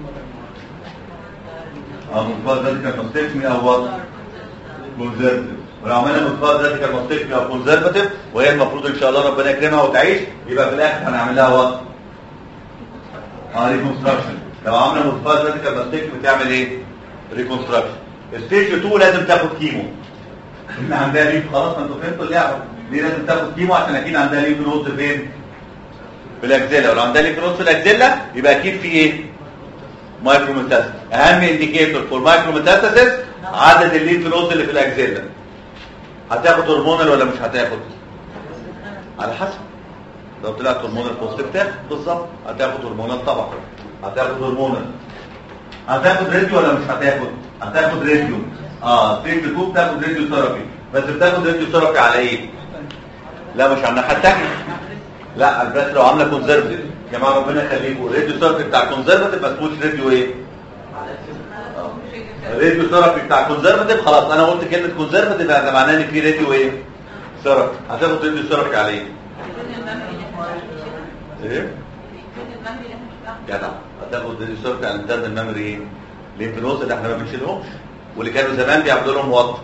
اه منفاذ ذاتك ماستكمي او وات كونزرفتيف ولو عملنا منفاذ ذاتك ماستكمي او كونزرفتيف وهي المفروض ان شاء الله ربنا يكرمها وتعيش يبقى في الاخر هنعمل لها وات اه ريكونستراكشن لو عملنا منفاذ ذاتك ماستكمي تعمل ايه ريكونستراكشن ستيج 2 لازم تاخد كيمو ان عندها ليف خلاص ما انتوا فهمتوا اللعبه ليه لازم تاخد كيمو عشان اكيد عندها ليف نود فين في الاكزيلا ولو عندها ليف نود في الاكزيلا يبقى اكيد في ايه مايكرو ميتاستاسيس اهم انديكيتور فور مايكرو ميتاستاسيس عدد الليف نود اللي في الاكزيلا هتاخد هرمونال ولا مش هتاخد على حسب لو طلعت هرمونال بوزيتيف تاخد بالظبط هتاخد هرمونال طبعا هتاخد هرمونال هتاخد راديو ولا مش هتاخد هتاخد راديو اه ستيج 2 بتاخد راديو ثيرابي بس بتاخد راديو ثيرابي على ايه لا مش على الناحيه الثانيه لا البريس لو عامله كونزرفتيف يا جماعه ربنا يخليكم الراديو ثيرابي بتاع كونزرفتيف ما اسموش راديو ايه الراديو ثيرابي بتاع كونزرفتيف خلاص انا قلت كلمه كونزرفتيف ده معناه ان في راديو ايه ثيرابي هتاخد راديو ثيرابي على ايه ايه جدع هتاخد راديو ثيرابي على الانترنال الميموري ايه الانفلونزا اللي احنا ما بنشيلهمش واللي كانوا زمان بيعملوا لهم وط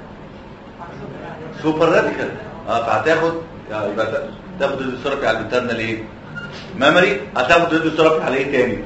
سوبر راديكال اه فهتاخد يبقى تاخد الثيرابي على الانترنال ايه ميموري هتاخد الثيرابي على ايه تاني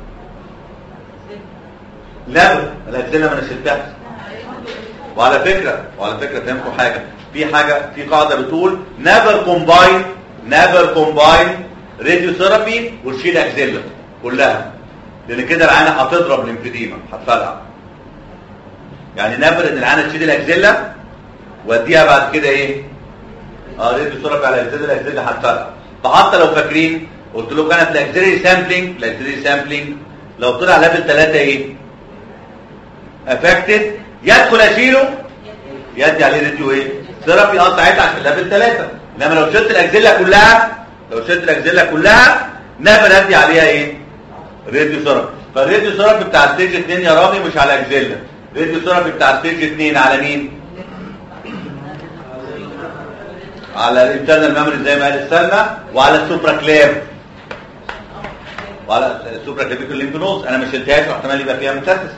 لا الاجزله ما انا شلتها وعلى فكره وعلى فكره فهمكم حاجه في حاجه في قاعده بتقول نيفر كومباين نيفر كومباين راديو ثيرابي وتشيل اجزله كلها لان كده العينه هتضرب الانفيديما هتفرقع يعني نفر ان العينه تشيل الاكزيلا واديها بعد كده ايه اه ريدي ثيرابي على الاكزيلا الاكزيلا هتفرقع فحتى لو فاكرين قلت لكم انا في الاكزيلري سامبلينج الاكزيلري سامبلينج لو طلع ليفل 3 ايه افكتد يدخل اشيله يدي عليه راديو ايه ثيرابي اه ساعتها عشان ليفل 3 انما لو شلت الاكزيلا كلها لو شلت الاكزيلا كلها نفر ادي عليها ايه راديو ثيرابي فالراديو ثيرابي بتاع ستيج 2 يا رامي مش على اكزيلا راديو ثيرابي بتاع ستيج 2 على مين على الانترنال ميموري زي ما قال سلمى وعلى السوبرا كليف وعلى السوبرا كليفيكال ليمفنوز انا ما شلتهاش واحتمال يبقى فيها ميتاستاسيس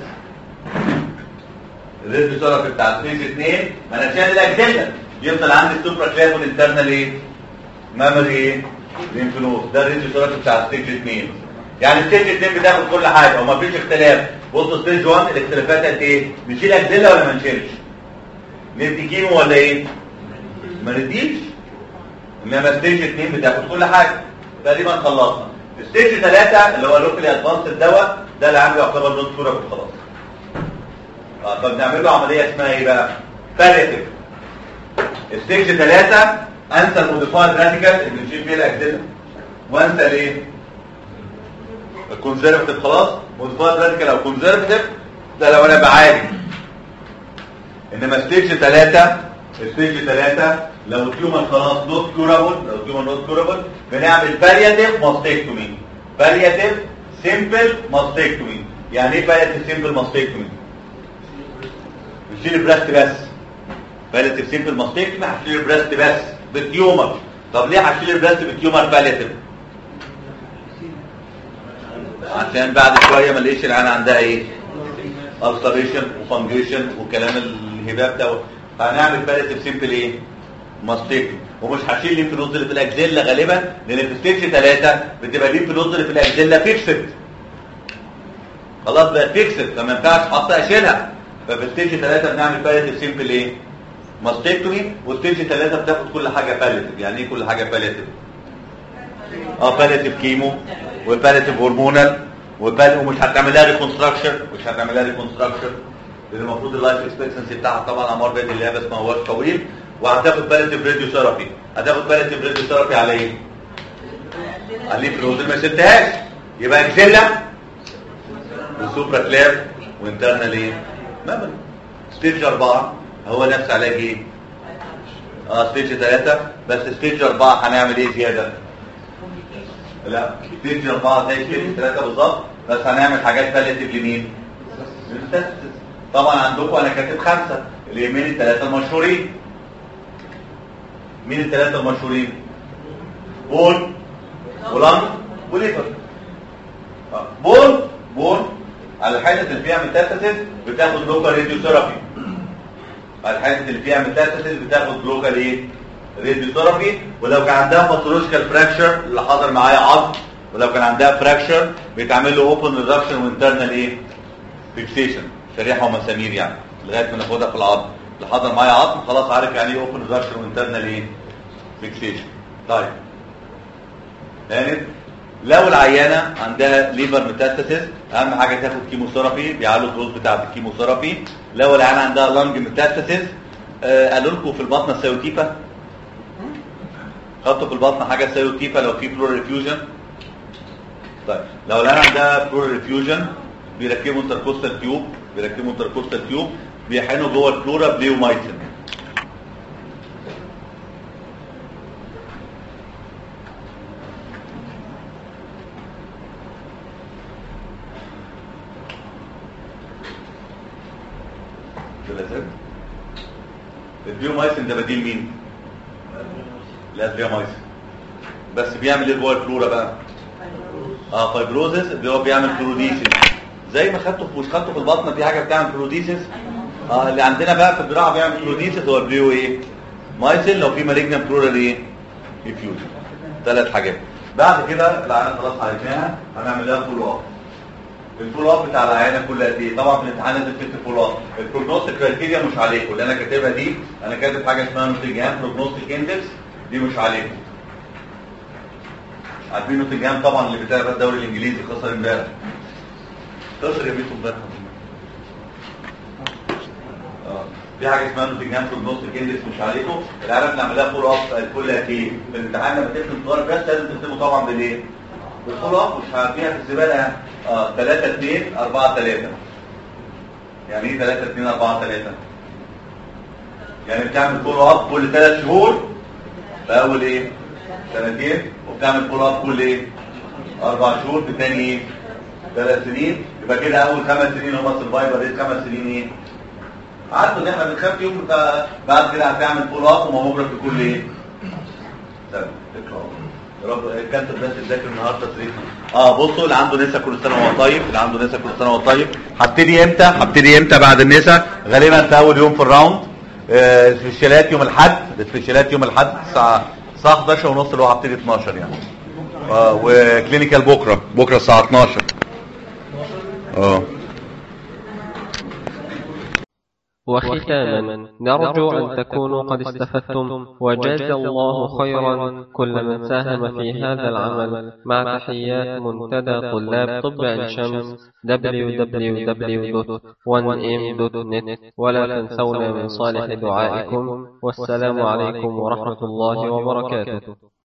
الراديو ثيرابي بتاع ستيج 2 ما انا شايل الاكزيلا يفضل عندي السوبرا كليف والانترنال ايه ميموري ايه لينف نود ده الريديو ثيرابي بتاع ستيج 2 يعني ستيج 2 بتاخد كل حاجه وما فيش اختلاف بص ستيج 1 الاختلافات قد ايه نشيل اكزيلا ولا ما نشيلش ندي كيمو ولا ايه ما نديش انما ستيج 2 بتاخد كل حاجه تقريبا خلصنا ستيج 3 اللي هو لوكالي ادفانس الدواء ده اللي عنده يعتبر نون كورابل خلاص اه فبنعمل له عمليه اسمها ايه بقى بالياتيف ستيج 3 انسى الموديفايد راديكال اللي نشيل فيه الاكزيلا وانسى الايه الكونزرفتيف خلاص موديفايد راديكال او كونزرفتيف ده لو انا بعالج انما ستيج 3 ستيج 3 لو التيومر خلاص نوت كورابل لو التيومر نوت كورابل بنعمل بالياتيف ماستكتومي بالياتيف سيمبل ماستكتومي يعني ايه بالياتيف سيمبل ماستكتومي بنشيل البريست بس بالياتيف سيمبل ماستكتومي هشيل البريست بس بالتيومر طب ليه هشيل البريست بالتيومر بالياتيف عشان بعد شويه ما الاقيش العين عندها ايه ulceration وفانجيشن وكلام الهباب ده هنعمل بالياتيف سيمبل ايه ماستيك ومش هشيل الليمف نودز اللي في الاكزيلا غالبا لان في ستيج 3 بتبقى الليمف نودز اللي في الاكزيلا فيكسد خلاص بقت فيكسد فما ينفعش احط اشيلها ففي ستيج 3 بنعمل بالياتيف سيمبل ايه ماستيكتومي وستيج 3 بتاخد كل حاجه بالياتيف يعني ايه كل حاجه بالياتيف اه بالياتيف كيمو وبالياتيف هرمونال وبال ومش هتعمل لها ريكونستراكشن مش هتعمل لها ريكونستراكشن لان المفروض اللايف اكسبكتنسي بتاعها طبعا اعمار بيت الله بس ما هوش طويل وهتاخد بالياتيف راديو ثيرابي هتاخد بالياتيف راديو ثيرابي على ايه؟ على الليف نود ما شلتهاش يبقى اكزيلا وسوبرا كلاب وانترنال ايه؟ ميموري ستيج 4 هو نفس علاج ايه؟ اه ستيج 3 بس ستيج 4 هنعمل ايه زياده؟ لا ستيج 4 زي ستيج 3 بالظبط بس هنعمل حاجات بالياتيف لمين؟ للتستس طبعا عندكم انا كاتب خمسه اللي يهمني الثلاثه المشهورين مين الثلاثه المشهورين؟ بول ولانج وليفر آه، بول بول على الحته اللي فيها ميتاستاسيس بتاخد لوكال راديو ثيرابي على الحته اللي فيها ميتاستاسيس بتاخد لوكال ايه؟ راديو ثيرابي ولو كان عندها باثولوجيكال فراكشر اللي حاضر معايا عظم ولو كان عندها فراكشر بيتعمل له اوبن ريدكشن وانترنال ايه؟ فيكسيشن شريحه ومسامير يعني لغايه ما ناخدها في العظم اللي حاضر معايا عظم خلاص عارف يعني ايه اوبن ريدكشن وانترنال ايه؟ فيكسيشن طيب يعني لو العيانه عندها ليفر ميتاستاسيس اهم حاجه تاخد كيموثيرابي بيعلوا الدوز بتاعه الكيموثيرابي لو العيانه عندها لانج ميتاستاسيس آه قالوا لكم في البطن السيوتيبا حطوا في البطن حاجه سيوتيبا لو في بلور ريفيوجن طيب لو العيانه عندها بلور ريفيوجن بيركبوا انتركوستال تيوب بيركبوا انتركوستال تيوب بيحقنوا جوه الفلورا بليومايسين ثلاثات البيومايسين ده بديل مين؟ لا البيومايسين بس بيعمل ايه جوه الفلورا بقى؟ اه فايبروزس اللي هو بيعمل فلوروديسيس زي ما خدته مش خدته في البطن في حاجه بتعمل فلوروديسيس اه اللي عندنا بقى في الجراحه بيعمل فلوروديسيس هو البيو ايه؟ مايسين لو في مالجنم بلورال ايه؟ ديفيوجن ثلاث حاجات بعد كده العينه خلاص عرفناها هنعمل لها فول اب الفول اب بتاع العينه كل قد ايه طبعا في الامتحان لازم تكتب فول اب البروجنوستيك كرايتيريا مش عليكم اللي انا كاتبها دي انا كاتب حاجه اسمها نوتنجهام بروجنوستيك اندكس دي مش عليكم عارفين نوتنجهام طبعا اللي بتاع الدوري الانجليزي خسر امبارح خسر يا بيتو امبارح اه في حاجه اسمها نوتنجهام بروجنوستيك اندكس مش عليكم العيال بنعملها فول اب كل قد ايه في الامتحان لما تكتب السؤال بس لازم تكتبه طبعا بالايه بالفول اب مش هعديها في الزباله اه 3 2 4 3 يعني ايه 3 2 4 3 يعني بتعمل فول اب كل 3 شهور في اول ايه سنتين وبتعمل فول اب كل ايه اربع شهور في تاني ايه ثلاث سنين يبقى كده اول خمس سنين هم السرفايفر ريت خمس سنين ايه عارفوا ان احنا بنخاف يوم بعد كده هتعمل فول اب وماموجراف في كل ايه سنه اقرا يا رب كانت بس تذاكر النهارده تريتنا اه بصوا اللي عنده نسا كل سنه وهو طيب اللي عنده نسا كل سنه وهو طيب هبتدي امتى هبتدي امتى بعد النسا غالبا في اول يوم في الراوند آه، السبيشالات يوم الاحد السبيشالات يوم الاحد الساعه الساعه 11 ونص اللي هو هبتدي 12 يعني اه وكلينيكال بكره بكره الساعه 12 اه وختاما نرجو أن تكونوا قد استفدتم وجاز الله خيرا كل من ساهم في هذا العمل مع تحيات منتدى طلاب طب عين شمس www.1m.net ولا تنسونا من صالح دعائكم والسلام عليكم ورحمة الله وبركاته